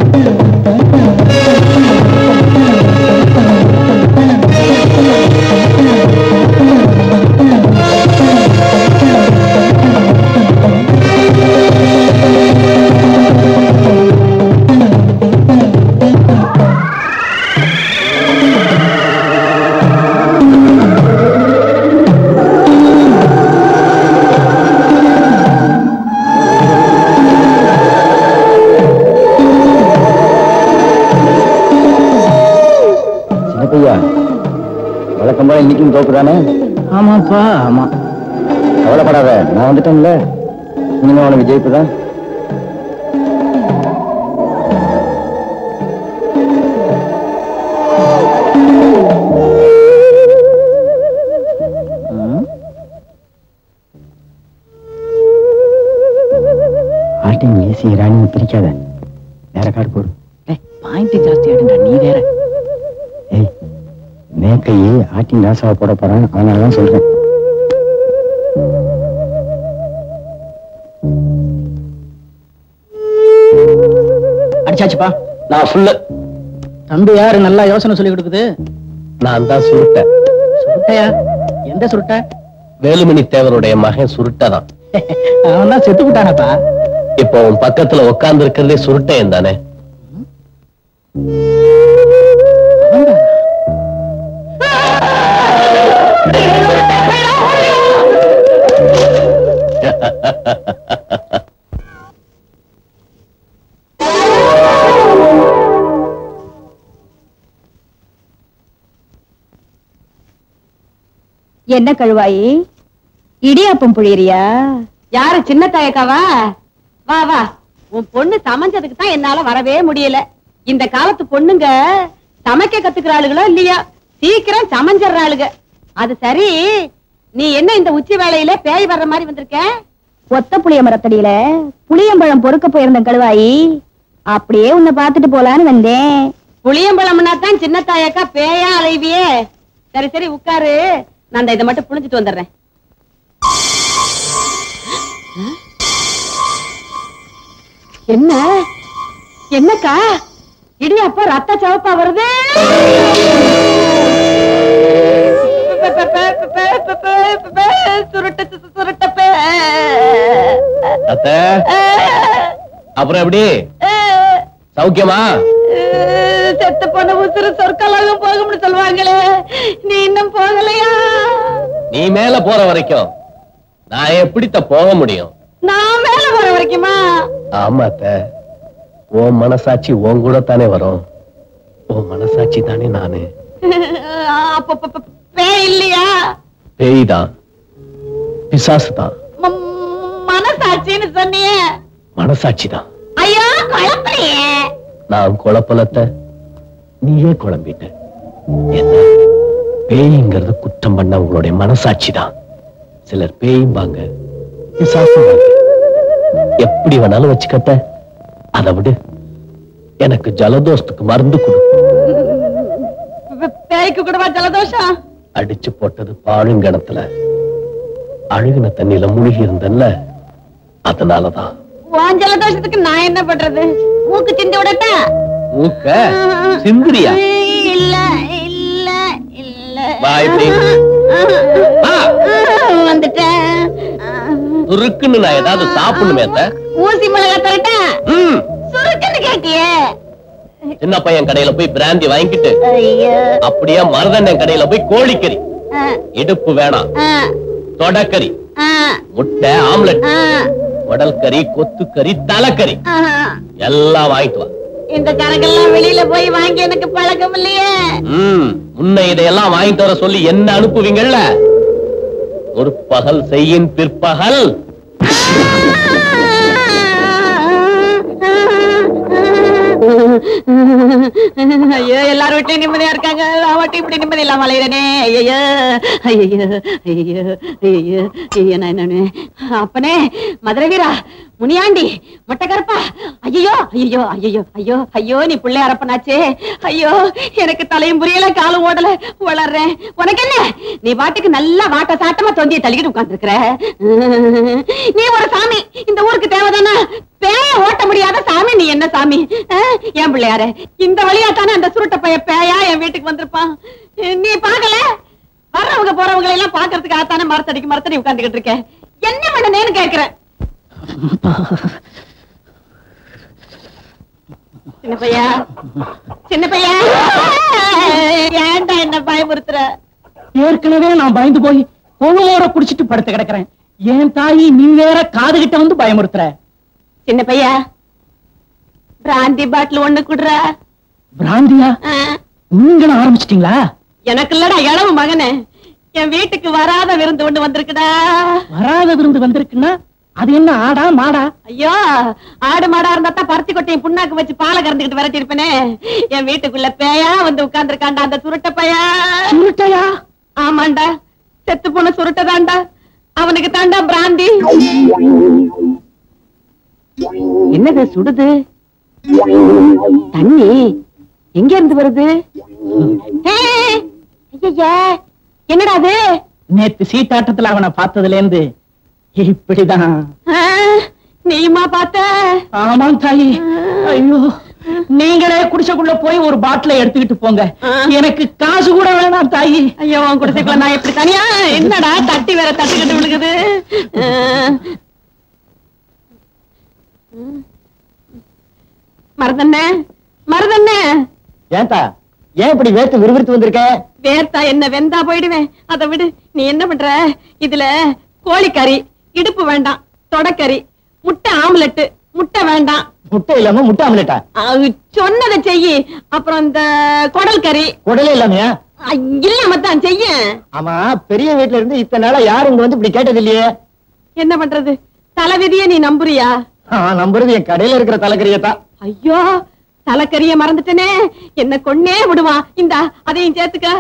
சின்னப்பையா வழக்கம் போல இன்னைக்கும் தோக்குதானே ஆமாப்பா ஆமா கவலைப்படாத நான் வந்துட்டேன்ல இனிமே உனக்கு ஜெயிப்பு தான் ஆட்டிங் ஏசி ராணி பிரிக்காத வேற கார்டு போடு பாயிண்ட் ஜாஸ்தி ஆடுண்டா நீ வேற ஏய் மேக்கையே ஆட்டின் ராசாவை போட போறான் அதனால தான் சொல்றேன் அடிச்சாச்சுப்பா நான் ஃபுல்லு தம்பி யாரு நல்லா யோசனை சொல்லி கொடுக்குது நான் தான் சுருட்டேன் சுருட்டையா எந்த சுருட்டை வேலுமணி தேவருடைய மகன் சுருட்டதான் அவன் தான் செத்து விட்டானப்பா இப்போ உன் பக்கத்துல உட்கார்ந்து இருக்கிறதே சுருட்டையன் தானே என்ன கழுவாயி இடியாப்பம் புழியறியா யாரு சின்ன தாயக்காவா வா வா உன் பொண்ணு சமைஞ்சதுக்கு தான் என்னால வரவே முடியல இந்த காலத்து பொண்ணுங்க சமைக்க கத்துக்கிற ஆளுகளோ இல்லையா சீக்கிரம் சமைஞ்சிடுற அது சரி நீ என்ன இந்த உச்சி வேளையில பேய் வர்ற மாதிரி வந்திருக்க ஒத்த புளிய மரத்தடியில புளியம்பழம் பொறுக்க போயிருந்த கழுவாயி அப்படியே உன்னை பார்த்துட்டு போலான்னு வந்தேன் புளியம்பழம்னா தான் சின்ன தாயக்கா பேயா அலைவியே சரி சரி உட்காரு நான் இந்த இதை மட்டும் புழிஞ்சிட்டு வந்துடுறேன் என்ன என்னக்கா இடியாப்பா ரத்த சிவப்பா வருது சுருட்ட சுருட்ட அத்த அப்புறம் எப்படி சௌக்கியமா செத்து போன உசுறு சொற்கலாகும் போகும்னு சொல்லுவாங்களே நீ இன்னும் போகலையா நீ மேல போற வரைக்கும் நான் எப்படித்த போக முடியும் நான் மேல போற வரைக்குமா ஆமா அத்த உன் மனசாட்சி உன் கூட தானே வரும் உன் மனசாட்சி தானே நானு அப்ப அப்ப- அப்ப பேய் இல்லையா பேய் தான் பிசாசு தான் ம- மனசாட்சின்னு சொன்னியே மனசாட்சி தான் ஐயோ குழப்பலையே நான் குழப்பலத்த நீயே குழம்பிட்ட என்ன பேய்ங்கிறது குற்றம் பண்ண உங்களுடைய மனசாட்சி தான் சிலர் பேயும்பாங்க பிசாசும்பாங்க எப்படி வேணாலும் வச்சுக்கத்த அதை விடு எனக்கு ஜலதோஷத்துக்கு மருந்து கொடு பே- பேய்க்கு கூடவா ஜலதோஷம் அடிச்சு போட்டது பாழுங்கணத்துல அழுகின தண்ணியில முழுகி இருந்தல்ல அதனாலதான் உன் ஜலதோஷத்துக்கு நான் என்ன பண்றது மூக்கு சிந்தி விடட்டா மூக்க சிந்திரியா இல்ல இல்ல இல்ல வா இப்படி. வா. வந்துட்டேன் சுருக்குன்னு நான் ஏதாவது சாப்பிடணுமே அத்த ஊசி மிளகா தரட்டா ம். சுருக்குன்னு கேட்டியே சின்ன பையன் கடையில போய் பிராந்தி வாங்கிட்டு ஐயோ அப்படியே மருதண்ணன் கடையில போய் கோழிக்கறி ஆ, இடுப்பு வேணாம் ஆ, தொடக்கறி ஆ, முட்டை ஆம்லெட் ஆ, உடல் கறி கொத்துக்கறி தலைக்கறி ஆ. எல்லாம் வாங்கிட்டு வா இந்த கணக்கெல்லாம் வெளியில போய் வாங்கி எனக்கு பழக்கம் இல்லையே ம் முன்ன இதையெல்லாம் வாங்கிட்டு வர சொல்லி என்ன அனுப்புவீங்கல்ல ஒரு பகல் செய்யின் பிற்பகல் ஐயோ எல்லாரும் வீட்லயும் நிம்மதியா இருக்காங்க நான் மட்டும் இப்படி நிம்மதி இல்லாம அலையிறனே ஐயோ ஐயோ ஐயோ ஐயோ ஐயோ நான் என்னன்னு அப்பனே மதுரை வீரா முனியாண்டி மொட்டைக்கருப்பா ஐயோ ஐயோ ஐயோ ஐயோ ஐயோ நீ பிள்ளை அரப்பனாச்சே ஐயோ எனக்கு தலையும் புரியல காலும் ஓடல வளர்றேன் உனக்கு என்ன நீ பாட்டுக்கு நல்லா வாட்ட சாட்டமா தொந்தியை தள்ளிக்கிட்டு உட்கார்ந்துருக்கிற நீ ஒரு சாமி இந்த ஊருக்கு தேவைதானா பேய ஓட்ட முடியாத சாமி நீ என்ன சாமி அஹ், என் பிள்ளையாரே இந்த வழியா தானே அந்த சுருட்ட பைய பேயா என் வீட்டுக்கு வந்திருப்பான் நீ பாக்கல வர்றவங்க போறவங்க எல்லாம் பாக்குறதுக்கு ஆத்தானே மரத்தடிக்கு மரத்தடி உட்கார்ந்துகிட்டு இருக்க என்ன பண்ணனேன்னு கேக்குறேன் சின்ன பையா சின்ன பையா ஏன்டா என்ன பயமுறுத்துற ஏற்கனவே நான் பயந்து போய் பொழுவோட குடிச்சிட்டு படுத்து கிடக்குறேன் என் தாயி நீ வேற காது கிட்ட வந்து பயமுறுத்துற சின்ன பையா பிராந்தி பாட்டில் ஒண்ணு குடுற பிராந்தியா நீங்களும் ஆரம்பிச்சிட்டீங்களா எனக்கு இல்லடா இளவு மகனே என் வீட்டுக்கு வராத விருந்து ஒண்ணு வந்திருக்குடா வராத விருந்து வந்திருக்குன்னா அது என்ன ஆடா மாடா ஐயோ ஆடு மாடா இருந்தா தான் பருத்தி கொட்டையும் புண்ணாக்கு வச்சு பாலை கறந்துக்கிட்டு விரட்டி இருப்பேனே என் வீட்டுக்குள்ள பேயா வந்து உட்கார்ந்துருக்காண்டா அந்த சுருட்ட பையா சுருட்டையா ஆமாண்டா செத்து போன சுருட்டதாண்டா அவனுக்கு தாண்டா பிராந்தி என்னது சுடுது தண்ணி எங்க இருந்து வருது ஏய், ஐயையே, என்னடா அது நேத்து சீட்டாட்டத்துல அவனை பார்த்ததுல இருந்து இப்படிதான் ஆ, நீயுமா பார்த்த ஆமாம் தாயி ஐயோ நீங்களே குடிசைக்குள்ள போய் ஒரு பாட்டில எடுத்துக்கிட்டு போங்க எனக்கு காசு கூட வேணாம் தாயி ஐயோ உன் குடிசைக்குள்ள நான் எப்படி தனியா என்னடா தட்டி வேற தட்டுக்கிட்டு விழுகுது ஆ. மருதண்ணே மருதண்ணே ஏன்டா ஏன் இப்படி வேத்து விறுவிறுத்து வந்திருக்க வேர்த்தா என்ன வெந்தா போயிடுவேன் அதை விடு நீ என்ன பண்ற இதுல கோழிக்கறி இடுப்பு வேண்டாம் தொடக்கறி முட்டை ஆம்லெட் முட்டை வேண்டாம் முட்டை இல்லாம முட்டை ஆம்லெட்டா அது சொன்னதை செய்யி அப்புறம் இந்த குடல் கறி குடலே இல்லாமையா அ, இல்லாம தான் செய்ய ஆமா பெரிய வீட்டுல இருந்து இத்தனை நாளா யாரும் இங்க வந்து இப்படி கேட்டது இல்லையே என்ன பண்றது தலைவிதிய நீ நம்புறியா ஆ, நம்புறது என் கடையில இருக்கிற தலைக்கறியத்தான் ஐயோ தலைக்கறிய மறந்துட்டனே என்ன கொன்னே விடுவான் இந்தா அதையும் சேர்த்துக்க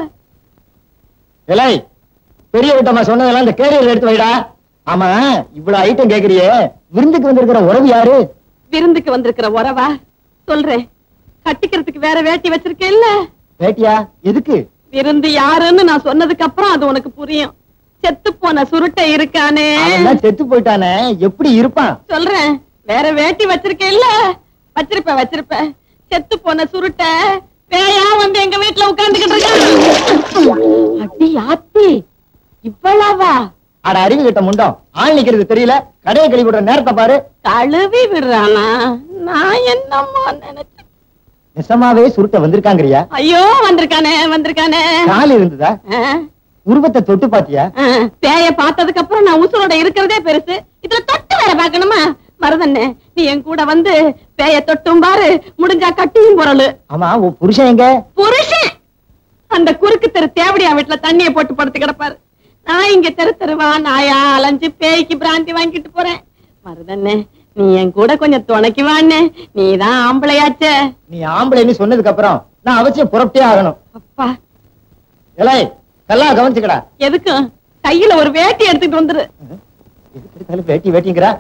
இலை பெரிய வீட்டம்மா சொன்னதெல்லாம் இந்த கேரியர் எடுத்து வைடா ஆமா இவ்வளவு ஐட்டம் கேக்குறியே விருந்துக்கு வந்திருக்கிற உறவு யாரு விருந்துக்கு வந்திருக்கிற உறவா சொல்றேன் கட்டிக்கிறதுக்கு வேற வேட்டி வச்சிருக்கேன் இல்ல வேட்டியா எதுக்கு விருந்து யாருன்னு நான் சொன்னதுக்கு அப்புறம் அது உனக்கு புரியும் செத்து போன சுருட்டை இருக்கானே அவன் தான் செத்து போயிட்டானே எப்படி இருப்பான் சொல்றேன் வேற வேட்டி வச்சிருக்கேன் இல்ல வச்சிருப்பேன் வச்சிருப்பேன் செத்து போன சுருட்டை பேயா வந்து எங்க வீட்டுல உட்கார்ந்துகிட்டு இருக்கான் அடி ஆத்தி இவ்வளவா அட அறிவு கிட்ட முண்டம் ஆள் நிக்கிறது தெரியல கடையை கழுவி விடுற நேரத்தை பாரு கழுவி விடுறானா நான் என்னமோ நினைச்சேன் நிசமாவே சுருட்ட வந்திருக்காங்கறியா ஐயோ வந்திருக்கானே வந்திருக்கானே கால் இருந்ததா ஆ, உருவத்தை தொட்டு பாத்தியா ஆ, பேய பார்த்ததுக்கு அப்புறம் நான் உசுரோட இருக்கிறதே பெருசு இதுல தொட்டு வேற பாக்கணுமா மருதண்ணே நீ என் கூட வந்து பேய தொட்டும் பாரு முடிஞ்சா கட்டியும் பொருள் ஆமா உன் புருஷன் எங்க புருஷன் அந்த குறுக்கு தெரு தேவடியா வீட்டுல தண்ணிய போட்டு படுத்து கிடப்பாரு நான் இங்க தெரு தெருவா நாயா அலைஞ்சு பேய்க்கு பிராந்தி வாங்கிட்டு போறேன் மருதண்ணே நீ என் கூட கொஞ்சம் துணைக்கு வாண்ணே நீதான் ஆம்பளையாச்சே நீ ஆம்பளைன்னு சொன்னதுக்கு அப்புறம் நான் அவசியம் புறப்பட்டே ஆகணும் அப்பா இலை நல்லா கவனிச்சுக்கடா எதுக்கும் கையில ஒரு வேட்டி எடுத்துட்டு வந்துரு எதுக்கு எடுத்தாலும் வேட்டி வேட்டிங்கிறா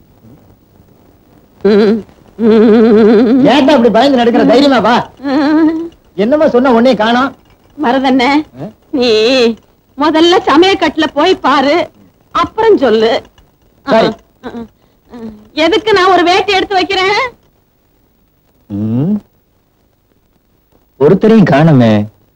ஏன்டா அப்படி பயந்து நடக்கிற தைரியமா வா என்னமா சொன்ன உடனே காணோம் மருதண்ணே நீ முதல்ல சமயக்கட்டுல போய் பாரு அப்புறம் சொல்லு சரி. ஆ, ஆ, ஆ. எதுக்கு நான் ஒரு வேட்டி எடுத்து வைக்கிறேன் ஒருத்தரையும் காணுமே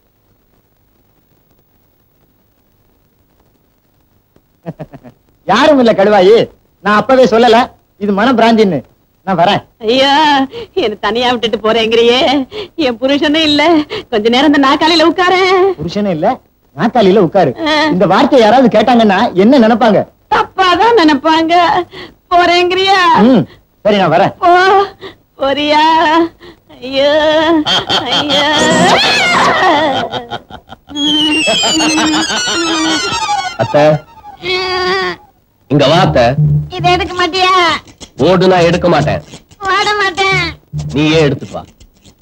யாரும் இல்ல கடுவாயி நான் அப்பவே சொல்லல இது மன பிராந்தின்னு நான் வரேன் ஐயா என்ன தனியா விட்டுட்டு போறேங்கிறியே என் புருஷனும் இல்ல கொஞ்ச நேரம் இந்த நாக்காளியில உட்காரேன் புருஷனும் இல்ல நாக்காளியில உட்காரு ஆ. இந்த வார்த்தையை யாராவது கேட்டாங்கன்னா என்ன நினைப்பாங்க தப்பாதான் நினைப்பாங்க போறேங்கிறியா ம், சரி நான் வரேன் போ போறியா ஐயோ ஐயோ அத்த இங்க வாத்த இதை எடுக்க மாட்டியா ஓடு நான் எடுக்க மாட்டேன் வாட மாட்டேன் நீயே எடுத்துட்டு வா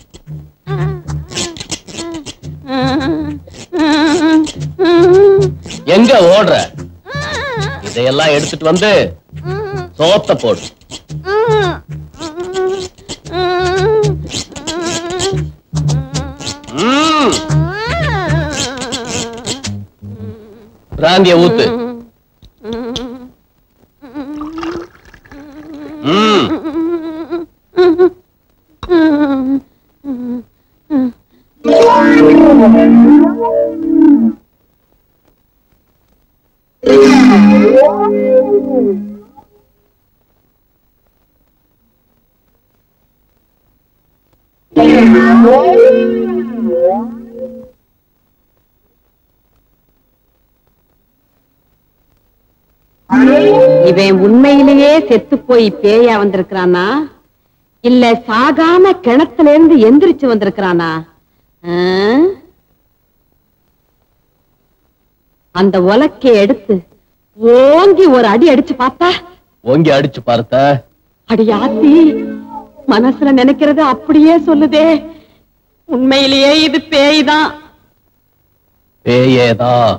எங்க ஓடுற இதையெல்லாம் எடுத்துட்டு வந்து சோத்த போடு ம். பிராந்திய ஊத்து ம். இவன் உண்மையிலேயே செத்து போய் பேயா வந்திருக்கிறானா இல்ல சாகாம கிணத்துல இருந்து எந்திரிச்சு வந்திருக்கிறானா ஆ? அந்த உலக்கைய எடுத்து ஓங்கி ஒரு அடி அடிச்சு பார்த்தா ஓங்கி அடிச்சு பார்த்த அடி ஆத்தி மனசுல நினைக்கிறது அப்படியே சொல்லுதே உண்மையிலேயே இது பேய் தான் பேயேதான்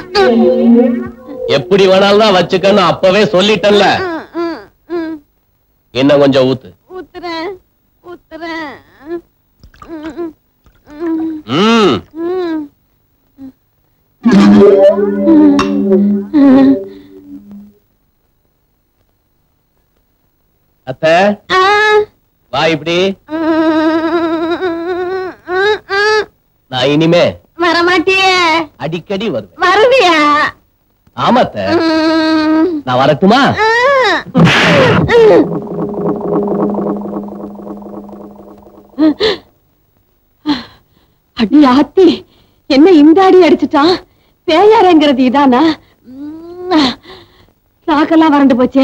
எப்படி வேணாலும் தான் வச்சுக்கன்னு அப்பவே சொல்லிட்டேன்ல இன்னும் கொஞ்சம் ஊத்து ஊத்துறேன் ஊத்துறேன் ம் அத்த வா இப்படி நான் இனிமே வரமாட்டியே அடிக்கடி வருவேன் வருவியா ஆமாத்த நான் வரட்டுமா அடி ஆத்தி என்ன இந்த அடி அடிச்சுட்டான் பேயாரங்கிறது இதானா உம், நாக்கெல்லாம் வறண்டு போச்சே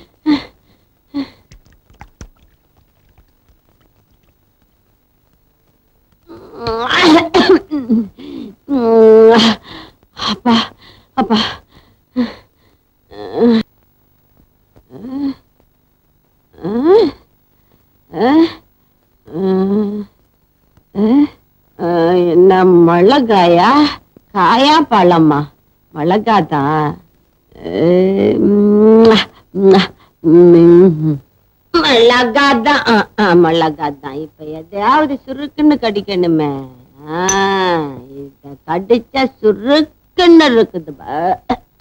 உம், அப்பா அப்பா என்ன மிளகாயா காயா பழமா மிளகாதான் மிளகாதான் மிளகாதான் இப்ப எதையாவது சுருக்குன்னு கடிக்கணுமே ஆ, இத கடிச்சா சுருக்குன்னு இருக்குது பா.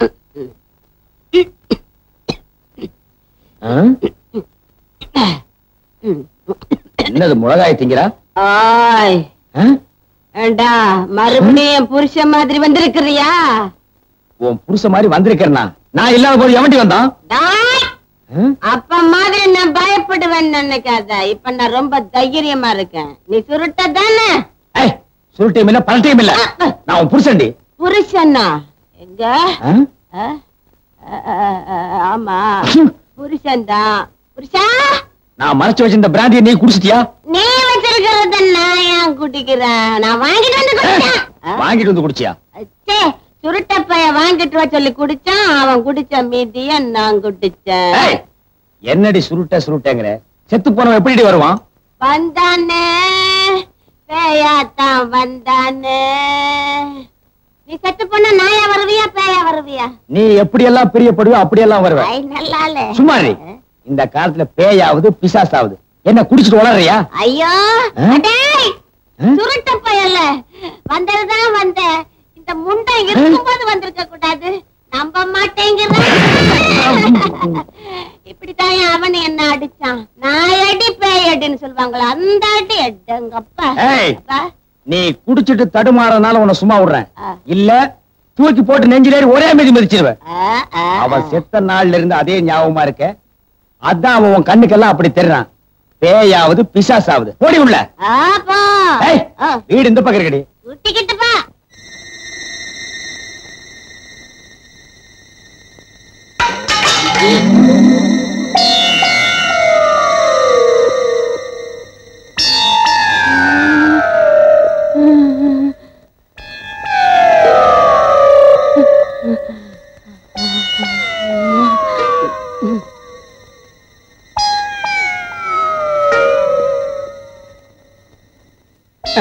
என்னது மிளகாய் திங்கிறா ஆய் ஏண்டா மறுபடியும் என் புருஷன் மாதிரி வந்திருக்கிறியா உன் புருஷ மாதிரி வந்திருக்கிறனா நான் இல்லாத போது எவன்டி வந்தான் டாய்! அப்ப மாதிரி நான் பயப்படுவேன் நினைக்காத இப்ப நான் ரொம்ப தைரியமா இருக்கேன் நீ சுருட்ட தானே ஏய் சுருட்டியும் இல்ல பல்ட்டியும் இல்ல நான் உன் புருஷன்டி புருஷனா எங்க ஆ? ஆ? ஆ, ஆ, ஆ, ஆமா புருஷன் தான் புருஷா நான் மறைச்சு வச்சிருந்த பிராந்தியை நீ குடிச்சிட்டியா நீ வச்சிருக்கிறத நான் ஏன் குடிக்கிறேன் நான் வாங்கிட்டு வந்து குடிச்சேன் ஆ? வாங்கிட்டு வந்து குடிச்சியா ச்சே, சுருட்ட பைய வாங்கிட்டு வா சொல்லி குடிச்சான் அவன் குடிச்ச மீதிய நான் குடிச்சேன் ஏய், என்னடி சுருட்ட சுருட்டங்கிற செத்து போனவன் எப்படி வருவான் வந்தானே பேயாத்தான் வந்தானே நீ செத்து பொண்ணு நாயா வருவியா பேயா வருவியா நீ எப்படி எல்லாம் பிரியப்படுவோ அப்படியெல்லாம் வருவ ஐ நல்லாலே சும்மா இரு. இந்த காலத்துல பேயாவது பிசாசாவது என்ன குடிச்சிட்டு வளர்றியா ஐயோ ஆ? அடேய் ஆ? சுருட்ட பயல்ல வந்ததுதான் வந்த இந்த முண்டை இருக்கும்போது வந்திருக்க கூடாது நம்ப மாட்டேங்கிறான் இப்படித்தான் அவன் என்ன அடிச்சான் நான் அடி பேய் அடின்னு சொல்லுவாங்களா அந்த அடி எட்டங்கப்பா ஏய். அப்பா. நீ குடிச்சிட்டு தடுமாறதுனால உன்னை சும்மா விடுறேன் ஆ. இல்ல தூக்கி போட்டு நெஞ்சிலேறி ஒரே மிதி மிதிச்சிருவேன் ஆ, ஆ, அவன் ஆ. செத்த நாள்ல இருந்து அதே ஞாபகமா இருக்க அதான் அவன் உன் கண்ணுக்கெல்லாம் அப்படி தெரிறான் பேயாவது பிசாசாவது ஓடி உள்ள ஆ, போ. ஏய், ஆ, வீடு இந்த பக்கம் இருக்கடி சுட்டிக்கிட்டு பா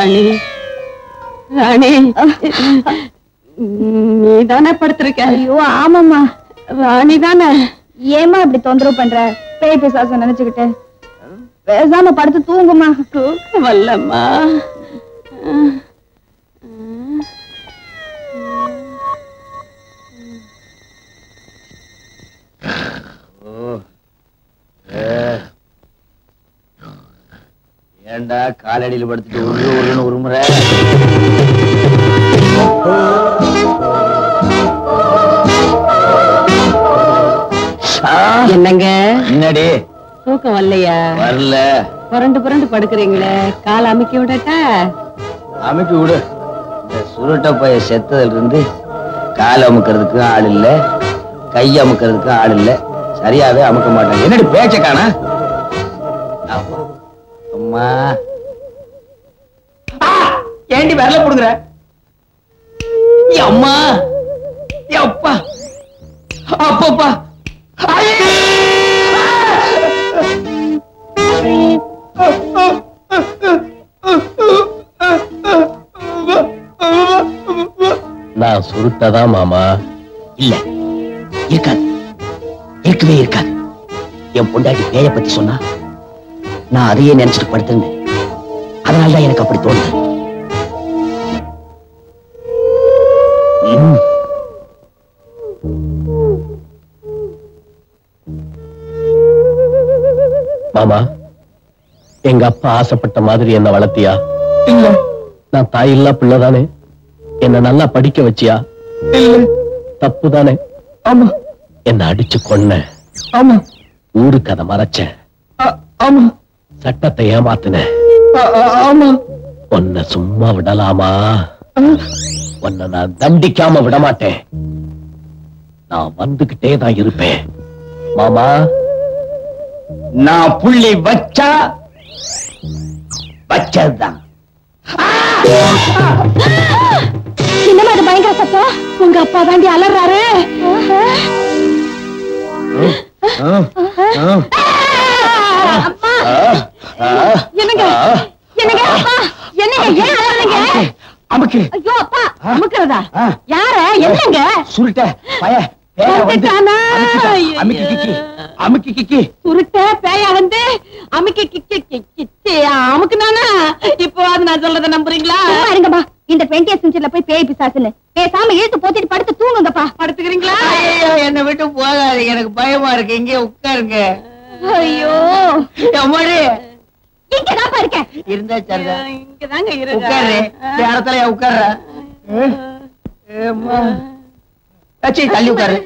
ராணி ராணி நீ தானே படுத்திருக்க ஐயோ ஆமாம்மா ராணி தானே ஏமா இப்படி தொந்தரவு பண்ற பேய் பிசாசம் நினைச்சுக்கிட்டு பேசாம படுத்து தூங்குமா தூக்கம் வரலம்மா ஏண்டா காலடியில் படுத்துட்டு ஒரு ஒருன்னு ஒரு முறை என்னங்க என்னடி தூக்கம் வரலையா வரல புரண்டு புரண்டு படுக்கிறீங்களே கால் அமுக்கி விடட்டா அமைப்பி விடு இந்த சுருட்ட பைய செத்ததுல இருந்து கால் அமுக்கிறதுக்கும் ஆள் இல்ல கை அமுக்கிறதுக்கும் ஆள் இல்ல சரியாவே அமுக்க மாட்டாங்க என்னடி பேச்ச காணா அம்மா ஏண்டி விரல புடுங்குற ஏ அம்மா ஏ அப்பா அப்பப்பா நான் சுருட்டதான் மாமா இல்ல இருக்காது இருக்கவே இருக்காது என் பொண்டாட்டி பேய பத்தி சொன்னா நான் அதையே நினைச்சிட்டு படுத்திருந்தேன் அதனாலதான் எனக்கு அப்படி தோணுது ம். மாமா எங்க அப்பா ஆசைப்பட்ட மாதிரி என்ன வளர்த்தியா இல்ல நான் தாயில்லா பிள்ளைதானே என்ன நல்லா படிக்க வச்சியா இல்ல தப்பு தானே ஆமா என்ன அடிச்சு கொன்ன ஆமா ஊருக்கு அதை மறைச்சேன் ஆ- ஆமா சட்டத்தை ஏமாத்தின ஆ- ஆ- ஆமா உன்னை சும்மா விடலாமா உன்னை நான் தண்டிக்காம விட மாட்டேன் நான் வந்துகிட்டே தான் இருப்பேன் மாமா நான் புள்ளி வச்சா வச்சதுதான் என்னமா அது பயங்கர சத்தம் உங்க அப்பா தாண்டி அலறாரு என்னங்க என்னங்க அப்பா என்னங்க ஏன் அலறீங்க அமுக்கு ஐயோ அப்பா அமுக்குறதா யார என்னங்க சுருட்ட பய பேய வந்து வந்துட்டானா? அமுக்கிட்டா. அமுக்கி கிக்கி அமுக்கி கிக்கி சுருட்ட பேயா வந்து அமுக்கி கிக்கி கிச்சி அமுக்குனானா இப்போ அது நான் சொல்றத நம்புறீங்களா சும்மா இருங்கப்பா இந்த டுவெண்ட்டி செஞ்சுரில போய் பேய் பிசாசுன்னு பேசாம இழுத்து போத்திட்டு படுத்து தூங்குங்கப்பா படுத்துக்கிறீங்களா ஐயோ என்னை விட்டு போகாதீங்க எனக்கு பயமா இருக்கு இங்கே உட்காருங்க ஐயோ அம்மாடி இங்கதான்ப்பா இருக்கேன் இருந்தா சரிதான் இங்கதாங்க உட்காரு இருக்கு இடத்துல உட்கார்ற ஏம்மா. அச்சி தள்ளி உட்காரு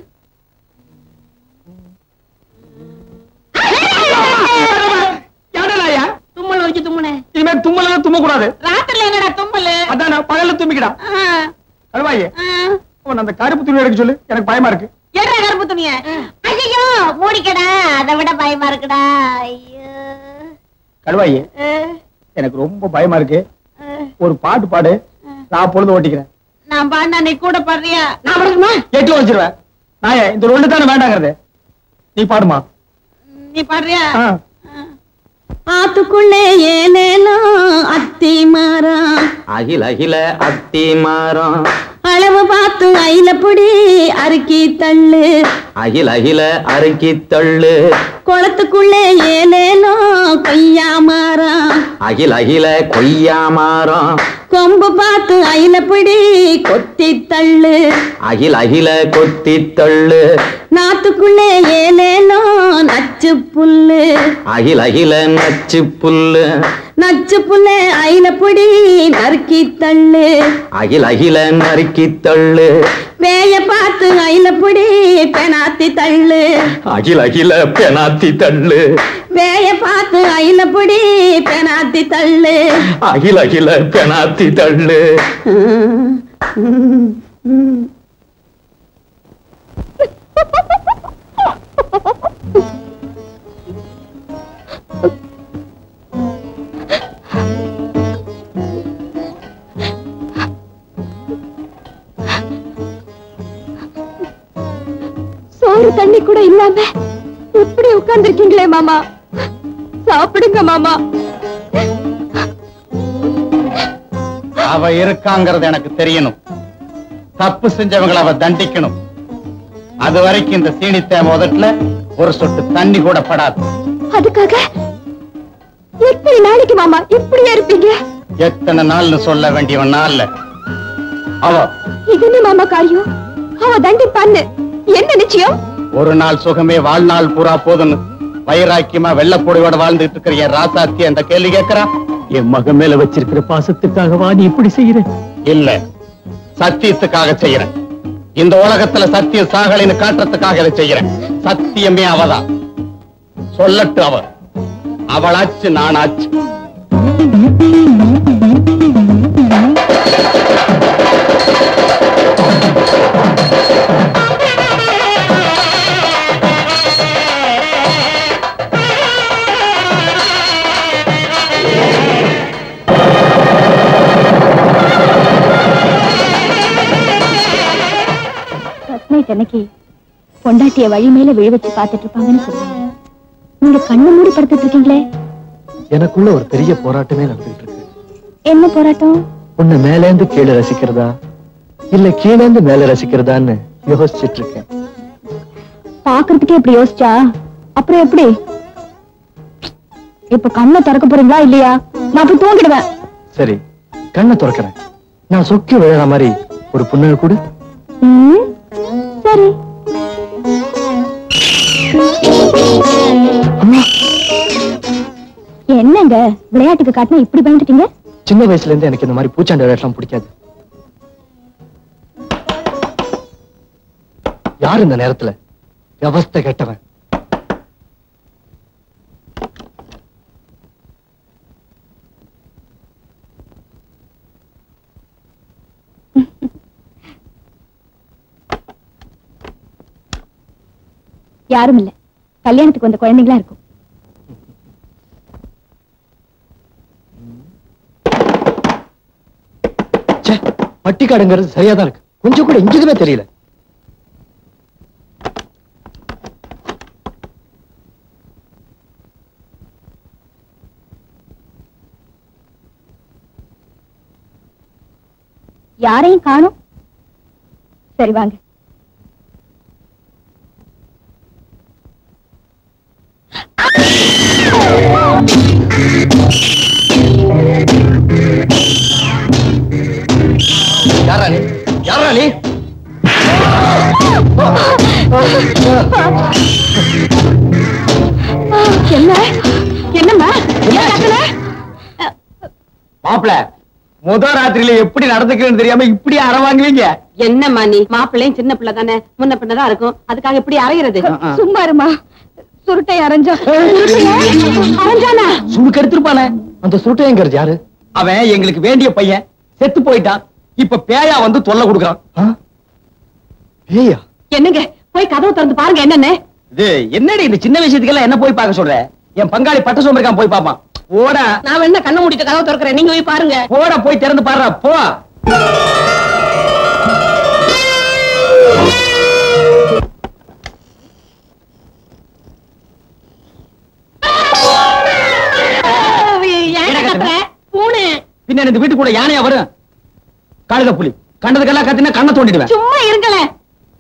யாடலாயா தும்மல் வச்சு தும்முனே இனிமே தும்மலாம் தும்ம கூடாது ராத்திரில என்னடா தும்மல் அதான் நான் பகல்ல தும்பிக்கிடா அழுவாயே உன்னை அந்த கருப்பு துணி எடுக்க சொல்லு எனக்கு பயமா இருக்கு என்ன கருப்பு துணிய ஐயோ மூடிக்கடா அதை விட பயமா இருக்குடா ஐயோ கழுவாயே எனக்கு ரொம்ப பயமா இருக்கு ஒரு பாட்டு பாடு நான் பொழுது ஓட்டிக்கிறேன் நான் பாண்டா நீ கூட பாடுறியா நான் பாடுமா எட்டு வச்சிருவேன் நான் இந்த ரெண்டு தானே வேண்டாங்கிறது நீ பாடுமா நீ பாடுறியா ஆ. ஆத்துக்குள்ளே ஏனேனோ அத்தி மரம் அகில அகில அத்தி மரம் அளவு பார்த்து ஐல புடி அறுக்கி தள்ளு அகில அகில அறுக்கி தள்ளு குளத்துக்குள்ளே ஏனேனோ கொய்யா மரம் அகில அகில கொய்யா மரம் கொம்பு பார்த்து ஐல பிடி கொத்தி தள்ளு அகில அகில கொத்தி தள்ளு நாத்துக்குள்ளே ஏனேனோ நச்சு புல்லு அகில அகில நச்சு புல்லு நச்சு புல்லே ஐல பிடி நறுக்கி தள்ளு அகில அகில நறுக்கி தள்ளு வேய பார்த்து ஐல பிடி பெனாத்தி தள்ளு அகில அகில பெனாத்தி தள்ளு வேய பார்த்து ஐல பிடி பெனாத்தி தள்ளு அகில அகில பெனாத்தி தள்ளு சோறு தண்ணி கூட இல்லாம இப்படி உட்கார்ந்துருக்கீங்களே மாமா சாப்பிடுங்க மாமா அவ இருக்காங்கிறது எனக்கு தெரியணும் தப்பு செஞ்சவங்களை அவ தண்டிக்கணும் அது வரைக்கும் இந்த சீனித்தே முதட்டுல ஒரு சொட்டு தண்ணி கூட படாது அதுக்காக எத்தனை நாளைக்கு மாமா இப்படியே இருப்பீங்க எத்தனை நாள்னு சொல்ல வேண்டியவன் நாள்ல அவ இது என்ன மாமா காரியம் அவ தண்டிப்பான்னு என்ன நிச்சயம் ஒரு நாள் சுகமே வாழ்நாள் பூரா போதுன்னு வைராக்கியமா வெள்ளப்பொடியோட வாழ்ந்துட்டு இருக்கிற என் ராசாத்தி அந்த கேள்வி கேட்கிறா என் மகன் மேல வச்சிருக்கிற பாசத்துக்காகவா நீ இப்படி செய்யற இல்ல சத்தியத்துக்காக செய்யறேன் இந்த உலகத்துல சத்தியம் சாகலைன்னு காட்டுறதுக்காக இதை செய்யறேன் சத்தியமே அவதான் சொல்லட்டு அவ அவளாச்சு நானாச்சு ஃபர்ஸ்ட் நைட் அன்னைக்கு பொண்டாட்டிய வழி மேல விழ வச்சு பார்த்துட்டு இருப்பாங்கன்னு சொல்லுவாங்க நீங்க கண்ணு மூடி படுத்துட்டு இருக்கீங்களே எனக்குள்ள ஒரு பெரிய போராட்டமே நடந்துட்டு இருக்கு என்ன போராட்டம் உன்னை மேலேந்து கீழே ரசிக்கிறதா இல்ல கீழேந்து மேல ரசிக்கிறதான்னு யோசிச்சுட்டு இருக்கேன் பாக்குறதுக்கே இப்படி யோசிச்சா அப்புறம் எப்படி இப்ப கண்ணை திறக்க போறீங்களா இல்லையா நான் போய் தூங்கிடுவேன் சரி கண்ணை திறக்கிறேன் நான் சொக்கி விழற மாதிரி ஒரு புண்ணு கூட ம், சரி என்னங்க விளையாட்டுக்கு காட்டினா இப்படி பயந்துட்டீங்க சின்ன வயசுல இருந்து எனக்கு இந்த மாதிரி பூச்சாண்டி விளையாட்டுலாம் பிடிக்காது யார் இந்த நேரத்துல வியவஸ்தை கெட்டவன் யாரும் இல்ல கல்யாணத்துக்கு வந்த குழந்தைங்களா இருக்கும் ச்சே பட்டிக்காடுங்கிறது சரியா தான் இருக்கு கொஞ்சம் கூட இங்கிதுமே தெரியல யாரையும் காணும் சரி வாங்க யாரா நீ யாரா நீ என்ன என்னம்மா என்ன கத்துன? மாப்பிள முத ராத்திரியில எப்படி நடந்துக்கிறேன்னு தெரியாம இப்படி அற வாங்குவீங்க என்னம்மா நீ மாப்பிள்ளையும் சின்ன பிள்ளை தானே முன்ன பின்னதான் இருக்கும் அதுக்காக இப்படி அரைகிறது சும்மா இருமா சுருட்டை அரைஞ்சா அரைஞ்சானா சுடுக்கு எடுத்திருப்பானே அந்த சுட்டையங்கிறது யாரு அவன் எங்களுக்கு வேண்டிய பையன் செத்து போயிட்டான் இப்ப பேயா வந்து தொல்லை கொடுக்கறான் ஆ? ஏய்யா என்னங்க போய் கதவு திறந்து பாருங்க என்னன்னு இது என்னடி இந்த சின்ன விஷயத்துக்கெல்லாம் என்ன போய் பார்க்க சொல்ற என் பங்காளி பட்ட சோம்பருக்கான் போய் பாப்பான் போடா நான் வேணா கண்ணை மூடிட்டு கதவு திறக்கிறேன் நீங்க போய் பாருங்க போடா போய் திறந்து பாடுறா போ ஏன் கத்துற பூனை பின்ன இந்த வீட்டுக்குள்ள யானையா வரும் கழுத புலி கண்டதுக்கெல்லாம் கத்தினா கண்ணை தோண்டிடுவேன் சும்மா இருங்களேன்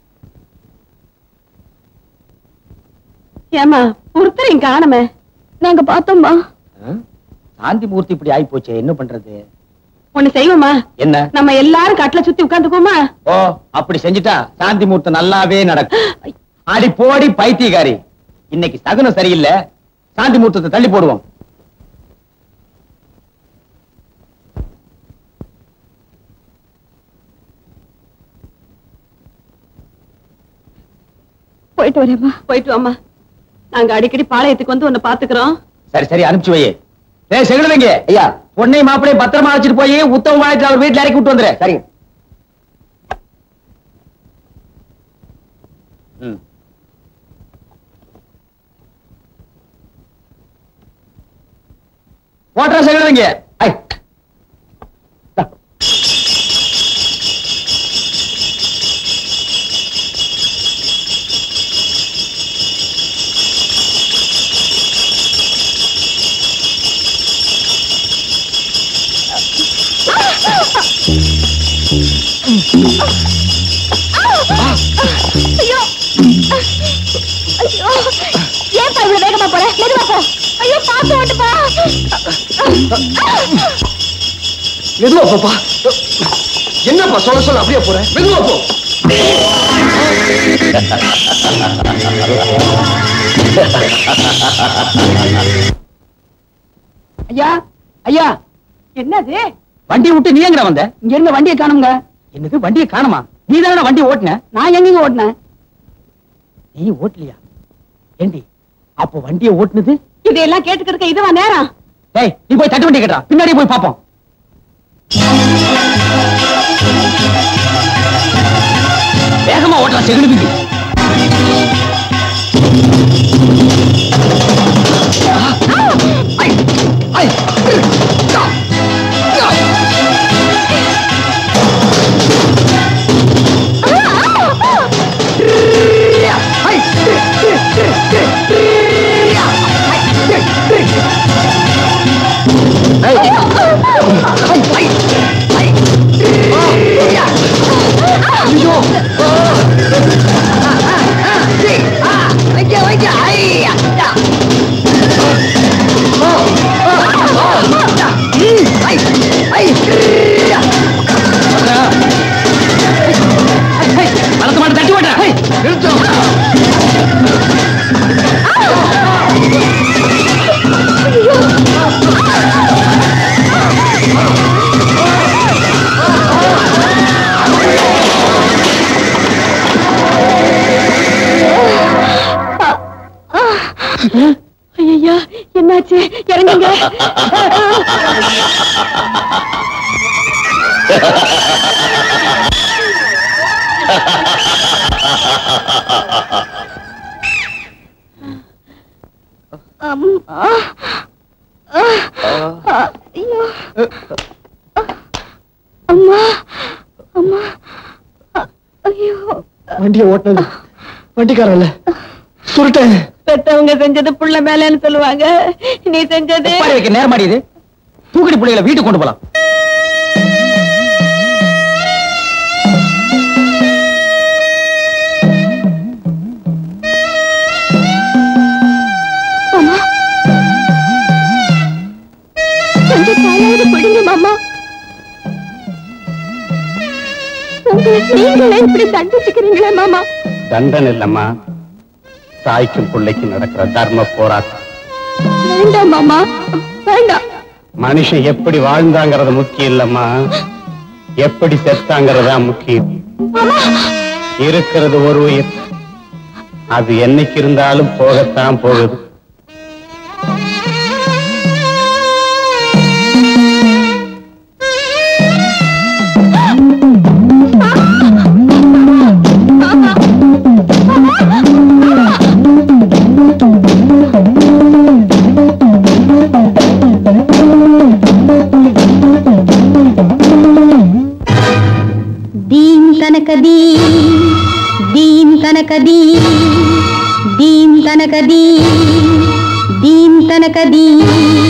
ஏமா ஒருத்தரையும் காணமே நாங்க பார்த்தோம்மா சாந்தி மூர்த்தி இப்படி ஆயி போச்சு என்ன பண்றது ஒண்ணு செய்வோமா என்ன நம்ம எல்லாரும் கட்டில சுத்தி உட்காந்துக்குவோமா ஓ அப்படி செஞ்சுட்டா சாந்தி மூர்த்தம் நல்லாவே நடக்கும் அடி போடி பைத்தியக்காரி இன்னைக்கு சகுனம் சரியில்லை சாந்தி மூர்த்தத்தை தள்ளி போடுவோம் போயிட்டு வரேம்மா போயிட்டு வாமா நாங்க அடிக்கடி பாளையத்துக்கு வந்து உன்னை பாத்துக்கிறோம் சரி சரி அனுப்பிச்சு வையே ஏய் செகுடுவீங்க ஐயா பொண்ணை மாப்பிளையும் பத்திரமா வச்சுட்டு போய் உத்தம வாழ்க்கை அவர் வீட்டுல இறக்கி விட்டு வந்துரு சரிங்க ம். போட்டா செகுடுவீங்க ஐ தா. ஐயோ ஐயோ ஏன்பா இவ்வளவு வேகமா போற மெதுவா போ ஐயோ பார்த்து ஓட்டுப்பா மெதுவா போப்பா என்னப்பா சொல்ல சொல்ல அப்படியே போற மெதுவா போ ஐயா ஐயா என்னது வண்டி விட்டு நீ எங்கடா வந்த இங்க இருந்த வண்டியை காணுங்க என்னது வண்டியை காணுமா நீ தானே வண்டி ஓட்டுன நான் எங்கங்க ஓட்டினேன் நீ ஓட்டலையா ஏண்டி அப்போ வண்டியை ஓட்டுனது இதையெல்லாம் கேட்டுக்கிறதுக்கு இதுவா நேரம் டேய் நீ போய் தட்டு வண்டி கேட்டா பின்னாடி போய் பாப்போம் வேகமா ஓட்டலாம் செகுடுபிக்கு வளர்த்த மாட்டேன் தட்டி மாட்டேன் ஐயா என்னாச்சு இறங்குங்க அம்மா ஐயோ அம்மா அம்மா ஐயோ வண்டியை ஓட்டினது வண்டிக்காரன் இல்ல சுருட்டேன் பெத்தவங்க செஞ்சது புள்ள மேலன்னு சொல்லுவாங்க நீ செஞ்சது ஒப்பாரி வைக்க நேரமாடி இது தூக்கடி பிள்ளைகளை வீட்டுக்கு கொண்டு போலாம் மாமா கொஞ்சம் தாயாவது பிடிங்க மாமா உங்களை நீங்களே இப்படி தண்டிச்சுக்கிறீங்களே மாமா தண்டனை இல்லம்மா தாய்க்கும் பிள்ளைக்கும் நடக்கிற தர்ம போராட்டம் வேண்டாம் மாமா வேண்டாம் மனுஷன் எப்படி வாழ்ந்தாங்கிறது முக்கியம் இல்லம்மா எப்படி செத்தாங்கிறதா முக்கியம் இருக்கிறது ஒரு உயிர் அது என்னைக்கு இருந்தாலும் போகத்தான் போகுது దీం కనక దీం దీం కనక దీం దీం కనక దీం దీం కనక దీం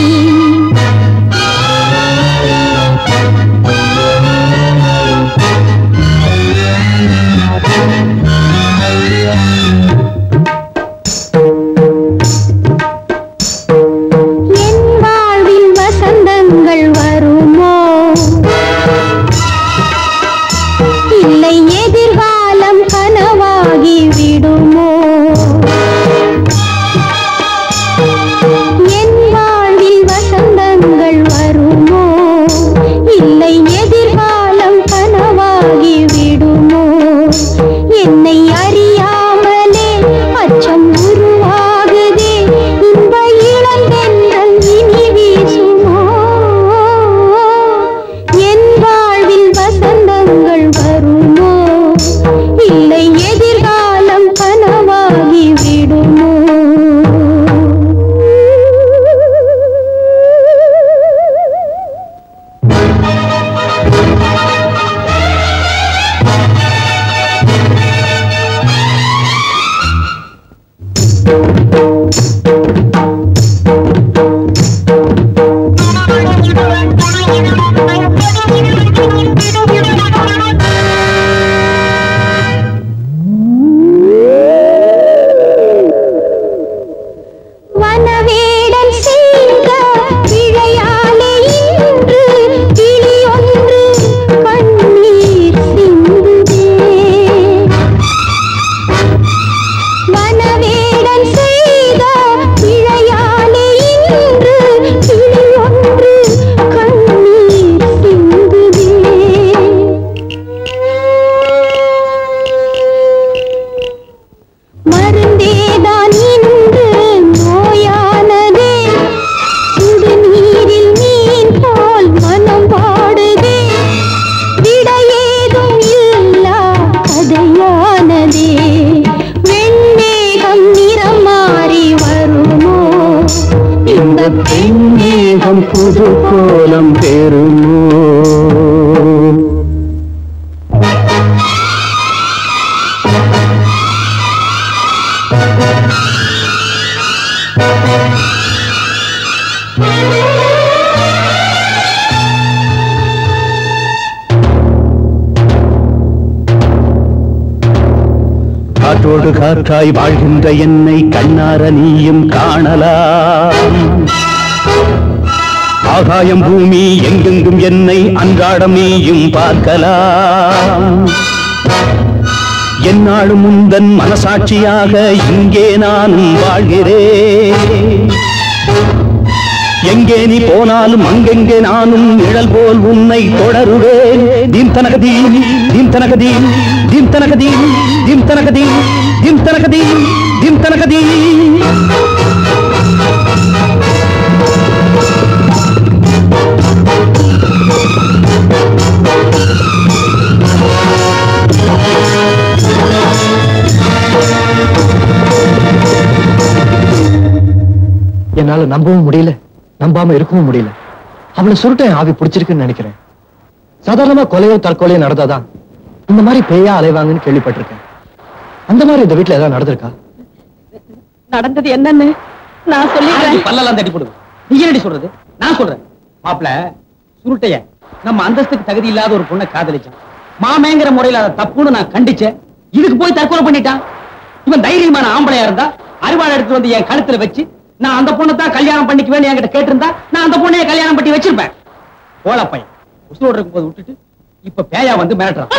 என் வாழ்வில் வசந்தங்கள் வருமோ இல்லை எதிர்காலம் கனவாகி விடுமோ என் வாழ்வில் வசந்தங்கள் இந்த பெண்ணேகம் புது கோலம் பெறுமோ காற்றோடு காற்றாய் வாழ்கின்ற என்னை கண்ணார நீயும் காணலாம் ஆகாயம் பூமி எங்கெங்கும் என்னை அன்றாடம் நீயும் பார்க்கலாம் என்னாலும் முந்தன் மனசாட்சியாக இங்கே நானும் வாழ்கிறேன் எங்கே நீ போனாலும் அங்கெங்கே நானும் நிழல் போல் உன்னை தொடருவேன் தீம் தனகதீம் தீம் தனகதீம் தீம் தனகதீம் தீம் தனகதீம் தீம் தனகதீம் தீம் தனகதீம் என்னால நம்பவும் முடியல நம்பாம இருக்கவும் முடியல அவளை சுருட்ட என் ஆவி பிடிச்சிருக்குன்னு நினைக்கிறேன் சாதாரணமா கொலையோ தற்கொலையோ நடந்தாதான் இந்த மாதிரி பேயா அலைவாங்கன்னு கேள்விப்பட்டிருக்கேன் அந்த மாதிரி இந்த வீட்டுல ஏதாவது நடந்திருக்கா நடந்தது என்னன்னு நான் சொல்லிடுறேன் பல்லெல்லாம் தட்டி போடுது நீ என்னடி சொல்றது நான் சொல்றேன் மாப்பிள சுருட்டைய நம்ம அந்தஸ்துக்கு தகுதி இல்லாத ஒரு பொண்ணை காதலிச்சான் மாமேங்கிற முறையில அதை தப்புன்னு நான் கண்டிச்சேன் இதுக்கு போய் தற்கொலை பண்ணிட்டான் இவன் தைரியமான ஆம்பளையா இருந்தா அறுவாள் எடுத்து வந்து என் கழுத்துல வச்சு நான் அந்த பொண்ணை தான் கல்யாணம் பண்ணிக்குவேன் என்கிட்ட கேட்டிருந்தா நான் அந்த பொண்ணைய கல்யாணம் பண்ணி வச்சிருப்பேன் போல பையன் உசுரோடு இருக்கும்போது விட்டுட்டு இப்ப பேயா வந்து மிரட்டுறான்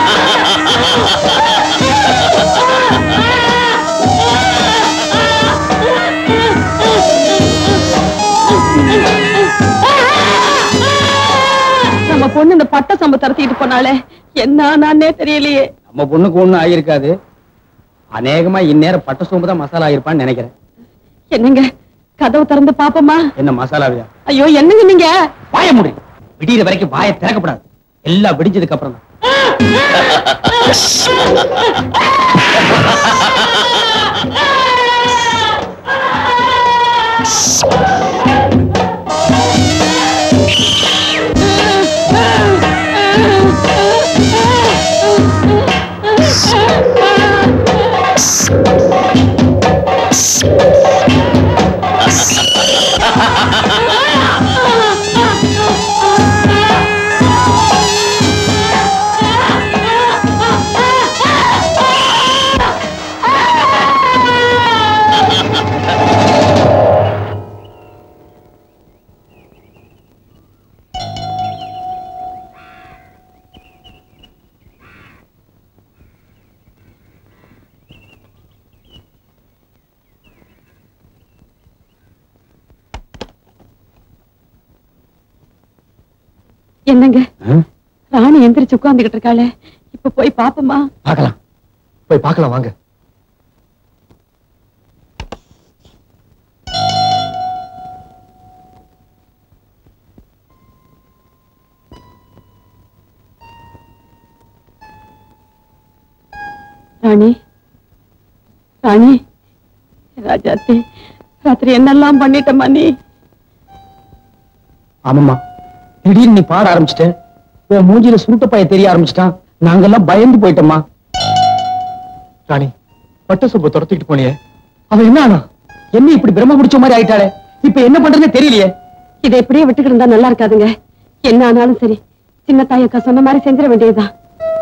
நம்ம பொண்ணு இந்த பட்ட சம்பு தரத்திட்டு போனாலே என்ன நானே தெரியலையே நம்ம பொண்ணுக்கு ஒண்ணும் ஆயிருக்காது அநேகமா இந்நேரம் பட்ட சோம்பு தான் மசாலா ஆயிருப்பான்னு நினைக்கிறேன் என்னங்க கதவு திறந்து பாப்போமா என்ன மசாலாவியா ஐயோ என்னங்க நீங்க வாய முடி விடியிற வரைக்கும் வாயை திறக்கப்படாது எல்லாம் விடிஞ்சதுக்கு அப்புறம் தான் என்னங்க ராணி எந்திரிச்சு உட்கார்ந்துகிட்டு இருக்காளே இப்ப போய் பாப்போமா பார்க்கலாம் போய் பார்க்கலாம் வாங்க ராணி ராணி ராஜாத்தி ராத்திரி என்னெல்லாம் பண்ணிட்டம்மா நீ ஆமாம்மா திடீர்னு நீ பாட ஆரம்பிச்சிட்ட உன் மூஞ்சில சுருட்ட பைய தெரிய ஆரம்பிச்சிட்டான் நாங்கெல்லாம் பயந்து போயிட்டோம்மா ராணி பட்டு சுப்பு துரத்திட்டு போனியே அவன் என்ன ஆனா என்ன இப்படி பிரம்ம பிடிச்ச மாதிரி ஆயிட்டாளே இப்ப என்ன பண்றதுன்னு தெரியலையே இதை இப்படியே விட்டுக்கிட்டு இருந்தா நல்லா இருக்காதுங்க என்ன ஆனாலும் சரி சின்ன தாயக்கா சொன்ன மாதிரி செஞ்சிட வேண்டியதுதான்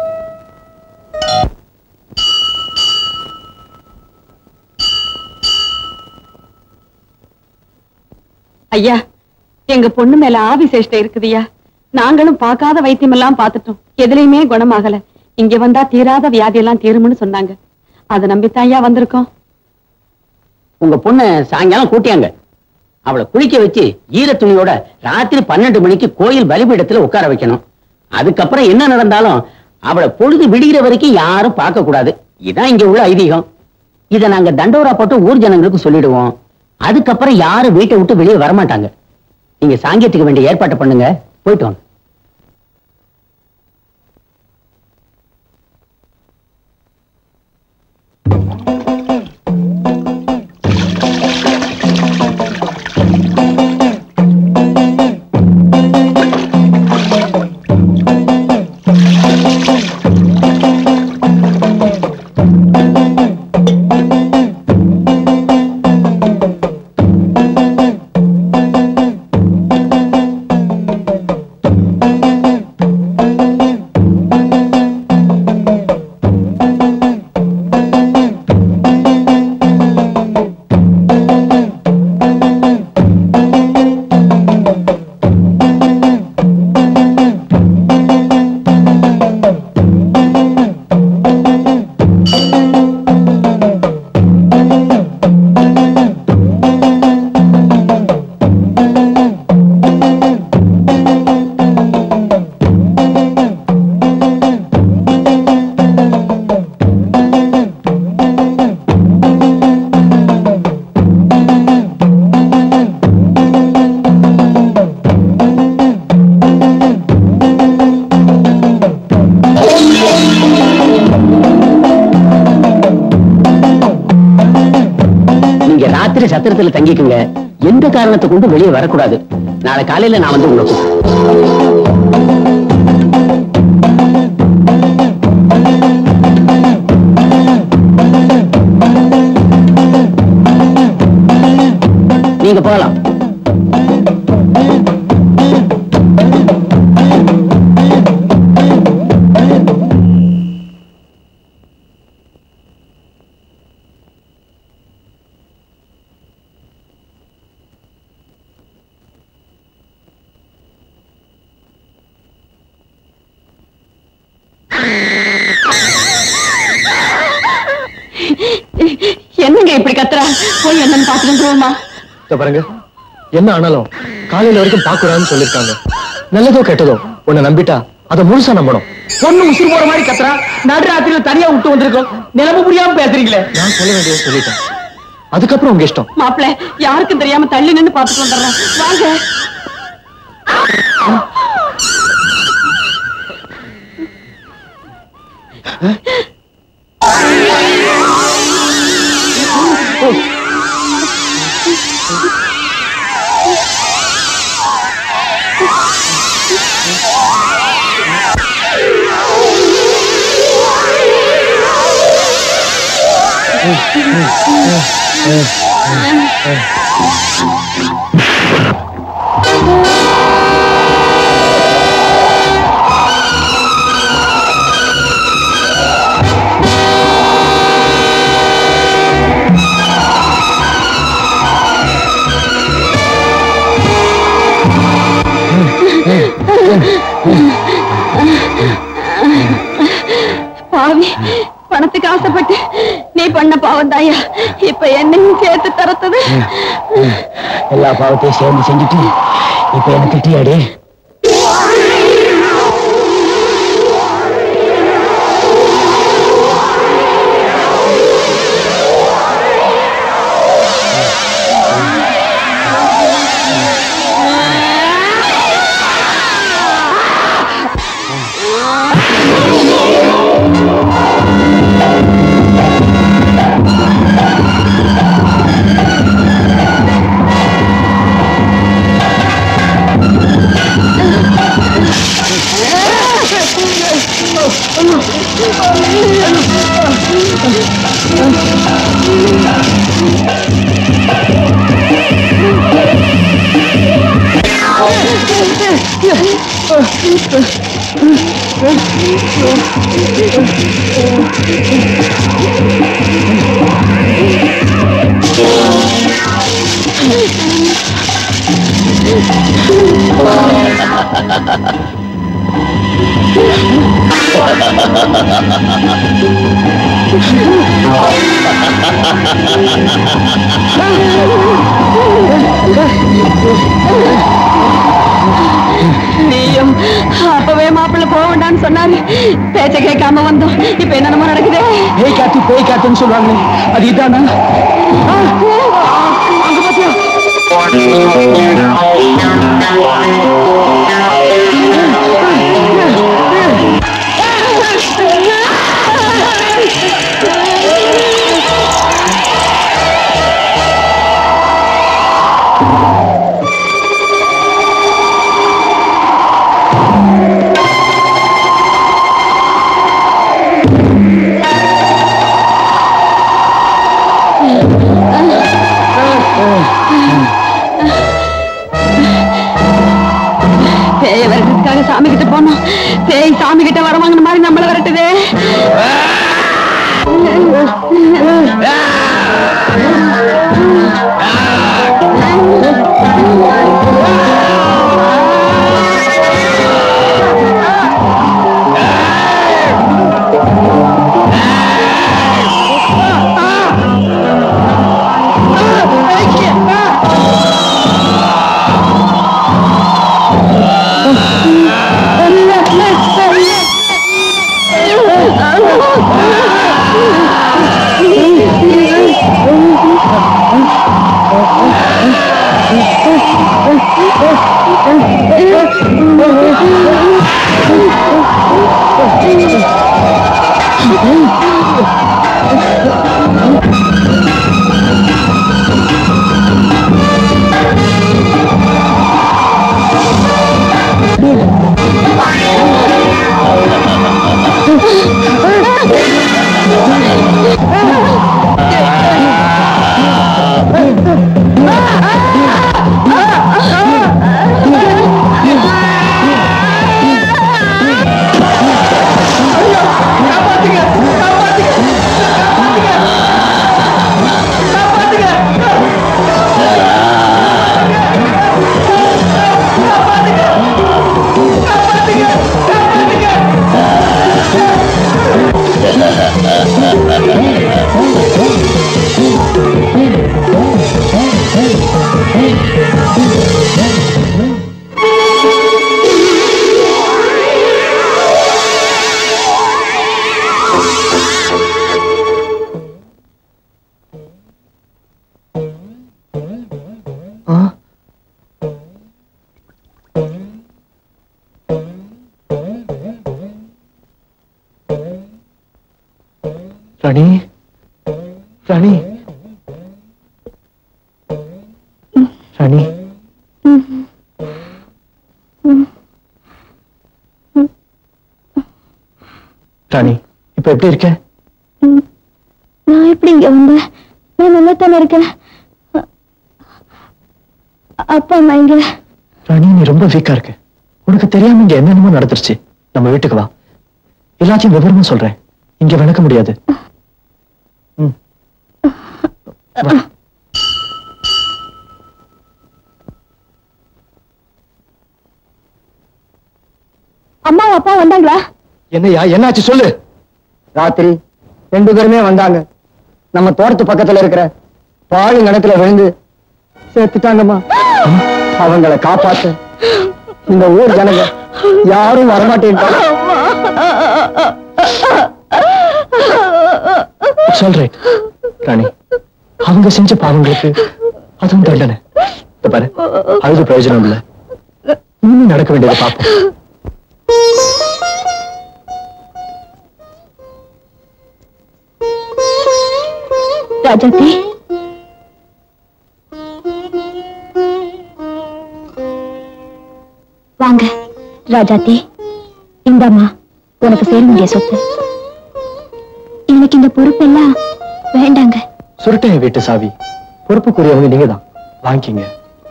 ஐயா எங்க பொண்ணு மேல ஆவி சேஷ்டை இருக்குதுய்யா நாங்களும் பார்க்காத வைத்தியம் எல்லாம் பார்த்துட்டோம் எதுலயுமே குணமாகல இங்க வந்தா தீராத வியாதி எல்லாம் தீரும்னு சொன்னாங்க அதை நம்பித்தான் ஐயா வந்திருக்கோம் உங்க பொண்ணு சாயங்காலம் கூட்டியாங்க அவளை குளிக்க வச்சு ஈர துணியோட ராத்திரி பன்னெண்டு மணிக்கு கோயில் பலிபீடத்துல உட்கார வைக்கணும் அதுக்கப்புறம் என்ன நடந்தாலும் அவளை பொழுது விடுகிற வரைக்கும் யாரும் பார்க்க கூடாது இதான் இங்க உள்ள ஐதீகம் இதை நாங்க தண்டோரா போட்டு ஊர் ஜனங்களுக்கு சொல்லிடுவோம் அதுக்கப்புறம் யாரும் வீட்டை விட்டு வெளியே வரமாட்டாங்க நீங்க சாங்கியத்துக்கு வேண்டிய ஏற்பாட்டை பண்ணுங்க போயிட்டு வாங்க சத்திரத்துல தங்கிக்குங்க எந்த காரணத்தை கொண்டு வெளியே வரக்கூடாது நாளை காலையில நான் வந்து உங்களை கூப்பிடுறேன். நீங்க போகலாம் என்னங்க இப்படி கத்துறா போய் என்னன்னு பாத்துட்டு வந்துருவோமா இதோ பாருங்க என்ன ஆனாலும் காலையில வரைக்கும் பாக்குறான்னு சொல்லிருக்காங்க நல்லதோ கெட்டதோ உன்னை நம்பிட்டா அதை முழுசா நம்பணும் பொண்ணு உசுறு போற மாதிரி கத்துறா நடுராத்திரியில தனியா விட்டு வந்திருக்கோம் நிலைமை புரியாம பேசுறீங்களே நான் சொல்ல வேண்டியதை சொல்லிட்டேன் அதுக்கப்புறம் உங்க இஷ்டம் மாப்பிள யாருக்கும் தெரியாம தள்ளி நின்னு பாத்துட்டு வந்துடுறேன் வாங்க பாவி பணத்துக்கு ஆசைப்பட்டு நீ பண்ண பாவம் தாயா இப்ப என்னையும் சேர்த்து தரத்தது எல்லா பாவத்தையும் சேர்ந்து செஞ்சுட்டு இப்ப என்ன திட்டியாடி நீயும் அப்பவே மாப்பிள்ள போக வேண்டாம்னு சொன்னாரு பேச்ச கேட்காம வந்தோம் இப்ப என்னென்னமோ நடக்குதே பேய் காத்து பேய் காத்துன்னு சொல்லுவாங்க அது இதானா அங்க பாத்தியா பேய விரட்டுறதுக்காக சாமி கிட்ட போனோம் பேய் சாமி கிட்ட வரவாங்கின மாதிரி நம்மள விரட்டுதே ராணி ராணி ராணி ராணி இப்ப எப்படி இருக்க நான் எப்படி இங்க வந்தேன் நான் நல்லா தானே இருக்கேன் அ- அப்பா அம்மா இங்க ராணி நீ ரொம்ப வீக்கா இருக்க உனக்கு தெரியாம இங்க என்னென்னமோ நடந்துருச்சு நம்ம வீட்டுக்கு வா எல்லாத்தையும் விவரமா சொல்றேன் இங்க விளக்க முடியாது ம். வா. அம்மா அப்பா வந்தாங்களா என்னய்யா என்னாச்சு சொல்லு ராத்திரி ரெண்டு பேருமே வந்தாங்க நம்ம தோட்டத்து பக்கத்துல இருக்கிற பாழு கிணத்துல விழுந்து சேர்த்துட்டாங்கம்மா அவங்கள காப்பாத்த இந்த ஊர் ஜனங்க யாரும் வரமாட்டேன்ட்டாங்க சொல்றேன் ராணி அவங்க செஞ்ச பாவங்களுக்கு அதுவும் தண்டனை இதோ பாரு அழுது பிரயோஜனம் இல்ல இனிமே நடக்க வேண்டியதை பார்ப்போம் ராஜாத்தி வாங்க ராஜாத்தி இந்தாம்மா உனக்கு சேர வேண்டிய சொத்து எனக்கு இந்த பொறுப்பெல்லாம் வேண்டாங்க சுருட்டையன் வீட்டு சாவி பொறுப்புக்குரியவங்க நீங்க தான் வாங்கிக்கிங்க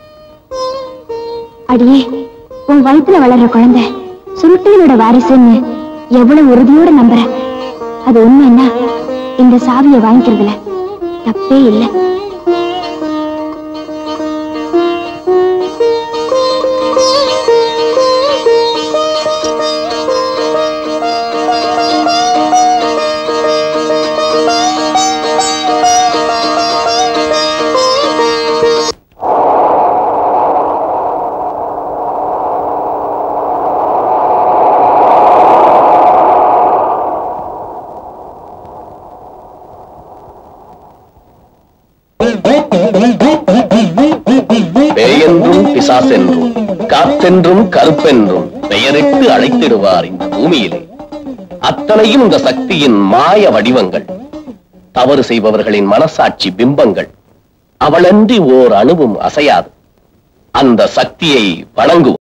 அடியே உன் வயித்துல வளர்ற குழந்தை சுருட்டையோட வாரிசுன்னு எவ்வளவு உறுதியோட நம்புற அது உண்மைன்னா இந்த சாவியை வாங்கிக்கிறதுல தப்பே இல்லை பேயென்றும் பிசாசென்றும் காத்தென்றும் கருப்பென்றும் பெயரிட்டு அழைத்திடுவார் இந்த பூமியிலே அத்தனையும் இந்த சக்தியின் மாய வடிவங்கள் தவறு செய்பவர்களின் மனசாட்சி பிம்பங்கள் அவளன்றி ஓர் அணுவும் அசையாது அந்த சக்தியை வணங்குவோம்